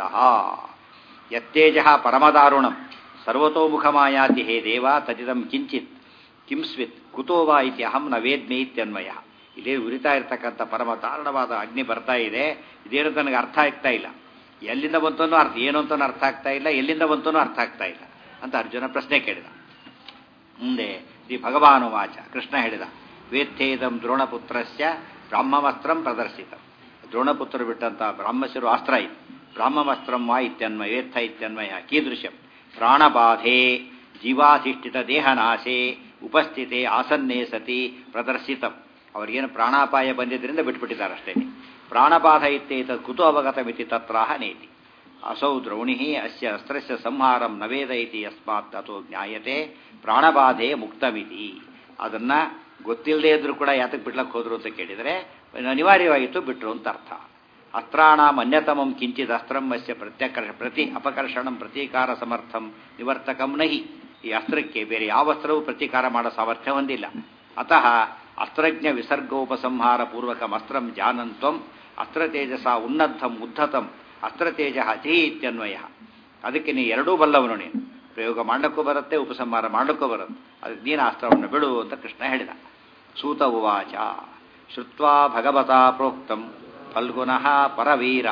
ಯತ್ತೇಜ ಪರಮದಾರುಣಂ ಸರ್ವತೋಮುಖಮಾಯಾತಿ ಹೇ ದೇವ ತದಿದಂ ಕಿಂಚಿತ್ ಕಿಂ ಸ್ವಿತ್ ಕುತೋ ವಾ ಇತಿ ಅಹಂ ನ ವೇದ್ಮೆ ಇತ್ಯನ್ವಯ ಇದೇ ಉರಿತಾ ಇರತಕ್ಕಂಥ ಪರಮ ದಾರುಣವಾದ ಅಗ್ನಿ ಬರ್ತಾ ಇದೆ ಇದೇನು ನನಗೆ ಅರ್ಥ ಆಗ್ತಾ ಇಲ್ಲ ಎಲ್ಲಿಂದ ಬಂತನೂ ಅರ್ಥ ಏನು ಅಂತನೂ ಅರ್ಥ ಆಗ್ತಾ ಇಲ್ಲ ಎಲ್ಲಿಂದ ಬಂತನೂ ಅರ್ಥ ಆಗ್ತಾ ಇಲ್ಲ ಅಂತ ಅರ್ಜುನ ಪ್ರಶ್ನೆ ಕೇಳಿದ ಮುಂದೆ ಶ್ರೀ ಭಗವಾನುವಾಚ ಕೃಷ್ಣ ಹೇಳಿದ ವೇತ್ತೇದಂ ದ್ರೋಣಪುತ್ರಸ್ಯ ಬ್ರಾಹ್ಮವಸ್ತ್ರಂ ಪ್ರದರ್ಶಿತ ದ್ರೋಣಪುತ್ರ ಬಿಟ್ಟಂತ ಬ್ರಾಹ್ಮಶರು ಅಸ್ತ್ರ ಇದು ಬ್ರಾಹ್ಮವಸ್ತ್ರಂ ವಾ ಇತ್ಯನ್ಮಯ ವೇತ್ತ ಇತ್ಯನ್ಮಯ ಕೀದೃಶಂ ಪ್ರಾಣಬಾಧೆ ಜೀವಾಧಿಷ್ಠಿತ ದೇಹನಾಶೆ ಉಪಸ್ಥಿತೆ ಆಸನ್ನೇ ಸತಿ ಪ್ರದರ್ಶಿತಂ ಅವ್ರಿಗೇನು ಪ್ರಾಣಾಪಾಯ ಬಂದಿದ್ದರಿಂದ ಬಿಟ್ಬಿಟ್ಟಿದ್ದಾರೆ ಅಷ್ಟೇ ಪ್ರಾಣಬಾಧ ಇತ್ತೇತ ಕುತು ಅವಗತಮಿತಿ ತತ್ರಾಹ ನೇತಿ ಅಸೌ ದ್ರೋಣಿ ಅಸ್ಯ ಅಸ್ತ್ರಸ್ಯ ಸಂಹಾರಂ ನವೇದ ಇತಿ ಯಸ್ಮಾತ್ ಅಥೋ ಜ್ಞಾಯತೆ ಪ್ರಾಣಬಾಧೆ ಮುಕ್ತಮಿತಿ ಅದನ್ನ ಗೊತ್ತಿಲ್ಲದೆ ಇದ್ರೂ ಕೂಡ ಯಾತಕ್ಕೆ ಬಿಡ್ಲಕ್ಕೆ ಹೋದ್ರು ಅಂತ ಕೇಳಿದರೆ ಅನಿವಾರ್ಯವಾಗಿತ್ತು ಬಿಟ್ರು ಅಂತ ಅರ್ಥ ಅಸ್ತ್ರಾಣಾಂ ಅನ್ಯತಮಂ ಕಿಂಚಿತ್ ಅಸ್ತ್ರಂ ಅಸ್ಯ ಪ್ರತ್ಯಕರ್ಷ ಪ್ರತಿ ಅಪಕರ್ಷಣಂ ಪ್ರತೀಕಾರ ಸಮರ್ಥಂ ನಿವರ್ತಕಂ ನಹಿ ಈ ಅಸ್ತ್ರಕ್ಕೆ ಬೇರೆ ಯಾವ ಅಸ್ತ್ರವೂ ಪ್ರತೀಕಾರ ಮಾಡೋ ಸಾಮರ್ಥ್ಯ ಹೊಂದಿಲ್ಲ ಅತಃ ಅಸ್ತ್ರಜ್ಞ ವಿಸರ್ಗೋಪಸಂಹಾರ ಪೂರ್ವಕಂ ಅಸ್ತ್ರಂ ಜಾನಂತ್ವಂ ಅಸ್ತ್ರತೇಜಸ ಉನ್ನತಂ ಉದ್ಧತಂ ಅಸ್ತ್ರತೇಜ ಅತಿ ಇತ್ಯನ್ವಯ ಅದಕ್ಕೆ ನೀ ಎರಡೂ ಬಲ್ಲವನು ನೀನು ಪ್ರಯೋಗ ಮಾಡಕ್ಕೂ ಬರುತ್ತೆ ಉಪಸಂಹಾರ ಮಾಡಕ್ಕೂ ಬರುತ್ತೆ ಅದಕ್ಕೆ ನೀನು ಅಸ್ತ್ರವನ್ನು ಬಿಡು ಅಂತ ಕೃಷ್ಣ ಹೇಳಿದ ಸೂತ ಉವಾಚ ಶ್ರುತ್ವಾ ಭಗವತಾ ಪ್ರೋಕ್ತಂ ಫಲ್ಗುನಃ ಪರವೀರ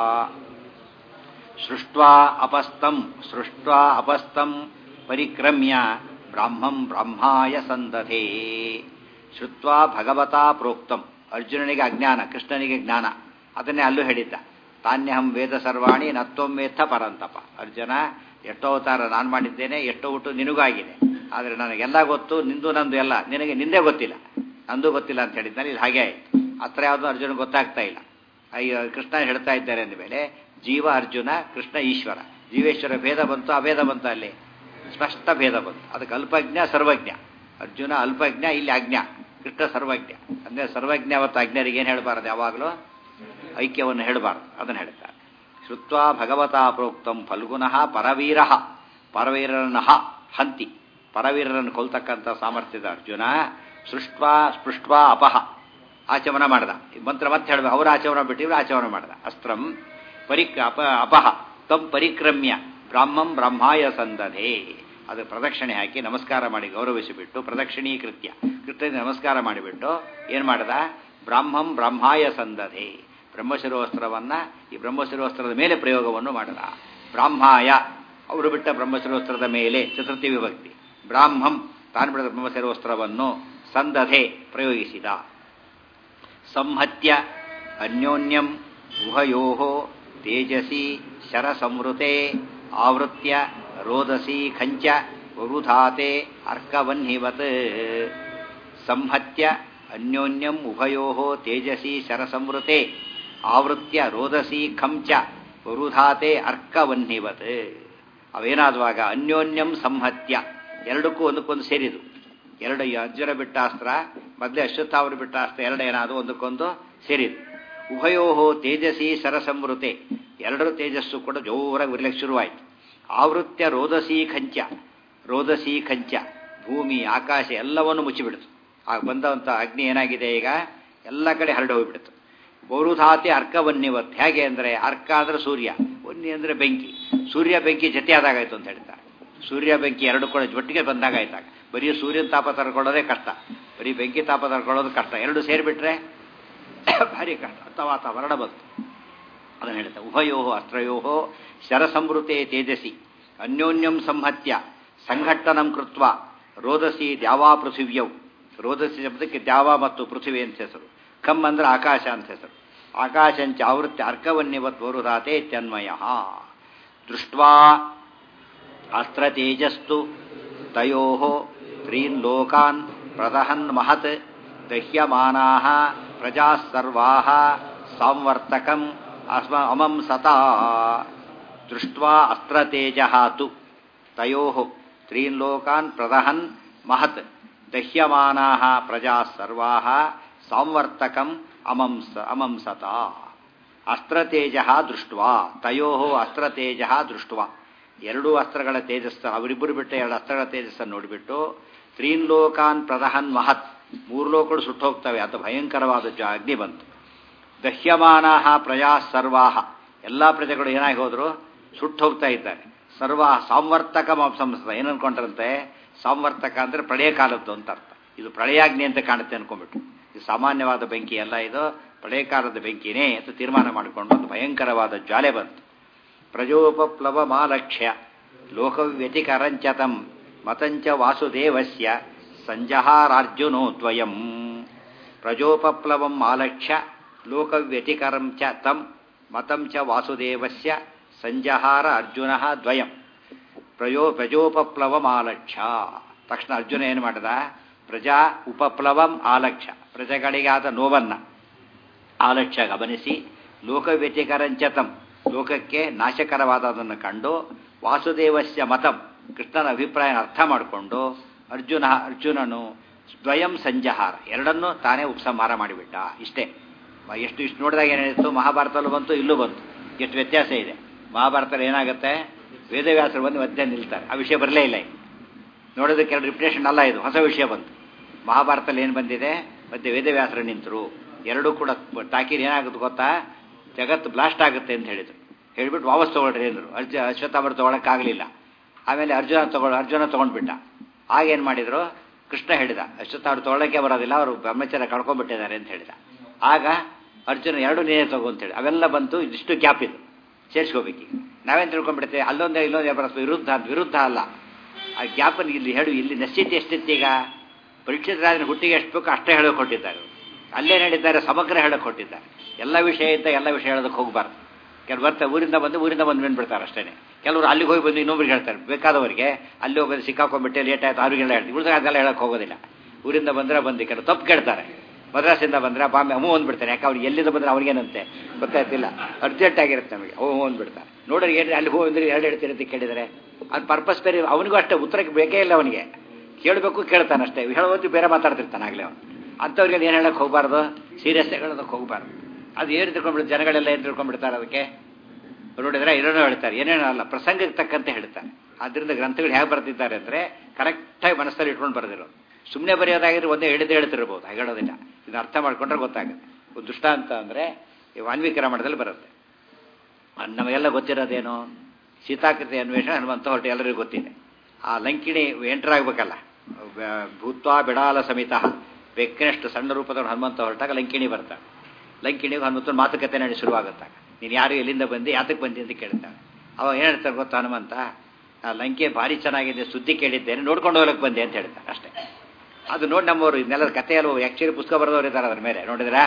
ಸೃಷ್ಟ್ವಾ ಅಪಸ್ತಂ ಸೃಷ್ಟ್ವಾ ಅಪಸ್ತಂ ಪರಿಕ್ರಮ್ಯ ಬ್ರಾಹ್ಮಂ ಬ್ರಹ್ಮಾಯ ಸಂದಧೇ ಶ್ರುತ್ವಾ ಭಗವತಾ ಪ್ರೋಕ್ತಂ ಅರ್ಜುನನಿಗೆ ಅಜ್ಞಾನ ಕೃಷ್ಣನಿಗೆ ಜ್ಞಾನ ಅದನ್ನೇ ಅಲ್ಲೂ ಹೇಳಿದ್ದ ತಾನ್ಯಹಂ ವೇದ ಸರ್ವಾಣಿ ನತ್ವಂ ವೇತ್ತ ಪರಂತಪ ಅರ್ಜುನ ಎಷ್ಟೋ ಅವತಾರ ನಾನು ಮಾಡಿದ್ದೇನೆ ಎಷ್ಟೋ ಊಟ ನಿನಗೂ ಆಗಿದೆ ಆದರೆ ನನಗೆಲ್ಲ ಗೊತ್ತು ನಿಂದು ನಂದು ಎಲ್ಲ ನಿನಗೆ ನಿಂದೇ ಗೊತ್ತಿಲ್ಲ ನಂದು ಗೊತ್ತಿಲ್ಲ ಅಂತ ಹೇಳಿದ್ದಾನೆ ಇದು ಹಾಗೆ ಆಯ್ತು ಹತ್ರ ಯಾವುದೋ ಅರ್ಜುನ ಗೊತ್ತಾಗ್ತಾ ಇಲ್ಲ ಅಯ್ಯೋ ಕೃಷ್ಣ ಹೇಳ್ತಾ ಇದ್ದಾರೆ ಅಂದಮೇಲೆ ಜೀವ ಅರ್ಜುನ ಕೃಷ್ಣ ಈಶ್ವರ ಜೀವೇಶ್ವರ ಭೇದ ಬಂತು ಅಭೇದ ಬಂತು ಅಲ್ಲಿ ಸ್ಪಷ್ಟ ಭೇದ ಬಂತು ಅದಕ್ಕೆ ಅಲ್ಪಜ್ಞ ಸರ್ವಜ್ಞ ಅರ್ಜುನ ಅಲ್ಪಜ್ಞ ಇಲ್ಲಿ ಅಜ್ಞ ಕೃಷ್ಣ ಸರ್ವಜ್ಞ ಅಂದರೆ ಸರ್ವಜ್ಞ ಅವತ್ತು ಅಜ್ಞರಿಗೆ ಏನು ಹೇಳಬಾರದು ಯಾವಾಗಲೂ ಐಕ್ಯವನ್ನು ಹೇಳಬಾರದು ಅದನ್ನು ಹೇಳ್ತಾರೆ ಶ್ರುತ್ವಾ ಭಗವತಾ ಪ್ರೋಕ್ತಂ ಫಲ್ಗುನಃ ಪರವೀರ ಪರವೀರರನ್ನ ಹಂತಿ ಪರವೀರರನ್ನು ಕೊಲ್ತಕ್ಕಂಥ ಸಾಮರ್ಥ್ಯದ ಅರ್ಜುನ ಸೃಷ್ಟ್ವಾ ಸ್ಪೃಷ್ಟ್ವಾ ಅಪಹ ಆಚಮನ ಮಾಡ್ದ ಈ ಮಂತ್ರ ಮತ್ತೆ ಹೇಳ್ಬೇಕು ಅವರು ಆಚಮನ ಬಿಟ್ಟಿದ್ರು ಆಚಮನ ಮಾಡ್ದ ಅಸ್ತ್ರಂ ಪರಿಕ್ ಅಪ ಅಪಹ ತಂ ಪರಿಕ್ರಮ್ಯ ಬ್ರಾಹ್ಮಂ ಬ್ರಹ್ಮಾಯ ಸಂದಧೆ ಅದು ಪ್ರದಕ್ಷಿಣೆ ಹಾಕಿ ನಮಸ್ಕಾರ ಮಾಡಿ ಗೌರವಿಸಿಬಿಟ್ಟು ಪ್ರದಕ್ಷಿಣೀಕೃತ್ಯ ಕೃತ್ಯದ ನಮಸ್ಕಾರ ಮಾಡಿಬಿಟ್ಟು ಏನು ಮಾಡ್ದ ಬ್ರಾಹ್ಮಂ ಬ್ರಹ್ಮಾಯ ಸಂದಧೆ ಬ್ರಹ್ಮಶಿರೋಸ್ತ್ರವನ್ನ ಈ ಬ್ರಹ್ಮಶಿರೋಸ್ತ್ರದ ಮೇಲೆ ಪ್ರಯೋಗವನ್ನು ಮಾಡಿದ ಬ್ರಾಹ್ಮಾಯ ಅವರು ಬಿಟ್ಟ ಬ್ರಹ್ಮಶಿರೋಸ್ತ್ರದ ಮೇಲೆ ಚತುರ್ಥಿ ವಿಭಕ್ತಿ ಬ್ರಾಹ್ಮಂ ತಾನು ಬಿಡಿದ ಬ್ರಹ್ಮಶಿರೋಸ್ತ್ರವನ್ನು ಸಂದಧೆ ಪ್ರಯೋಗಿಸಿದ ಸಂಹತ್ಯ ಅನ್ಯೋನ್ಯಂ ಉಭಯೋ ತೇಜಸಿ ಶರಸಂವೃತೆ ಆವೃತ್ಯ ರೋದಸಿ ಖಂಚ ವರುಧಾತೆ ಅರ್ಕವನ್ಹಿವತ್ ಸಂಹತ್ಯ ಅನ್ಯೋನ್ಯಂ ಉಭಯೋ ತೇಜಸಿ ಶರಸಂವೃತೆ ಆವೃತ್ಯ ರೋದಸಿ ಖಂಚ ವರುಧಾತೆ ಅರ್ಕವನ್ಹಿವತ್ ಅವೇನಾದವಾಗ ಅನ್ಯೋನ್ಯಂ ಸಂಹತ್ಯ ಎರಡಕ್ಕೂ ಒಂದಕ್ಕೊಂದು ಸೇರಿದು ಎರಡು ಅರ್ಜುನ ಬಿಟ್ಟ ಅಸ್ತ್ರ ಮೊದಲೇ ಅಶ್ವತ್ಥಾವರು ಬಿಟ್ಟ ಅಸ್ತ್ರ ಎರಡು ಏನಾದರೂ ಒಂದಕ್ಕೊಂದು ಸೇರಿದು ಉಭಯೋ ತೇಜಸಿ ಸರಸಂವೃತೆ ಎರಡರ ತೇಜಸ್ಸು ಕೂಡ ಜೋರಾಗಿ ಉರ್ಲಿಕ್ಕೆ ಶುರುವಾಯಿತು ಆವೃತ್ಯ ರೋದಸಿ ಖಂಚ ರೋದಸಿ ಖಂಚ ಭೂಮಿ ಆಕಾಶ ಎಲ್ಲವನ್ನು ಮುಚ್ಚಿಬಿಡ್ತು ಆಗ ಬಂದಂಥ ಅಗ್ನಿ ಏನಾಗಿದೆ ಈಗ ಎಲ್ಲ ಕಡೆ ಹರಡಿ ಹೋಗಿಬಿಡ್ತು ಬಹುಧಾತಿ ಅರ್ಕವನ್ನಿವತ್ತು ಹೇಗೆ ಅಂದರೆ ಅರ್ಕ ಅಂದರೆ ಸೂರ್ಯ ವನ್ನಿ ಅಂದರೆ ಬೆಂಕಿ ಸೂರ್ಯ ಬೆಂಕಿ ಜೊತೆ ಆದಾಗಾಯ್ತು ಅಂತ ಹೇಳ್ತಾರೆ ಸೂರ್ಯ ಬೆಂಕಿ ಎರಡು ಕೂಡ ಒಟ್ಟಿಗೆ ಬಂದಾಗ ಆಯ್ತಾಗ ಬರೀ ಸೂರ್ಯನ ತಾಪ ತರ್ಕೊಳ್ಳೋದೇ ಕಷ್ಟ ಬರೀ ಬೆಂಕಿ ತಾಪ ತರ್ಕೊಳ್ಳೋದು ಕಷ್ಟ ಎರಡು ಸೇರಿಬಿಟ್ರೆ ಭಾರಿ ಕಷ್ಟ ಅಥವಾ ವಾತಾವರಣ ಬಂತು ಅದನ್ನು ಹೇಳ್ತಾರೆ ಉಭಯೋ ಅಸ್ತ್ರಯೋ ಶರಸಂವೃತೆ ತೇಜಸಿ ಅನ್ಯೋನ್ಯಂ ಸಂಹತ್ಯ ಸಂಘಟ್ಟನಂ ಕೃತ್ವ ರೋದಸಿ ದ್ಯಾವಾ ಪೃಥಿವ್ಯೌ ರೋದಸಿ ಶಬ್ದಕ್ಕೆ ದ್ಯಾವ ಮತ್ತು ಪೃಥ್ವಿ ಅಂತ ಹೆಸರು ಕಮ್ ಅಂದ್ರೆ ಆಕಾಶ ಅಂತ ಹೆಸರು ಆಕಾಶಂಚ ಆವೃತ್ತಿ ಅರ್ಕವನ್ಯವತ್ ವರುಧಾತೆ ತನ್ಮಯ ದೃಷ್ಟ್ವಾ ಅಸ್ತ್ರತೇಜಸ್ತು ತಯೋ ತ್ರೀನ್ ಲೋಕಾನ್ ಪ್ರದಹನ್ ಮಹತ್ ದಹ್ಯಮಾನಾ ಪ್ರಜಾ ಸರ್ವಾ ಸಾಂವರ್ತಕಂ ಅಸ್ಮ ಅಮಂ ಸತಾ ದೃಷ್ಟ್ವಾ ಅಸ್ತ್ರತೇಜ ತು ತಯೋ ತ್ರೀನ್ ಲೋಕಾನ್ ಪ್ರದಹನ್ ಮಹತ್ ದಹ್ಯಮಾನಾ ಪ್ರಜಾ ಸರ್ವಾ ಸಾಂವರ್ತಕಂ ಅಮಂ ಸ ಅಮಂ ಸತಾ ಅಸ್ತ್ರತೇಜ ದೃಷ್ಟ್ವಾ ತಯೋ ಅಸ್ತ್ರತೇಜ ದೃಷ್ಟ್ವಾ ಎರಡೂ ಅಸ್ತ್ರಗಳ ತೇಜಸ್ಸ ಅವರಿಬ್ಬರು ಬಿಟ್ಟ ಎರಡು ಅಸ್ತ್ರಗಳ ತೇಜಸ್ಸನ್ನು ನೋಡಿಬಿಟ್ಟು ತ್ರೀನ್ ಲೋಕಾನ್ ಪ್ರದಹನ್ ಮಹತ್ ಮೂರು ಲೋಕಗಳು ಸುಟ್ಟು ಹೋಗ್ತವೆ ಅದು ಭಯಂಕರವಾದ ಜ ಅಗ್ನಿ ಬಂತು ದಹ್ಯಮಾನ ಪ್ರಜಾ ಸರ್ವಾಹ ಎಲ್ಲ ಪ್ರಜೆಗಳು ಏನಾಗಿ ಹೋದ್ರು ಸುಟ್ಟು ಹೋಗ್ತಾ ಇದ್ದಾರೆ ಸರ್ವ ಸಾಂವರ್ತಕ ಸಂಸ್ಥೆ ಏನು ಅನ್ಕೊಂಡ್ರಂತೆ ಸಾಂವರ್ತಕ ಅಂದ್ರೆ ಪ್ರಳಯ ಕಾಲದ್ದು ಅಂತ ಅರ್ಥ ಇದು ಪ್ರಳಯಾಗ್ನಿ ಅಂತ ಕಾಣುತ್ತೆ ಅನ್ಕೊಂಡ್ಬಿಟ್ಟು ಇದು ಸಾಮಾನ್ಯವಾದ ಬೆಂಕಿ ಅಲ್ಲ ಇದು ಪ್ರಳಯ ಕಾಲದ ಬೆಂಕಿನೇ ಅಂತ ತೀರ್ಮಾನ ಮಾಡಿಕೊಂಡು ಒಂದು ಭಯಂಕರವಾದ ಜ್ವಾಲೆ ಬಂತು ಪ್ರಜೋಪಪ್ಲವ ಮಾಲಕ್ಷ್ಯ ಲೋಕವ್ಯತಿಕರಂಚತಂ ಮತಂಚ ವಾಸುದೇವಸ್ಯ ಸಂಜಹಾರಾರ್ಜುನೋ ದ್ವಯಂ ಪ್ರಜೋಪಪ್ಲವಂ ಆಲಕ್ಷ್ಯ ಲೋಕವ್ಯತಿಕರಂ ಚ ತಂ ಮತಂ ಚ ವಾಸುದೇವಸ್ಯ ಸಂಜಹಾರ ಅರ್ಜುನ ದ್ವಯಂ ಪ್ರಜೋ ಪ್ರಜೋಪಪ್ಲವಂ ಆಲಕ್ಷ್ಯ ತಕ್ಷಣ ಅರ್ಜುನ ಏನು ಮಾಡಿದ ಪ್ರಜಾ ಉಪಪ್ಲವಂ ಆಲಕ್ಷ್ಯ ಪ್ರಜೆಗಳಿಗಾದ ನೋವನ್ನ ಆಲಕ್ಷ್ಯ ಗಮನಿಸಿ ಲೋಕವ್ಯತಿಕರಂಚತಂ ಲೋಕಕ್ಕೆ ನಾಶಕರವಾದದನ್ನು ಕಂಡು ವಾಸುದೇವಸ್ಯ ಮತಂ ಕೃಷ್ಣನ ಅಭಿಪ್ರಾಯ ಅರ್ಥ ಮಾಡಿಕೊಂಡು ಅರ್ಜುನ ಅರ್ಜುನನು ಸ್ವಯಂ ಸಂಜಹಾರ ಎರಡನ್ನೂ ತಾನೇ ಉಪಸಂಹಾರ ಮಾಡಿಬಿಟ್ಟ ಇಷ್ಟೇ ಎಷ್ಟು ಇಷ್ಟು ನೋಡಿದಾಗ ಏನಾಯಿತು ಮಹಾಭಾರತಲ್ಲೂ ಬಂತು ಇಲ್ಲೂ ಬಂತು ಎಷ್ಟು ವ್ಯತ್ಯಾಸ ಇದೆ ಮಹಾಭಾರತದಲ್ಲಿ ಏನಾಗುತ್ತೆ ವೇದವ್ಯಾಸರು ಬಂದು ಮಧ್ಯ ನಿಲ್ತಾರೆ ಆ ವಿಷಯ ಬರಲೇ ಇಲ್ಲ ನೋಡೋದಕ್ಕೆ ಎರಡು ರಿಪ್ಯುಟೇಷನ್ ಅಲ್ಲ ಇದು ಹೊಸ ವಿಷಯ ಬಂತು ಮಹಾಭಾರತದಲ್ಲಿ ಏನು ಬಂದಿದೆ ಮತ್ತೆ ವೇದವ್ಯಾಸರು ನಿಂತರು ಎರಡೂ ಕೂಡ ಟಾಕಿರ್ ಏನಾಗುತ್ತೆ ಗೊತ್ತಾ ಜಗತ್ತು ಬ್ಲಾಸ್ಟ್ ಆಗುತ್ತೆ ಅಂತ ಹೇಳಿದ್ರು ಹೇಳ್ಬಿಟ್ಟು ವಾಪಸ್ ತಗೊಳ್ರಿ ಅಂದರು ಅರ್ಜು ಅಶ್ವತ್ಥಾಮರ ತೊಗೊಳಕ್ಕಾಗಲಿಲ್ಲ ಆಮೇಲೆ ಅರ್ಜುನ ತಗೊಳ್ಳ ಅರ್ಜುನ ತೊಗೊಂಡ್ಬಿಟ್ಟ ಆಗೇನು ಮಾಡಿದ್ರು ಕೃಷ್ಣ ಹೇಳಿದ ಅಶ್ವತ್ಥಾಮರ ತೊಗೊಳಕ್ಕೆ ಬರೋದಿಲ್ಲ ಅವರು ಬ್ರಹ್ಮಚರ್ಯ ಕಳ್ಕೊಂಡ್ಬಿಟ್ಟಿದ್ದಾರೆ ಅಂತ ಹೇಳಿದ ಆಗ ಅರ್ಜುನ ಎರಡು ನೀರೇ ತಗೋ ಅಂತೇಳಿ ಅವೆಲ್ಲ ಬಂತು ಇದಿಷ್ಟು ಗ್ಯಾಪ್ ಇದು ಸೇರಿಸ್ಕೋಬೇಕೀಗ ನಾವೇನು ತಿಳ್ಕೊಂಡ್ಬಿಡ್ತೇವೆ ಅಲ್ಲೊಂದೇ ಇಲ್ಲೊಂದೇ ಬರಸ್ ವಿರುದ್ಧ ವಿರುದ್ಧ ಅಲ್ಲ ಆ ಗ್ಯಾಪನ್ನು ಇಲ್ಲಿ ಹೇಳು ಇಲ್ಲಿ ನಿಶ್ಚಿತ ಎಷ್ಟಿತ್ತು ಈಗ ಪರೀಕ್ಷಿತ ರಾಜನ ಹುಟ್ಟಿಗೆ ಎಷ್ಟು ಬೇಕೋ ಅಷ್ಟೇ ಹೇಳೋಕೆ ಕೊಟ್ಟಿದ್ದಾರೆ ಅಲ್ಲೇ ಹೇಳಿದ್ದಾರೆ ಸಮಗ್ರ ಹೇಳೋಕೆ ಕೊಟ್ಟಿದ್ದಾರೆ ಎಲ್ಲ ವಿಷಯ ಇದ್ದ ಎಲ್ಲ ವಿಷಯ ಹೇಳೋದಕ್ಕೆ ಹೋಗಬಾರ್ದು ಕೆಲವು ಬರ್ತಾರೆ ಊರಿಂದ ಬಂದು ಊರಿಂದ ಬಂದು ಬಂದ್ಬಿಡ್ತಾರೆ ಅಷ್ಟೇ ಕೆಲವರು ಅಲ್ಲಿಗೆ ಹೋಗಿ ಬಂದು ಇನ್ನೊಬ್ರಿಗೆ ಹೇಳ್ತಾರೆ ಬೇಕಾದವರಿಗೆ ಅಲ್ಲಿ ಹೋಗೋದು ಸಿಕ್ಕಾಕೊಂಡ್ಬಿಟ್ಟೆ ಲೇಟ್ ಆಯ್ತು ಅವ್ರಿಗೆಲ್ಲ ಹೇಳ್ತೀವಿ ಉಳಿದಾಗ ಅದೆಲ್ಲ ಹೇಳೋಕೆ ಹೋಗೋದಿಲ್ಲ ಊರಿಂದ ಬಂದರೆ ಬಂದು ಕೆಲವು ತಪ್ಪು ಕೇಳ್ತಾರೆ ಮದ್ರಾಸಿಂದ ಬಂದರೆ ಬಾಂಬೆ ಅಮ್ಮು ಅಂದ್ಬಿಡ್ತಾರೆ ಯಾಕೆ ಅವ್ರಿಗೆ ಎಲ್ಲಿಂದ ಬಂದರೆ ಅವ್ರಿಗೇನಂತೆ ಗೊತ್ತಾಯ್ತಿಲ್ಲ ಅರ್ಜೆಂಟ್ ಆಗಿರುತ್ತೆ ನಮಗೆ ಓ ಅಂದ್ಬಿಡ್ತಾರೆ ನೋಡ್ರಿ ಏನು ಅಲ್ಲಿ ಹೋಗಿ ಅಂದ್ರೆ ಎರಡು ಹೇಳ್ತೀರಿ ಅಂತ ಕೇಳಿದರೆ ಅದು ಪರ್ಪಸ್ ಬೇರೆ ಅವನಿಗೂ ಅಷ್ಟೇ ಉತ್ತರಕ್ಕೆ ಬೇಕೇ ಇಲ್ಲ ಅವನಿಗೆ ಕೇಳಬೇಕು ಕೇಳ್ತಾನೆ ಅಷ್ಟೇ ಹೇಳೋದು ಬೇರೆ ಮಾತಾಡ್ತಿರ್ತಾನೆ ಆಗಲೇ ಅವನು ಅಂಥವ್ರಿಗೆ ಏನು ಹೇಳಕ್ಕೆ ಹೋಗಬಾರ್ದು ಸೀರಿಯಸ್ ಹೇಳೋದಕ್ಕೆ ಹೋಗಬಾರ್ದು ಅದು ಏನು ತಿಳ್ಕೊಂಡ್ಬಿಡ್ತು ಜನಗಳೆಲ್ಲ ಏನು ತಿಳ್ಕೊಂಡ್ಬಿಡ್ತಾರೆ ಅದಕ್ಕೆ ನೋಡಿದ್ರೆ ಏನೇನೋ ಹೇಳ್ತಾರೆ ಏನೇನೋ ಅಲ್ಲ ಪ್ರಸಂಗಕ್ಕೆ ತಕ್ಕಂತೆ ಹೇಳ್ತಾರೆ ಆದ್ದರಿಂದ ಗ್ರಂಥಗಳು ಹೇಗೆ ಬರ್ತಿದ್ದಾರೆ ಅಂದರೆ ಕರೆಕ್ಟಾಗಿ ಮನಸ್ಸಲ್ಲಿ ಇಟ್ಕೊಂಡು ಬರೆದಿರೋ ಸುಮ್ಮನೆ ಬರೆಯೋದಾಗಿದ್ರೆ ಒಂದೇ ಹಿಡಿದು ಹೇಳ್ತಿರ್ಬೋದು ಹಾಗೆ ಹೇಳೋದಿಲ್ಲ ಇದನ್ನ ಅರ್ಥ ಮಾಡ್ಕೊಂಡ್ರೆ ಗೊತ್ತಾಗುತ್ತೆ ಒಂದು ದೃಷ್ಟಾಂತ ಅಂದರೆ ಈ ವಾಲ್ಮೀಕಿ ರಾಮಾಯಣದಲ್ಲಿ ಬರುತ್ತೆ ನಮಗೆಲ್ಲ ಗೊತ್ತಿರೋದೇನು ಸೀತಾಕೃತಿ ಅನ್ವೇಷಣೆ ಹನುಮಂತ ಹೊರಟು ಎಲ್ಲರಿಗೂ ಗೊತ್ತಿದೆ ಆ ಲಂಕಿಣಿ ಎಂಟರ್ ಆಗಬೇಕಲ್ಲ ಭೂತ್ವಾ ಬಿಡಾಲ ಸಮೇತ ಬೆಕ್ಕಿನಷ್ಟು ಸಣ್ಣ ರೂಪದ ಹನುಮಂತ ಹೊರಟಾಗ ಲಂಕಿಣಿ ಬರ್ತಾಳೆ ಲಂಕಿಣಿಗೆ ಹನುಮಂತನ ಮಾತುಕತೆ ನಡಿ ಶುರುವಾಗುತ್ತಾಗ ನೀನು ಯಾರು ಎಲ್ಲಿಂದ ಬಂದು ಯಾತಕ್ಕೆ ಬಂದಿ ಅಂತ ಕೇಳ್ತಾಳೆ ಅವ ಏನು ಹೇಳ್ತಾರೆ ಗೊತ್ತಾ ಹನುಮಂತ ಆ ಲಂಕೆ ಭಾರಿ ಚೆನ್ನಾಗಿದೆ ಸುದ್ದಿ ಕೇಳಿದ್ದೇನೆ ನೋಡ್ಕೊಂಡು ಹೋಗಕ್ಕೆ ಬಂದೆ ಅಂತ ಹೇಳ್ತಾರೆ ಅಷ್ಟೇ ಅದು ನೋಡಿ ನಮ್ಮವರು ಇದನ್ನೆಲ್ಲ ಕಥೆಯಲ್ಲೂ ಆ್ಯಕ್ಚುಲಿ ಪುಸ್ತಕ ಬರೆದವರು ಇದ್ದಾರೆ ಅದ್ರ ಮೇಲೆ ನೋಡಿದ್ರಾ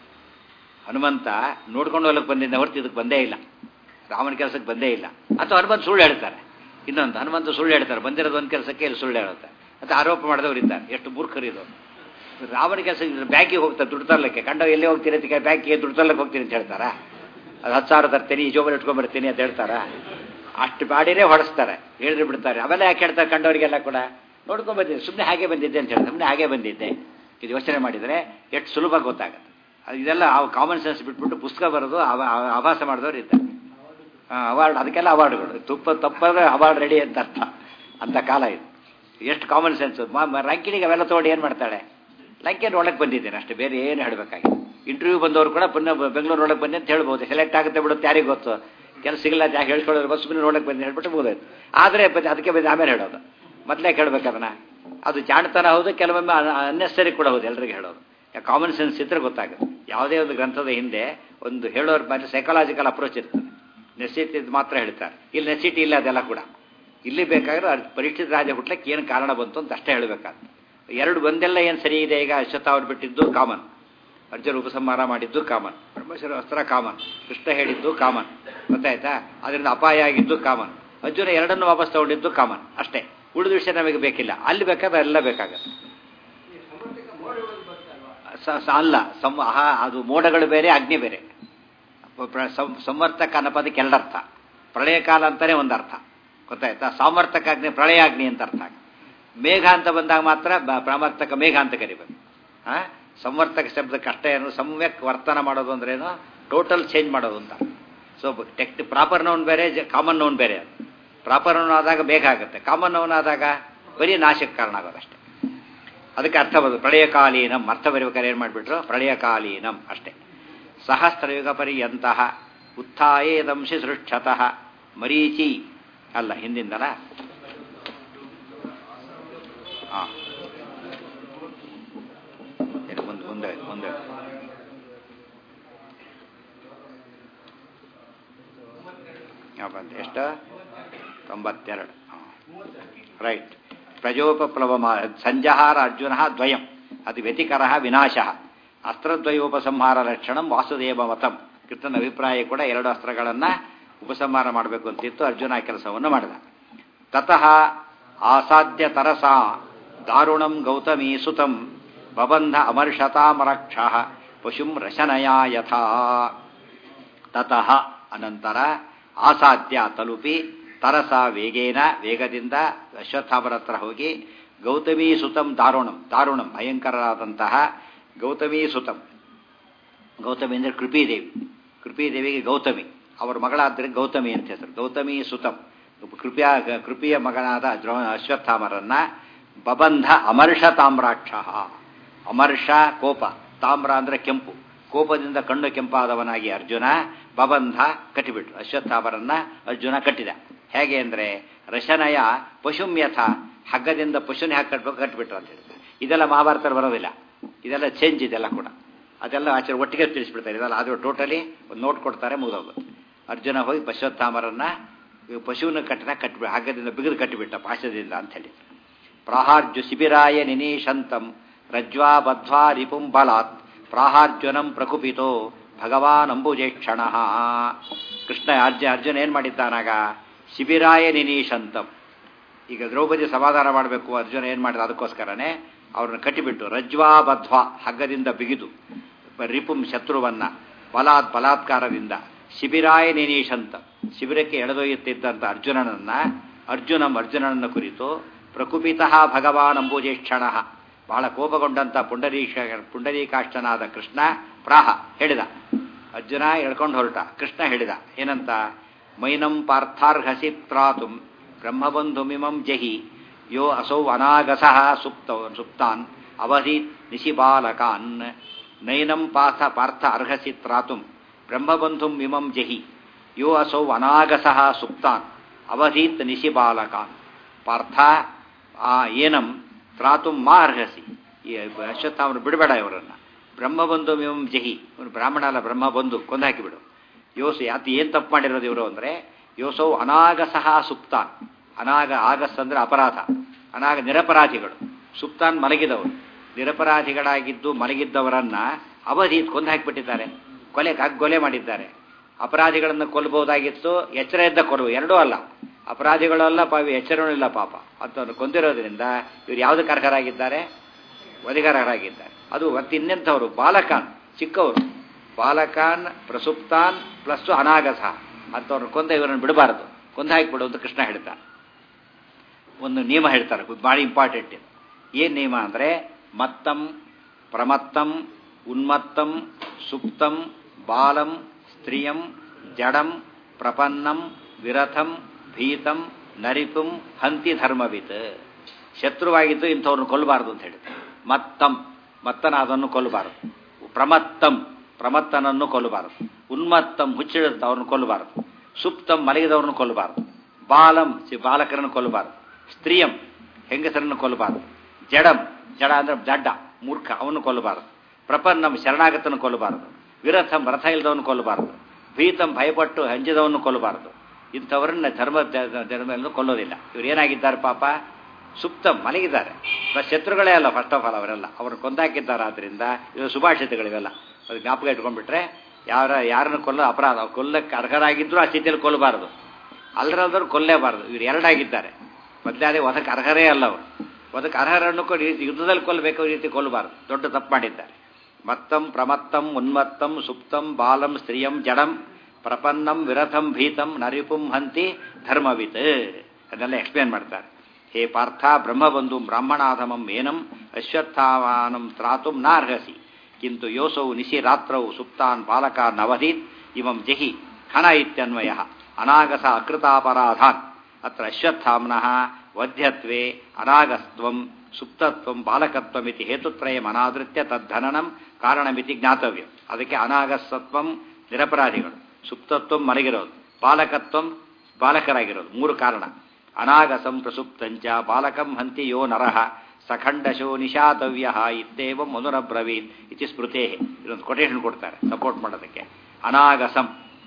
ಹನುಮಂತ ನೋಡ್ಕೊಂಡು ಹೋಗಕ್ಕೆ ಬಂದಿದ್ದ ಹೊರತು ಇದಕ್ಕೆ ಬಂದೇ ಇಲ್ಲ ರಾಮನ ಕೆಲಸಕ್ಕೆ ಬಂದೇ ಇಲ್ಲ ಅಥವಾ ಹನುಮಂತ ಸುಳ್ಳು ಹೇಳ್ತಾರೆ ಇನ್ನೊಂದು ಹನುಮಂತ ಸುಳ್ಳು ಹೇಳ್ತಾರೆ ಬಂದಿರೋದು ಒಂದು ಕೆಲಸಕ್ಕೆ ಇಲ್ಲಿ ಸುಳ್ಳು ಹೇಳುತ್ತೆ ಮತ್ತು ಆರೋಪ ಮಾಡಿದವರು ಇದ್ದಾರೆ ಎಷ್ಟು ಮೂರ್ಖರು ಇದು ರಾಮನ ಕೆಲಸ ಬ್ಯಾಂಕಿಗೆ ಹೋಗ್ತಾರೆ ದುಡ್ಡು ತರಲಿಕ್ಕೆ ಕಂಡ ಎಲ್ಲಿ ಹೋಗ್ತೀರಿ ಅಂತ ಬ್ಯಾಂಕಿಗೆ ದುಡ್ಡು ತರಲಿಕ್ಕೆ ಹೋಗ್ತೀನಿ ಅಂತ ಹೇಳ್ತಾರಾ ಅದು ಹತ್ತು ಸಾವಿರ ತರ್ತೀನಿ ಈ ಜೋಬಲ್ಲಿ ಇಟ್ಕೊಂಡ್ಬರ್ತೀನಿ ಅಂತ ಹೇಳ್ತಾರಾ ಅಷ್ಟು ಬಾಡಿನೇ ಹೊಡೆಸ್ತಾರೆ ಹೇಳಿದ್ರೆ ಬಿಡ್ತಾರೆ ಅವೆಲ್ಲ ಯಾಕೆ ಹೇಳ್ತಾರೆ ಕಂಡವರಿಗೆಲ್ಲ ಕೂಡ ನೋಡ್ಕೊಂಡ್ ಬಂದಿದ್ದೆ ಸುಮ್ಮನೆ ಹಾಗೆ ಬಂದಿದ್ದೆ ಅಂತ ಹೇಳಿ ಸುಮ್ಮನೆ ಹಾಗೆ ಬಂದಿದ್ದೆ ಇದು ಯೋಚನೆ ಮಾಡಿದರೆ ಎಷ್ಟು ಸುಲಭ ಗೊತ್ತಾಗುತ್ತೆ ಅದು ಇದೆಲ್ಲ ಕಾಮನ್ ಸೆನ್ಸ್ ಬಿಟ್ಬಿಟ್ಟು ಪುಸ್ತಕ ಬರೋದು ಆಭಾಸ ಮಾಡಿದವರು ಇದ್ದಾರೆ ಅವಾರ್ಡ್ ಅದಕ್ಕೆಲ್ಲ ಅವಾರ್ಡ್ಗಳು ತುಪ್ಪ ತಪ್ಪಾದ್ರೆ ಅವಾರ್ಡ್ ರೆಡಿ ಅಂತ ಅರ್ಥ ಅಂತ ಕಾಲ ಇದು ಎಷ್ಟು ಕಾಮನ್ ಸೆನ್ಸ್ ರಂಕಿಣಿಗೆ ಅವೆಲ್ಲ ತೊಗೊಂಡು ಏನು ಮಾಡ್ತಾಳೆ ಲಂಕೆಯನ್ನು ಒಳಗೆ ಬಂದಿದ್ದೇನೆ ಅಷ್ಟೇ ಬೇರೆ ಏನು ಹೇಳಬೇಕಾಗಿ ಇಂಟರ್ವ್ಯೂ ಬಂದವರು ಕೂಡ ಪುನಃ ಬೆಂಗಳೂರು ಒಳಗೆ ಬಂದೆ ಅಂತ ಹೇಳ್ಬೋದು ಸೆಲೆಕ್ಟ್ ಆಗುತ್ತೆ ಬಿಡುತ್ತೆ ಯಾರಿಗೆ ಗೊತ್ತು ಕೆಲಸ ಸಿಗಲ್ಲ ಯಾಕೆ ಹೇಳ್ಕೊಳ್ಳೋದು ಬಸ್ ಮೇಲೆ ನೋಡಕ್ಕೆ ಬಂದು ಹೇಳ್ಬಿಟ್ಟು ಮುಗಿದೋಯ್ತು ಆದರೆ ಅದಕ್ಕೆ ಬಂದು ಆಮೇಲೆ ಹೇಳೋದು ಮೊದಲೇ ಕೇಳ್ಬೇಕು ಅದನ್ನ ಅದು ಜಾಣತನ ಹೌದು ಕೆಲವೊಮ್ಮೆ ಅನ್ನೆಸರಿ ಕೂಡ ಹೌದು ಎಲ್ರಿಗೂ ಹೇಳೋದು ಕಾಮನ್ ಸೆನ್ಸ್ ಇದ್ರೆ ಗೊತ್ತಾಗುತ್ತೆ ಯಾವುದೇ ಒಂದು ಗ್ರಂಥದ ಹಿಂದೆ ಒಂದು ಹೇಳೋರ ಮೇಲೆ ಸೈಕಾಲಜಿಕಲ್ ಅಪ್ರೋಚ್ ಇರ್ತದೆ ನೆಸಿಟಿ ಮಾತ್ರ ಹೇಳ್ತಾರೆ ಇಲ್ಲಿ ನೆಸಿಟಿ ಇಲ್ಲ ಅದೆಲ್ಲ ಕೂಡ ಇಲ್ಲಿ ಬೇಕಾದ್ರೆ ಪರೀಕ್ಷಿತ ರಾಜ ಹುಟ್ಲಕ್ಕೆ ಏನು ಕಾರಣ ಬಂತು ಅಂತ ಅಷ್ಟೇ ಹೇಳಬೇಕಾಗ್ತದೆ ಎರಡು ಒಂದೆಲ್ಲ ಏನು ಸರಿ ಇದೆ ಈಗ ಅಶ್ವತ್ಥ ಅವ್ರು ಬಿಟ್ಟಿದ್ದು ಕಾಮನ್ ಅರ್ಜುನ ಉಪಸಂಹಾರ ಮಾಡಿದ್ದು ಕಾಮನ್ ಬ್ರಹ್ಮೇಶ್ವರ ಅಸ್ತ್ರ ಕಾಮನ್ ಕೃಷ್ಣ ಹೇಳಿದ್ದು ಕಾಮನ್ ಗೊತ್ತಾಯ್ತಾ ಅದರಿಂದ ಅಪಾಯ ಆಗಿದ್ದು ಕಾಮನ್ ಅರ್ಜುನ ಎರಡನ್ನು ವಾಪಸ್ ತಗೊಂಡಿದ್ದು ಕಾಮನ್ ಅಷ್ಟೇ ಉಳಿದ ವಿಷಯ ನಮಗೆ ಬೇಕಿಲ್ಲ ಅಲ್ಲಿ ಬೇಕಾದ್ರೆ ಎಲ್ಲ ಬೇಕಾಗತ್ತೆ ಅಲ್ಲ ಸಂ ಅದು ಮೋಡಗಳು ಬೇರೆ ಅಗ್ನಿ ಬೇರೆ ಸಂವರ್ತಕ ಅನ್ನೋ ಪದಕ್ಕೆ ಎರಡರ್ಥ ಪ್ರಳಯ ಕಾಲ ಅಂತಾನೆ ಒಂದು ಅರ್ಥ ಗೊತ್ತಾಯ್ತಾ ಸಾಮರ್ಥಕ ಅಗ್ನಿ ಪ್ರಳಯಾಗ್ನಿ ಅಂತ ಅರ್ಥ ಮೇಘ ಅಂತ ಬಂದಾಗ ಮಾತ್ರ ಪ್ರಾಮರ್ಥಕ ಮೇಘ ಅಂತ ಕರಿಬೇಕು ಆ ಸಂವರ್ತಕ ಶಬ್ದಕ್ಕೆ ಅಷ್ಟೇ ಏನು ಸಮ್ಯಕ್ ವರ್ತನ ಮಾಡೋದು ಅಂದ್ರೇನು ಟೋಟಲ್ ಚೇಂಜ್ ಮಾಡೋದು ಅಂತ ಸೊ ಟೆಕ್ ಪ್ರಾಪರ್ ನೌನ್ ಬೇರೆ ಕಾಮನ್ ನೌನ್ ಬೇರೆ ಅದು ಪ್ರಾಪರ್ ನೌನ್ ಆದಾಗ ಬೇಗ ಆಗುತ್ತೆ ಕಾಮನ್ ನೌನ್ ಆದಾಗ ಬರೀ ನಾಶಕ್ಕೆ ಕಾರಣ ಆಗೋದಷ್ಟೇ ಅದಕ್ಕೆ ಅರ್ಥ ಬರೋದು ಪ್ರಳಯಕಾಲೀನಂ ಅರ್ಥ ಬರೀಬೇಕಾದ್ರೆ ಏನು ಮಾಡಿಬಿಟ್ರು ಪ್ರಳಯಕಾಲೀನಂ ಅಷ್ಟೇ ಸಹಸ್ರಯುಗ ಪರ್ಯಂತಹ ಉತ್ಥಾಯೇದಂಶಿ ಸೃಕ್ಷತಃ ಮರೀಚಿ ಅಲ್ಲ ಹಿಂದಿಂದಲ ಹಾಂ ಮುಂದೆ ಮುಂದೆ ಮುಂದೆ ಬಂದು ಎಷ್ಟು ತೊಂಬತ್ತೆರಡು ರೈಟ್ ಪ್ರಜೋಪಪ್ಲವ ಸಂಜಹಾರ ಅರ್ಜುನ ದ್ವಯಂ ಅದು ವ್ಯತಿಕರ ವಿನಾಶ ಅಸ್ತ್ರದ್ವಯೋಪಸಂಹಾರ ಲಕ್ಷಣಂ ವಾಸುದೇವ ಮತಂ ಕೃಷ್ಣನ ಅಭಿಪ್ರಾಯ ಕೂಡ ಎರಡು ಅಸ್ತ್ರಗಳನ್ನು ಉಪಸಂಹಾರ ಮಾಡಬೇಕು ಅಂತಿತ್ತು ಅರ್ಜುನ ಆ ಕೆಲಸವನ್ನು ಮಾಡಿದ ತತಃ ಆಸಾಧ್ಯ ತರಸ ದಾರುಣಂ ಗೌತಮೀ ಸುತಂ ಬಬಂಧ ಅಮರ್ಷತಾಮರಕ್ಷ ಪಶುಂ ರಶನಯ ಯಥಾ ತತಃ ಅನಂತರ ಆಸಾಧ್ಯ ತಲುಪಿ ತರಸ ವೇಗೇನ ವೇಗದಿಂದ ಅಶ್ವತ್ಥಾಮರ ಹತ್ರ ಹೋಗಿ ಗೌತಮೀ ಸುತಂ ದಾರುಣಂ ದಾರುಣಂ ಭಯಂಕರರಾದಂತಹ ಗೌತಮೀ ಸುತಂ ಗೌತಮಿ ಅಂದರೆ ಕೃಪೀದೇವಿ ಕೃಪೀದೇವಿಗೆ ಗೌತಮಿ ಅವರ ಮಗಳಾದರೆ ಗೌತಮಿ ಅಂತ ಹೆಸರು ಗೌತಮಿ ಸುತಂ ಕೃಪಿಯ ಕೃಪಿಯ ಮಗನಾದ ದ್ರೋ ಅಶ್ವತ್ಥಾಮರನ್ನ ಬಬಂಧ ಅಮರ್ಷ ತಾಮ್ರಾಕ್ಷ ಅಮರ್ಷ ಕೋಪ ತಾಮ್ರ ಅಂದರೆ ಕೆಂಪು ಕೋಪದಿಂದ ಕಣ್ಣು ಕೆಂಪಾದವನಾಗಿ ಅರ್ಜುನ ಬಬಂಧ ಕಟ್ಟಿಬಿಟ್ರು ಅಶ್ವತ್ಥಾಮರನ್ನ ಅರ್ಜುನ ಕಟ್ಟಿದ ಹೇಗೆ ಅಂದರೆ ರಶನಯ ಪಶುಮ್ಯಥ ಹಗ್ಗದಿಂದ ಪಶುನೇ ಹಾಕಿ ಕಟ್ಬೇಕು ಕಟ್ಟಿಬಿಟ್ರು ಅಂತ ಹೇಳ್ತಾರೆ ಇದೆಲ್ಲ ಮಹಾಭಾರತದಲ್ಲಿ ಬರೋದಿಲ್ಲ ಇದೆಲ್ಲ ಚೇಂಜ್ ಇದೆಲ್ಲ ಕೂಡ ಅದೆಲ್ಲ ಆಚಾರ ಒಟ್ಟಿಗೆ ತಿಳಿಸ್ಬಿಡ್ತಾರೆ ಇದೆಲ್ಲ ಅದು ಟೋಟಲಿ ಒಂದು ನೋಟ್ ಕೊಡ್ತಾರೆ ಮುಗಿದೋಗುತ್ತೆ ಅರ್ಜುನ ಹೋಗಿ ಅಶ್ವತ್ಥಾಮರನ್ನ ಪಶುವಿನ ಕಟ್ಟಿನ ಕಟ್ಟಿ ಹಗ್ಗದಿಂದ ಬಿಗಿದು ಕಟ್ಟಿಬಿಟ್ಟ ಪಾಶದಿಂದ ಅಂತ ಹೇಳಿ ಪ್ರಾಹಾರ್ಜು ಶಿಬಿರಾಯ ನಿನೀಶಂತಂ ರಜ್ವಾ ಬದ್ವಾ ರಿಪುಂ ಬಲಾತ್ ಪ್ರಾಹಾರ್ಜುನಂ ಪ್ರಕುಪಿತೋ ಭಗವಾನ್ ಅಂಬುಜೇಕ್ಷಣ ಕೃಷ್ಣ ಅರ್ಜುನ ಅರ್ಜುನ ಏನು ಮಾಡಿದ್ದಾನಾಗ ಶಿಬಿರಾಯ ನಿನೀಶಂತಂ ಈಗ ದ್ರೌಪದಿ ಸಮಾಧಾನ ಮಾಡಬೇಕು ಅರ್ಜುನ ಏನು ಮಾಡಿದ ಅದಕ್ಕೋಸ್ಕರನೇ ಅವ್ರನ್ನ ಕಟ್ಟಿಬಿಟ್ಟು ರಜ್ವಾ ಬಧ್ವಾ ಹಗ್ಗದಿಂದ ಬಿಗಿದು ರಿಪುಂ ಶತ್ರುವನ್ನ ಬಲಾತ್ ಬಲಾತ್ಕಾರದಿಂದ ಶಿಬಿರಾಯ ನಿನೀಶಂತ ಶಿಬಿರಕ್ಕೆ ಎಳೆದೊಯ್ಯುತ್ತಿದ್ದಂಥ ಅರ್ಜುನನನ್ನ ಅರ್ಜುನಂ ಅರ್ಜುನನನ್ನು ಕುರಿತು ಪ್ರಕುಪಿತ ಭಗವಾನ್ ಅಂಬುಜೇಕ್ಷಣ ಬಹಳ ಕೋಪಗೊಂಡಂತ ಪುಂಡರೀಕ ಪುಂಡರೀಕಾಷ್ಟನಾದ ಕೃಷ್ಣ ಪ್ರಾಹ ಹೇಳಿದ ಅರ್ಜುನ ಎಳ್ಕೊಂಡು ಹೊರಟ ಕೃಷ್ಣ ಹೇಳಿದ ಏನಂತ ಮೈನಂ ಪಾರ್ಥಾರ್ಹಸಿ ತ್ರಾತುಂ ಬ್ರಹ್ಮಬಂಧುಮಿಮಂ ಜಹಿ ಯೋ ಅಸೌ ಅನಾಗಸಃ ಸುಪ್ತ ಸುಪ್ತಾನ್ ಅವಧಿ ನಿಶಿಬಾಲಕಾನ್ ನೈನಂ ಪಾಥ ಪಾರ್ಥ ಅರ್ಹಸಿ ತ್ರಾತುಂ ಬ್ರಹ್ಮಬಂಧುಂ ಇಮಂ ಜಹಿ ಯೋ ಅಸೌ ಅನಾಗಸಃ ಸುಪ್ತಾನ್ ಅವಧೀತ್ ನಿಶಿಬಾಲಕಾನ್ ಪಾರ್ಥ ಆ ಏನಂ ತ್ರಾತುಂ ಮಾ ಅರ್ಹಸಿ ಈ ಅಶ್ವತ್ಥಾಮರು ಬಿಡಬೇಡ ಇವರನ್ನು ಬ್ರಹ್ಮಬಂಧು ಇಮಂ ಜಹಿ ಇವನು ಬ್ರಾಹ್ಮಣ ಅಲ್ಲ ಬ್ರಹ್ಮಬಂಧು ಕೊಂದು ಹಾಕಿಬಿಡು ಯೋಸು ಯಾತ ಏನು ತಪ್ಪು ಮಾಡಿರೋದು ಇವರು ಅಂದರೆ ಯೋಸೌ ಅನಾಗಸಃ ಸುಪ್ತಾನ್ ಅನಾಗ ಆಗಸ್ ಅಂದರೆ ಅಪರಾಧ ಅನಾಗ ನಿರಪರಾಧಿಗಳು ಸುಪ್ತಾನ್ ಮಲಗಿದವರು ನಿರಪರಾಧಿಗಳಾಗಿದ್ದು ಮಲಗಿದ್ದವರನ್ನ ಅವಧಿ ಕೊಂದು ಹಾಕಿಬಿಟ್ಟಿದ್ದಾರೆ ಕೊಲೆ ಕೊಲೆ ಮಾಡಿದ್ದಾರೆ ಅಪರಾಧಿಗಳನ್ನು ಕೊಲ್ಲಬಹುದಾಗಿತ್ತು ಎಚ್ಚರ ಇದ್ದ ಕೊಲ್ಲವು ಎರಡೂ ಅಲ್ಲ ಅಪರಾಧಿಗಳು ಅಲ್ಲ ಪಾಪ ಎಚ್ಚರವೂ ಇಲ್ಲ ಪಾಪ ಅಂತವನ್ನು ಕೊಂದಿರೋದ್ರಿಂದ ಇವರು ಯಾವುದಕ್ಕೆ ಅರ್ಹರಾಗಿದ್ದಾರೆ ವಧಿಗಾರರಾಗಿದ್ದಾರೆ ಅದು ಮತ್ತೆ ಇನ್ನೆಂಥವರು ಬಾಲಕಾನ್ ಚಿಕ್ಕವರು ಬಾಲಕಾನ್ ಪ್ರಸುಪ್ತಾನ್ ಪ್ಲಸ್ ಅನಾಗಸ ಅಂಥವ್ರನ್ನ ಕೊಂದ ಇವರನ್ನು ಬಿಡಬಾರದು ಕೊಂದು ಹಾಕಿಬಿಡು ಅಂತ ಕೃಷ್ಣ ಹೇಳ್ತಾನೆ ಒಂದು ನಿಯಮ ಹೇಳ್ತಾರೆ ಭಾಳ ಇಂಪಾರ್ಟೆಂಟ್ ಇದು ಏನು ನಿಯಮ ಅಂದರೆ ಮತ್ತಂ ಪ್ರಮತ್ತಂ ಉನ್ಮತ್ತಂ ಸುಪ್ತಂ ಬಾಲಂ ಸ್ತ್ರೀಯಂ ಜಡಂ ಪ್ರಪನ್ನಂ ವಿರಥಂ ಭೀತಂ ನರಿಪುಂ ಹಂತಿ ಧರ್ಮವಿತ್ ಶತ್ರುವಾಗಿದ್ದು ಇಂಥವ್ರನ್ನ ಕೊಲ್ಲಬಾರದು ಅಂತ ಹೇಳ್ತಾರೆ ಮತ್ತಂ ಮತ್ತನಾದನ್ನು ಕೊಲ್ಲಬಾರದು ಪ್ರಮತ್ತಂ ಪ್ರಮತ್ತನನ್ನು ಕೊಲ್ಲಬಾರದು ಉನ್ಮತ್ತಂ ಹುಚ್ಚಿಡುತ್ತ ಅವ್ರನ್ನ ಕೊಲ್ಲಬಾರದು ಸುಪ್ತಂ ಮಲಗಿದವ್ರನ್ನ ಕೊಲ್ಲಬಾರದು ಬಾಲಂ ಸಿ- ಬಾಲಕರನ್ನು ಕೊಲ್ಲಬಾರದು ಸ್ತ್ರೀಯಂ ಹೆಂಗಸರನ್ನು ಕೊಲ್ಲಬಾರದು ಜಡಂ ಜಡ ಅಂದ್ರೆ ಜಡ್ಡ ಮೂರ್ಖ ಅವನು ಕೊಲ್ಲಬಾರದು ಪ್ರಪನ್ನಂ ಶರಣಾಗತನ ಕೊಲ್ಲಬಾರದು ವಿರಥಂ ರಥ ಇಲ್ಲದವನು ಕೊಲ್ಲಬಾರದು ಭೀತಂ ಭಯಪಟ್ಟು ಹಂಜಿದವನು ಕೊಲ್ಲಬಾರದು ಇಂಥವರನ್ನ ಧರ್ಮ ಧರ್ಮ ಕೊಲ್ಲೋದಿಲ್ಲ ಇವ್ರು ಏನಾಗಿದ್ದಾರೆ ಪಾಪ ಸುಪ್ತಂ ಮಲಗಿದ್ದಾರೆ ಬಸ್ ಶತ್ರುಗಳೇ ಅಲ್ಲ ಫಸ್ಟ್ ಆಫ್ ಆಲ್ ಅವರೆಲ್ಲ ಅವ್ರನ್ನ ಕೊಂದಾಕಿದ್ದಾರೆ ಆದ್ರಿಂದ ಇದು ಸುಭಾಷಿತಗಳಿವೆಲ್ಲ ಅದು ಜ್ಞಾಪಕ ಇಟ್ಕೊಂಡ್ಬಿಟ್ರೆ ಯಾರ ಯಾರನ್ನು ಕೊಲ್ಲ ಅಪರಾಧ ಕೊಲ್ಲಕ್ಕೆ ಅರ್ಹರಾಗಿದ್ದರೂ ಆ ಸ್ಥಿತಿಯಲ್ಲಿ ಕೊಲ್ಲಬಾರದು ಅಲ್ಲರಲ್ದವ್ರು ಕೊಲ್ಲೇಬಾರದು ಇವ್ರು ಎರಡಾಗಿದ್ದಾರೆ ಮೊದಲೇ ವಧಕ್ಕೆ ಅರ್ಹರೇ ಅಲ್ಲ ಅವರು ವಧಕ್ಕೆ ಅರ್ಹರನ್ನು ಕೊಡಿ ಯುದ್ಧದಲ್ಲಿ ಕೊಲ್ಲಬೇಕು ಈ ರೀತಿ ಕೊಲ್ಲಬಾರದು ದೊಡ್ಡ ತಪ್ಪು ಮಾಡಿದ್ದಾರೆ ಮತ್ತಂ ಪ್ರಮತ್ತಂ ಉನ್ಮತ್ತಂ ಸುಪ್ತಂ ಬಾಲಂ ಸ್ತ್ರೀಯಂ ಜಡಂ ಪ್ರಪನ್ನಂ ವಿರಥಂ ಭೀತಂ ನರಿಪುಂ ಹಂತಿ ಧರ್ಮವಿತ್ ಅದನ್ನೆಲ್ಲ ಎಕ್ಸ್ಪ್ಲೇನ್ ಮಾಡ್ತಾರೆ ಹೇ ಪಾರ್ಥ ಬ್ರಹ್ಮಬಂಧು ಬ್ರಾಹ್ಮಣಾಧಮಂ ಏನಂ ಅಶ್ವತ್ಥಾವಾನಂ ತ್ರಾತುಂ ನಾರ್ಹಸಿ ಕಿಂತು ಯೋಸೌ ನಿಶಿ ರಾತ್ರೌ ಸುಪ್ತಾನ್ ಬಾಲಕಾನ್ ಅವಧೀತ್ ಇವಂ ಜಹಿ ಖಣ ಇತ್ಯನ್ವಯ ಅನಾಗಸ ಅಕೃತಾಪರಾಧಾನ್ ಅತ್ರ ಅಶ್ವತ್ಥಾಮ್ನಃ ವಧ್ಯತ್ವೇ ಅನಾಗಸ್ತ್ವಂ ಸುಪ್ತತ್ವಂ ಬಾಲಕತ್ವಮಿತಿ ಹೇತುತ್ರಯಂ ಅನಾದೃತ್ಯ ತದ್ಧನನಂ ಕಾರಣಮಿತಿ ಜ್ಞಾತವ್ಯ ಅದಕ್ಕೆ ಅನಾಗಸತ್ವಂ ನಿರಪರಾಧಿಗಳು ಸುಪ್ತತ್ವಂ ಮಲಗಿರೋದು ಬಾಲಕತ್ವಂ ಬಾಲಕರಾಗಿರೋದು ಮೂರು ಕಾರಣ ಅನಾಗಸಂ ಪ್ರಸುಪ್ತಂಚ ಬಾಲಕಂ ಹಂತಿ ಯೋ ನರಃ ಸಖಂಡಶೋ ನಿಶಾತವ್ಯ ಇತ್ತೇವ ಮಧುರಬ್ರವೀತ್ ಇತಿ ಸ್ಮೃತೇ ಇದೊಂದು ಕೊಟೇಶನ್ ಕೊಡ್ತಾರೆ ಸಪೋರ್ಟ್ ಮಾಡೋದಕ್ಕೆ ಅನಾಗಸಂ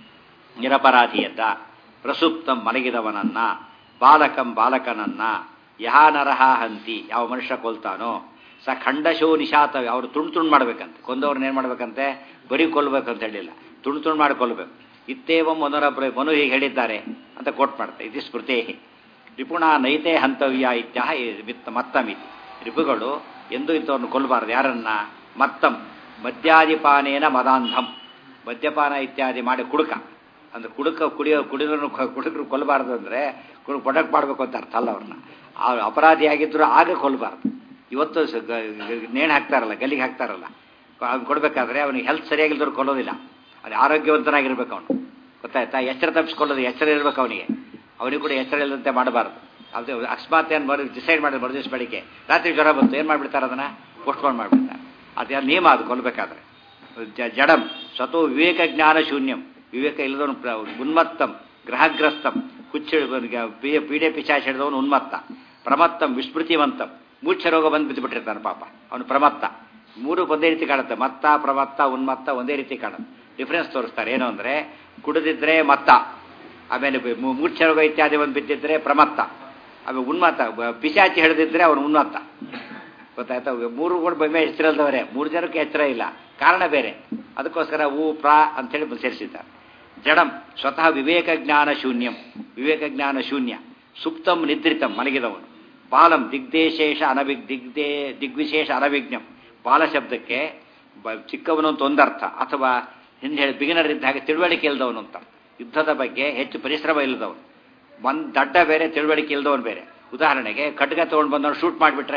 ನಿರಪರಾಧಿಯದ್ದ ಪ್ರಸುಪ್ತಂ ಮಲಗಿದವನನ್ನ ಬಾಲಕಂ ಬಾಲಕನನ್ನ ಯಹ ನರಹ ಹಂತಿ ಯಾವ ಮನುಷ್ಯ ಕೊಲ್ತಾನೋ ಸ ಖಂಡಶೋ ನಿಶಾತವ್ಯ ಅವರು ತುಂಡು ತುಂಡು ಮಾಡ್ಬೇಕಂತೆ ಕೊಂದವ್ರನ್ನ ಏನು ಮಾಡ್ಬೇಕಂತೆ ಬರೀ ಕೊಲ್ಬೇಕಂತ ಹೇಳಿಲ್ಲ ತುಂಡು ತುಂಡು ಮಾಡಿ ಕೊಲ್ಲಬೇಕು ಇತ್ತೇವ ಮನುರ ಮನು ಹೀಗೆ ಹೇಳಿದ್ದಾರೆ ಅಂತ ಕೋಟ್ ಮಾಡ್ತಾರೆ ಇದು ಸ್ಮೃತೇ ರಿಪುಣ ನೈತೆ ಹಂತವ್ಯ ಇತ್ಯಾಹ ವಿತ್ತ ಮತ್ತಮಿತಿ ರಿಪುಗಳು ಎಂದೂ ಇಂಥವ್ರನ್ನ ಕೊಲ್ಲಬಾರದು ಯಾರನ್ನ ಮತ್ತಂ ಮದ್ಯಾದಿಪಾನೇನ ಮದಾಂಧಂ ಮದ್ಯಪಾನ ಇತ್ಯಾದಿ ಮಾಡಿ ಕುಡುಕ ಅಂದ್ರೆ ಕುಡುಕ ಕುಡಿಯೋ ಕುಡಿದ್ರು ಕುಡುಕರು ಕೊಲ್ಲಬಾರ್ದು ಅಂದರೆ ಕುಡು ಪ್ರೊಡಕ್ಟ್ ಮಾಡಬೇಕು ಅಂತ ಅರ್ಥ ಅಲ್ಲ ಅವ್ರನ್ನ ಆ ಅಪರಾಧಿಯಾಗಿದ್ದರೂ ಆಗ ಕೊಲ್ಲಬಾರ್ದು ಇವತ್ತು ಸ- ಗ- ಗ- ನೇಣು ಹಾಕ್ತಾರಲ್ಲ ಗಲ್ಲಿಗೆ ಹಾಕ್ತಾರಲ್ಲ ಅವ್ನು ಕೊಡಬೇಕಾದ್ರೆ ಅವನಿಗೆ ಹೆಲ್ತ್ ಸರಿಯಾಗಿಲ್ದವ್ರು ಕೊಲ್ಲೋದಿಲ್ಲ ಅದು ಆರೋಗ್ಯವಂತನಾಗಿರ್ಬೇಕು ಅವನು ಗೊತ್ತಾಯ್ತಾ ಎಚ್ಚರ ತಪ್ಪಿಸ್ಕೊಳ್ಳೋದು ಎಚ್ಚರ ಇರ್ಬೇಕು ಅವನಿಗೆ ಅವನಿಗೆ ಕೂಡ ಎಚ್ಚರ ಇಲ್ಲದಂತೆ ಮಾಡಬಾರ್ದು ಅದು ಅಕಸ್ಮಾತ್ ಏನು ಬರೋ ಡಿಸೈಡ್ ಮಾಡಿ ಮರುದಿವ್ಸ ಬೆಳಿಗ್ಗೆ ರಾತ್ರಿ ಜ್ವರ ಬಂತು ಏನು ಮಾಡಿಬಿಡ್ತಾರೆ ಅದನ್ನು ಪೋಸ್ಟ್ಪೋನ್ ಮಾಡಿಬಿಡ್ತಾರೆ ಅದು ನಿಯಮ ಅದು ಕೊಲ್ಲಬೇಕಾದ್ರೆ ಜ- ಜಡಂ ಸ್ವತೋ ವಿವೇಕ ಜ್ಞಾನ ಶೂನ್ಯಂ ವಿವೇಕ ಇಲ್ಲದವನು ಪ್ರ- ಉನ್ಮತ್ತಂ ಗ್ರಹಗ್ರಸ್ತಂ ಹುಚ್ಚ ಪೀಡೆ ಪಿಚಾಚ ಹಿಡಿದವನು ಉನ್ಮತ್ತ ಪ್ರಮತ್ತಂ ವಿಸ್ಮೃತಿವಂತಂ ಮೂರ್ಛ ರೋಗ ಬಂದು ಬಿದ್ದುಬಿಟ್ಟಿರ್ತಾನೆ ಪಾಪ ಅವನು ಪ್ರಮತ್ತ ಮೂರು ಒಂದೇ ರೀತಿ ಕಾಣುತ್ತೆ ಮತ್ತ ಪ್ರಮತ್ತ ಉನ್ಮತ್ತ ಒಂದೇ ರೀತಿ ಕಾಣುತ್ತೆ ಡಿಫ್ರೆನ್ಸ್ ತೋರಿಸ್ತಾರೆ ಏನು ಅಂದರೆ ಕುಡಿದಿದ್ರೆ ಮತ್ತ ಆಮೇಲೆ ಬೆ- ಮೂ- ಮೂರ್ಛ ರೋಗ ಇತ್ಯಾದಿ ಒಂದು ಬಿದ್ದಿದ್ರೆ ಪ್ರಮತ್ತ ಆಮೇಲೆ ಉನ್ಮತ್ತ ಬ- ಪಿಶಾಚಿ ಹಿಡಿದಿದ್ರೆ ಅವನು ಉನ್ಮತ್ತ ಗೊತ್ತಾಯ್ತಾ ಮೂರು ಕೂಡ ಬೊಮ್ಮೆ ಎಚ್ಚರಲ್ದವರೇ ಮೂರು ಜನಕ್ಕೆ ಎಚ್ಚರ ಇಲ್ಲ ಕಾರಣ ಬೇರೆ ಅದಕ್ಕೋಸ್ಕರ ಊ ಪ್ರ ಅಂತೇಳಿ ಸೇರಿಸಿದ್ದಾರೆ ಜಡಂ ಸ್ವತಃ ವಿವೇಕ ಜ್ಞಾನ ಶೂನ್ಯಂ ವಿವೇಕ ಜ್ಞಾನ ಶೂನ್ಯ ಸುಪ್ತಂ ನಿದ್ರಿತಂ ಮಲಗಿದವನು ಬಾಲಂ ದಿಗ್ದೇಶೇಷ ಅನವಿಗ್ ದಿಗ್ದೇ ದಿಗ್ವಿಶೇಷ ಅನವಿಜ್ಞಂ ಬಾಲ ಶಬ್ದಕ್ಕೆ ಬ- ಚಿಕ್ಕವನು ಅಂತ ಒಂದರ್ಥ ಅಥವಾ ಹಿಂದೆ ಹೇಳಿ ಬಿಗಿನರ್ ಇದ್ದ ಹಾಗೆ ತಿಳುವಳಿಕೆ ಇಲ್ಲದವನು ಅಂತ ಯುದ್ಧದ ಬಗ್ಗೆ ಹೆಚ್ಚು ಪರಿಶ್ರಮ ಇಲ್ಲದವನು ಒಂದು ದಡ್ಡ ಬೇರೆ ತಿಳುವಳಿಕೆ ಇಲ್ಲದವನು ಬೇರೆ ಉದಾಹರಣೆಗೆ ಖಡ್ಗ ತೊಗೊಂಡು ಬಂದವನು ಶೂಟ್ ಮಾಡಿಬಿಟ್ರೆ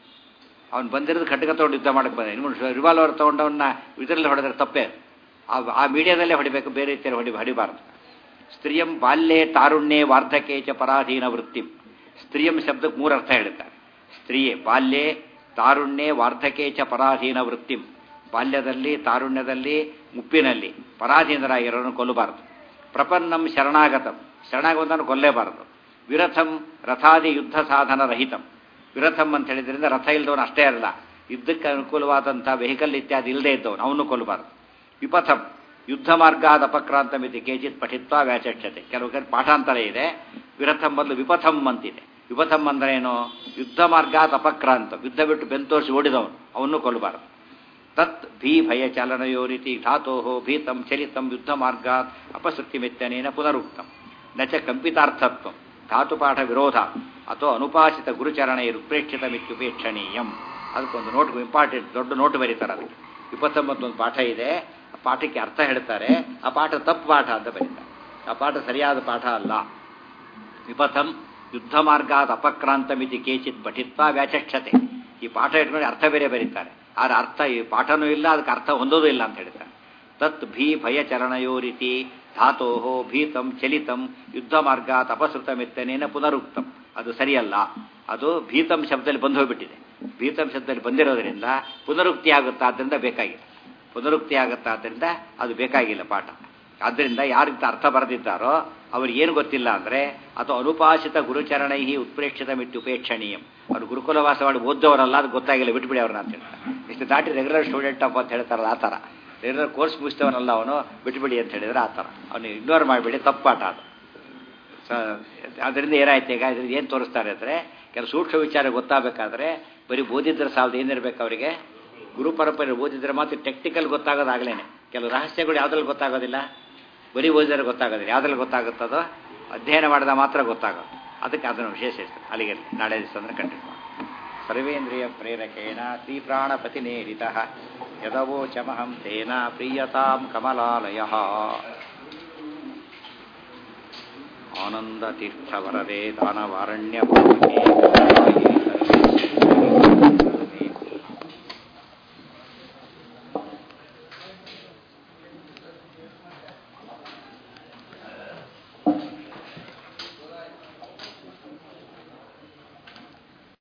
ಅವ್ನು ಬಂದಿರೋದು ಖಡ್ಗ ತೊಗೊಂಡು ಯುದ್ಧ ಮಾಡಕ್ಕೆ ಬಂದ ಇನ್ನು ರಿವಾಲ್ವರ್ ತೊಗೊಂಡವನ್ನ ಇದರಲ್ಲಿ ಹೊಡೆದ್ರೆ ತಪ್ಪೇ ಆ ಆ ಮೀಡಿಯಾದಲ್ಲೇ ಹೊಡಿಬೇಕು ಬೇರೆ ರೀತಿಯಲ್ಲಿ ಹೊಡಿ ಹೊಡಿಬಾರ್ದು ಸ್ತ್ರೀಯಂ ಬಾಲ್ಯೇ ತಾರುಣ್ಯೇ ವಾರ್ಧಕೆ ಚ ಪರಾಧೀನ ವೃತ್ತಿಂ ಸ್ತ್ರೀಯಂ ಶಬ್ದಕ್ಕೆ ಮೂರು ಅರ್ಥ ಹೇಳುತ್ತಾರೆ ಸ್ತ್ರೀಯೇ ಬಾಲ್ಯೇ ತಾರುಣ್ಯೇ ವಾರ್ಧಕೆ ಚ ಪರಾಧೀನ ವೃತ್ತಿಂ ಬಾಲ್ಯದಲ್ಲಿ ತಾರುಣ್ಯದಲ್ಲಿ ಮುಪ್ಪಿನಲ್ಲಿ ಪರಾಧೀನರಾಗಿರೋರನ್ನು ಕೊಲ್ಲಬಾರದು ಪ್ರಪನ್ನಂ ಶರಣಾಗತಂ ಶರಣಾಗತನ ಕೊಲ್ಲೇಬಾರದು ವಿರಥಂ ರಥಾದಿ ಯುದ್ಧ ಸಾಧನ ರಹಿತಂ ವಿರಥಂ ಅಂತ ಹೇಳಿದ್ರಿಂದ ರಥ ಇಲ್ಲದವನು ಅಷ್ಟೇ ಅಲ್ಲ ಯುದ್ಧಕ್ಕೆ ಅನುಕೂಲವಾದಂಥ ವೆಹಿಕಲ್ ಇತ್ಯಾದಿ ಇಲ್ಲದೆ ಇದ್ದವನು ಅವನು ಕೊಲ್ಲಬಾರದು ವಿಪಥಂ ಯುದ್ಧ ಮಾರ್ಗಾದ ಅಪಕ್ರಾಂತ ಮಿತಿ ಕೇಚಿತ್ ಪಠಿತ್ವ ವ್ಯಾಚಕ್ಷತೆ ಕೆಲವು ಕಡೆ ಪಾಠಾಂತರ ಇದೆ ವಿರಥಂ ಬದಲು ವಿಪಥಂ ಅಂತಿದೆ ವಿಪಥಂ ಅಂದ್ರೆ ಏನು ಯುದ್ಧ ಮಾರ್ಗಾದ ಅಪಕ್ರಾಂತ ಯುದ್ಧ ಬಿಟ್ಟು ಬೆಂತೋರಿಸಿ ಓಡಿದವನು ಅವನು ಕೊಲ್ಲಬಾರದು ತತ್ ಭೀ ಭಯ ಚಾಲನಯೋ ರೀತಿ ಧಾತೋ ಭೀತಂ ಚಲಿತಂ ಯುದ್ಧ ಮಾರ್ಗಾತ್ ಅಪಸೃತಿಮಿತ್ತನೇನ ಪುನರುಕ್ತಂ ನ ಚ ಕಂಪಿತಾರ್ಥತ್ವ ಧಾತುಪಾಠ ವಿರೋಧ ಅಥವಾ ಅನುಪಾಸಿತ ಗುರುಚರಣೆ ಉತ್ಪ್ರೇಕ್ಷಿತಮಿತ್ಯುಪೇಕ್ಷಣೀಯಂ ಅದಕ್ಕೊಂದು ನೋಟ್ ಇಂಪಾರ್ಟೆಂಟ್ ದೊಡ್ಡ ನೋಟ್ ಬರೀತಾರೆ ಅದಕ್ಕೆ ಇಪ್ಪತ್ತೊಂಬತ್ತೊಂದು ಪಾಠ ಇದೆ ಆ ಪಾಠಕ್ಕೆ ಅರ್ಥ ಹೇಳ್ತಾರೆ ಆ ಪಾಠ ತಪ್ಪು ಪಾಠ ಅಂತ ಬರೀತಾರೆ ಆ ಪಾಠ ಸರಿಯಾದ ಪಾಠ ಅಲ್ಲ ವಿಪಥಂ ಯುದ್ಧ ಮಾರ್ಗಾದ ಅಪಕ್ರಾಂತ ಮಿತಿ ಕೇಚಿತ್ ಪಠಿತ್ವ ವ್ಯಾಚಕ್ಷತೆ ಈ ಪಾಠ ಇಟ್ಕೊಂಡು ಅರ್ಥ ಬೇರೆ ಬರೀತಾರೆ ಆದ್ರೆ ಅರ್ಥ ಈ ಪಾಠನೂ ಇಲ್ಲ ಅದಕ್ಕೆ ಅರ್ಥ ಹೊಂದೋದು ಇಲ್ಲ ಅಂತ ಹೇಳ್ತಾರೆ ತತ್ ಭೀ ಭಯ ಚರಣಯೋ ರೀತಿ ಧಾತೋ ಭೀತಂ ಚಲಿತಂ ಯುದ್ಧ ಮಾರ್ಗಾತ್ ಅಪಸೃತಮಿತ್ತನೇನ ಪುನರುಕ್ತಂ ಅದು ಸರಿಯಲ್ಲ ಅದು ಭೀತಂ ಶಬ್ದದಲ್ಲಿ ಬಂದು ಹೋಗ್ಬಿಟ್ಟಿದೆ ಭೀತಂ ಶಬ್ದದಲ್ಲಿ ಬಂದಿರೋದ್ರಿಂದ ಪುನರುಕ್ತಿ ಆಗುತ್ತಾ ಆದ್ದರಿಂದ ಬೇಕಾಗಿಲ್ಲ ಪುನರುಕ್ತಿ ಆಗುತ್ತಾ ಆದ್ದರಿಂದ ಅದು ಬೇಕಾಗಿಲ್ಲ ಪಾಠ ಆದ್ದರಿಂದ ಯಾರಿಂದ ಅರ್ಥ ಬರೆದಿದ್ದಾರೋ ಅವ್ರಿಗೆ ಏನು ಗೊತ್ತಿಲ್ಲ ಅಂದರೆ ಅಥವಾ ಅನುಪಾಸಿತ ಗುರುಚರಣೈ ಉತ್ಪ್ರೇಕ್ಷಿತ ಮಿಟ್ಟು ಉಪೇಕ್ಷಣೀಯಂ ಅವ್ರು ಗುರುಕುಲವಾಸ ಮಾಡಿ ಓದ್ದವರಲ್ಲ ಅದು ಗೊತ್ತಾಗಿಲ್ಲ ಬಿಟ್ಬಿಡಿ ಅವ್ರನ್ನ ಅಂತ ಹೇಳ್ತಾರೆ ಇಷ್ಟು ದಾಟಿ ರೆಗ್ಯುಲರ್ ಸ್ಟೂಡೆಂಟ್ ಅಪ್ಪ ಅಂತ ಹೇಳ್ತಾರಲ್ಲ ಆ ಥರ ರೆಗ್ಯುಲರ್ ಕೋರ್ಸ್ ಮುಗಿಸ್ತವನಲ್ಲ ಅವನು ಬಿಟ್ಬಿಡಿ ಅಂತ ಹೇಳಿದ್ರೆ ಆ ಥರ ಅವನು ಇಗ್ನೋರ್ ಮಾಡಿಬಿಡಿ ತಪ್ಪಾಟ ಅದು ಸ ಅದರಿಂದ ಏನಾಯ್ತು ಈಗ ಇದರಿಂದ ಏನು ತೋರಿಸ್ತಾರೆ ಅಂದರೆ ಕೆಲವು ಸೂಕ್ಷ್ಮ ವಿಚಾರ ಗೊತ್ತಾಗಬೇಕಾದ್ರೆ ಬರೀ ಓದಿದ್ರೆ ಸಾಲದು ಏನಿರ್ಬೇಕು ಅವರಿಗೆ ಗುರು ಪರಂಪರೆ ಓದಿದ್ರೆ ಮಾತ್ರ ಟೆಕ್ನಿಕಲ್ ಗೊತ್ತಾಗೋದಾಗಲೇನೆ ಕೆಲವು ರಹಸ್ಯಗಳು ಯಾವುದ್ರಲ್ಲಿ ಗೊತ್ತಾಗೋದಿಲ್ಲ ಬರೀ ಓದಿದ್ರೆ ಗೊತ್ತಾಗೋದಿಲ್ಲ ಯಾವುದ್ರಲ್ಲಿ ಗೊತ್ತಾಗುತ್ತದೋ ಅಧ್ಯಯನ ಮಾಡಿದ ಮಾತ್ರ ಗೊತ್ತಾಗೋದು ಅದಕ್ಕೆ ಅದನ್ನು ವಿಶೇಷ ಇರ್ತದೆ ಅಲ್ಲಿಗೆ ನಾಳೆ ದಿವಸ ಅಂದರೆ ಕಂಟಿನ್ಯೂ ಮಾಡಿ ಸರ್ವೇಂದ್ರಿಯ ಪ್ರೇರಕೇಣ ಶ್ರೀಪ್ರಾಣಪತಿನೇರಿತ ಯದವೋಚಮಹಂ ತೇನ ಪ್ರೀಯತಾಂ ಕಮಲಾಲಯ ಆನಂದತೀರ್ಥವರದೆ ದಾನವಾರಣ್ಯ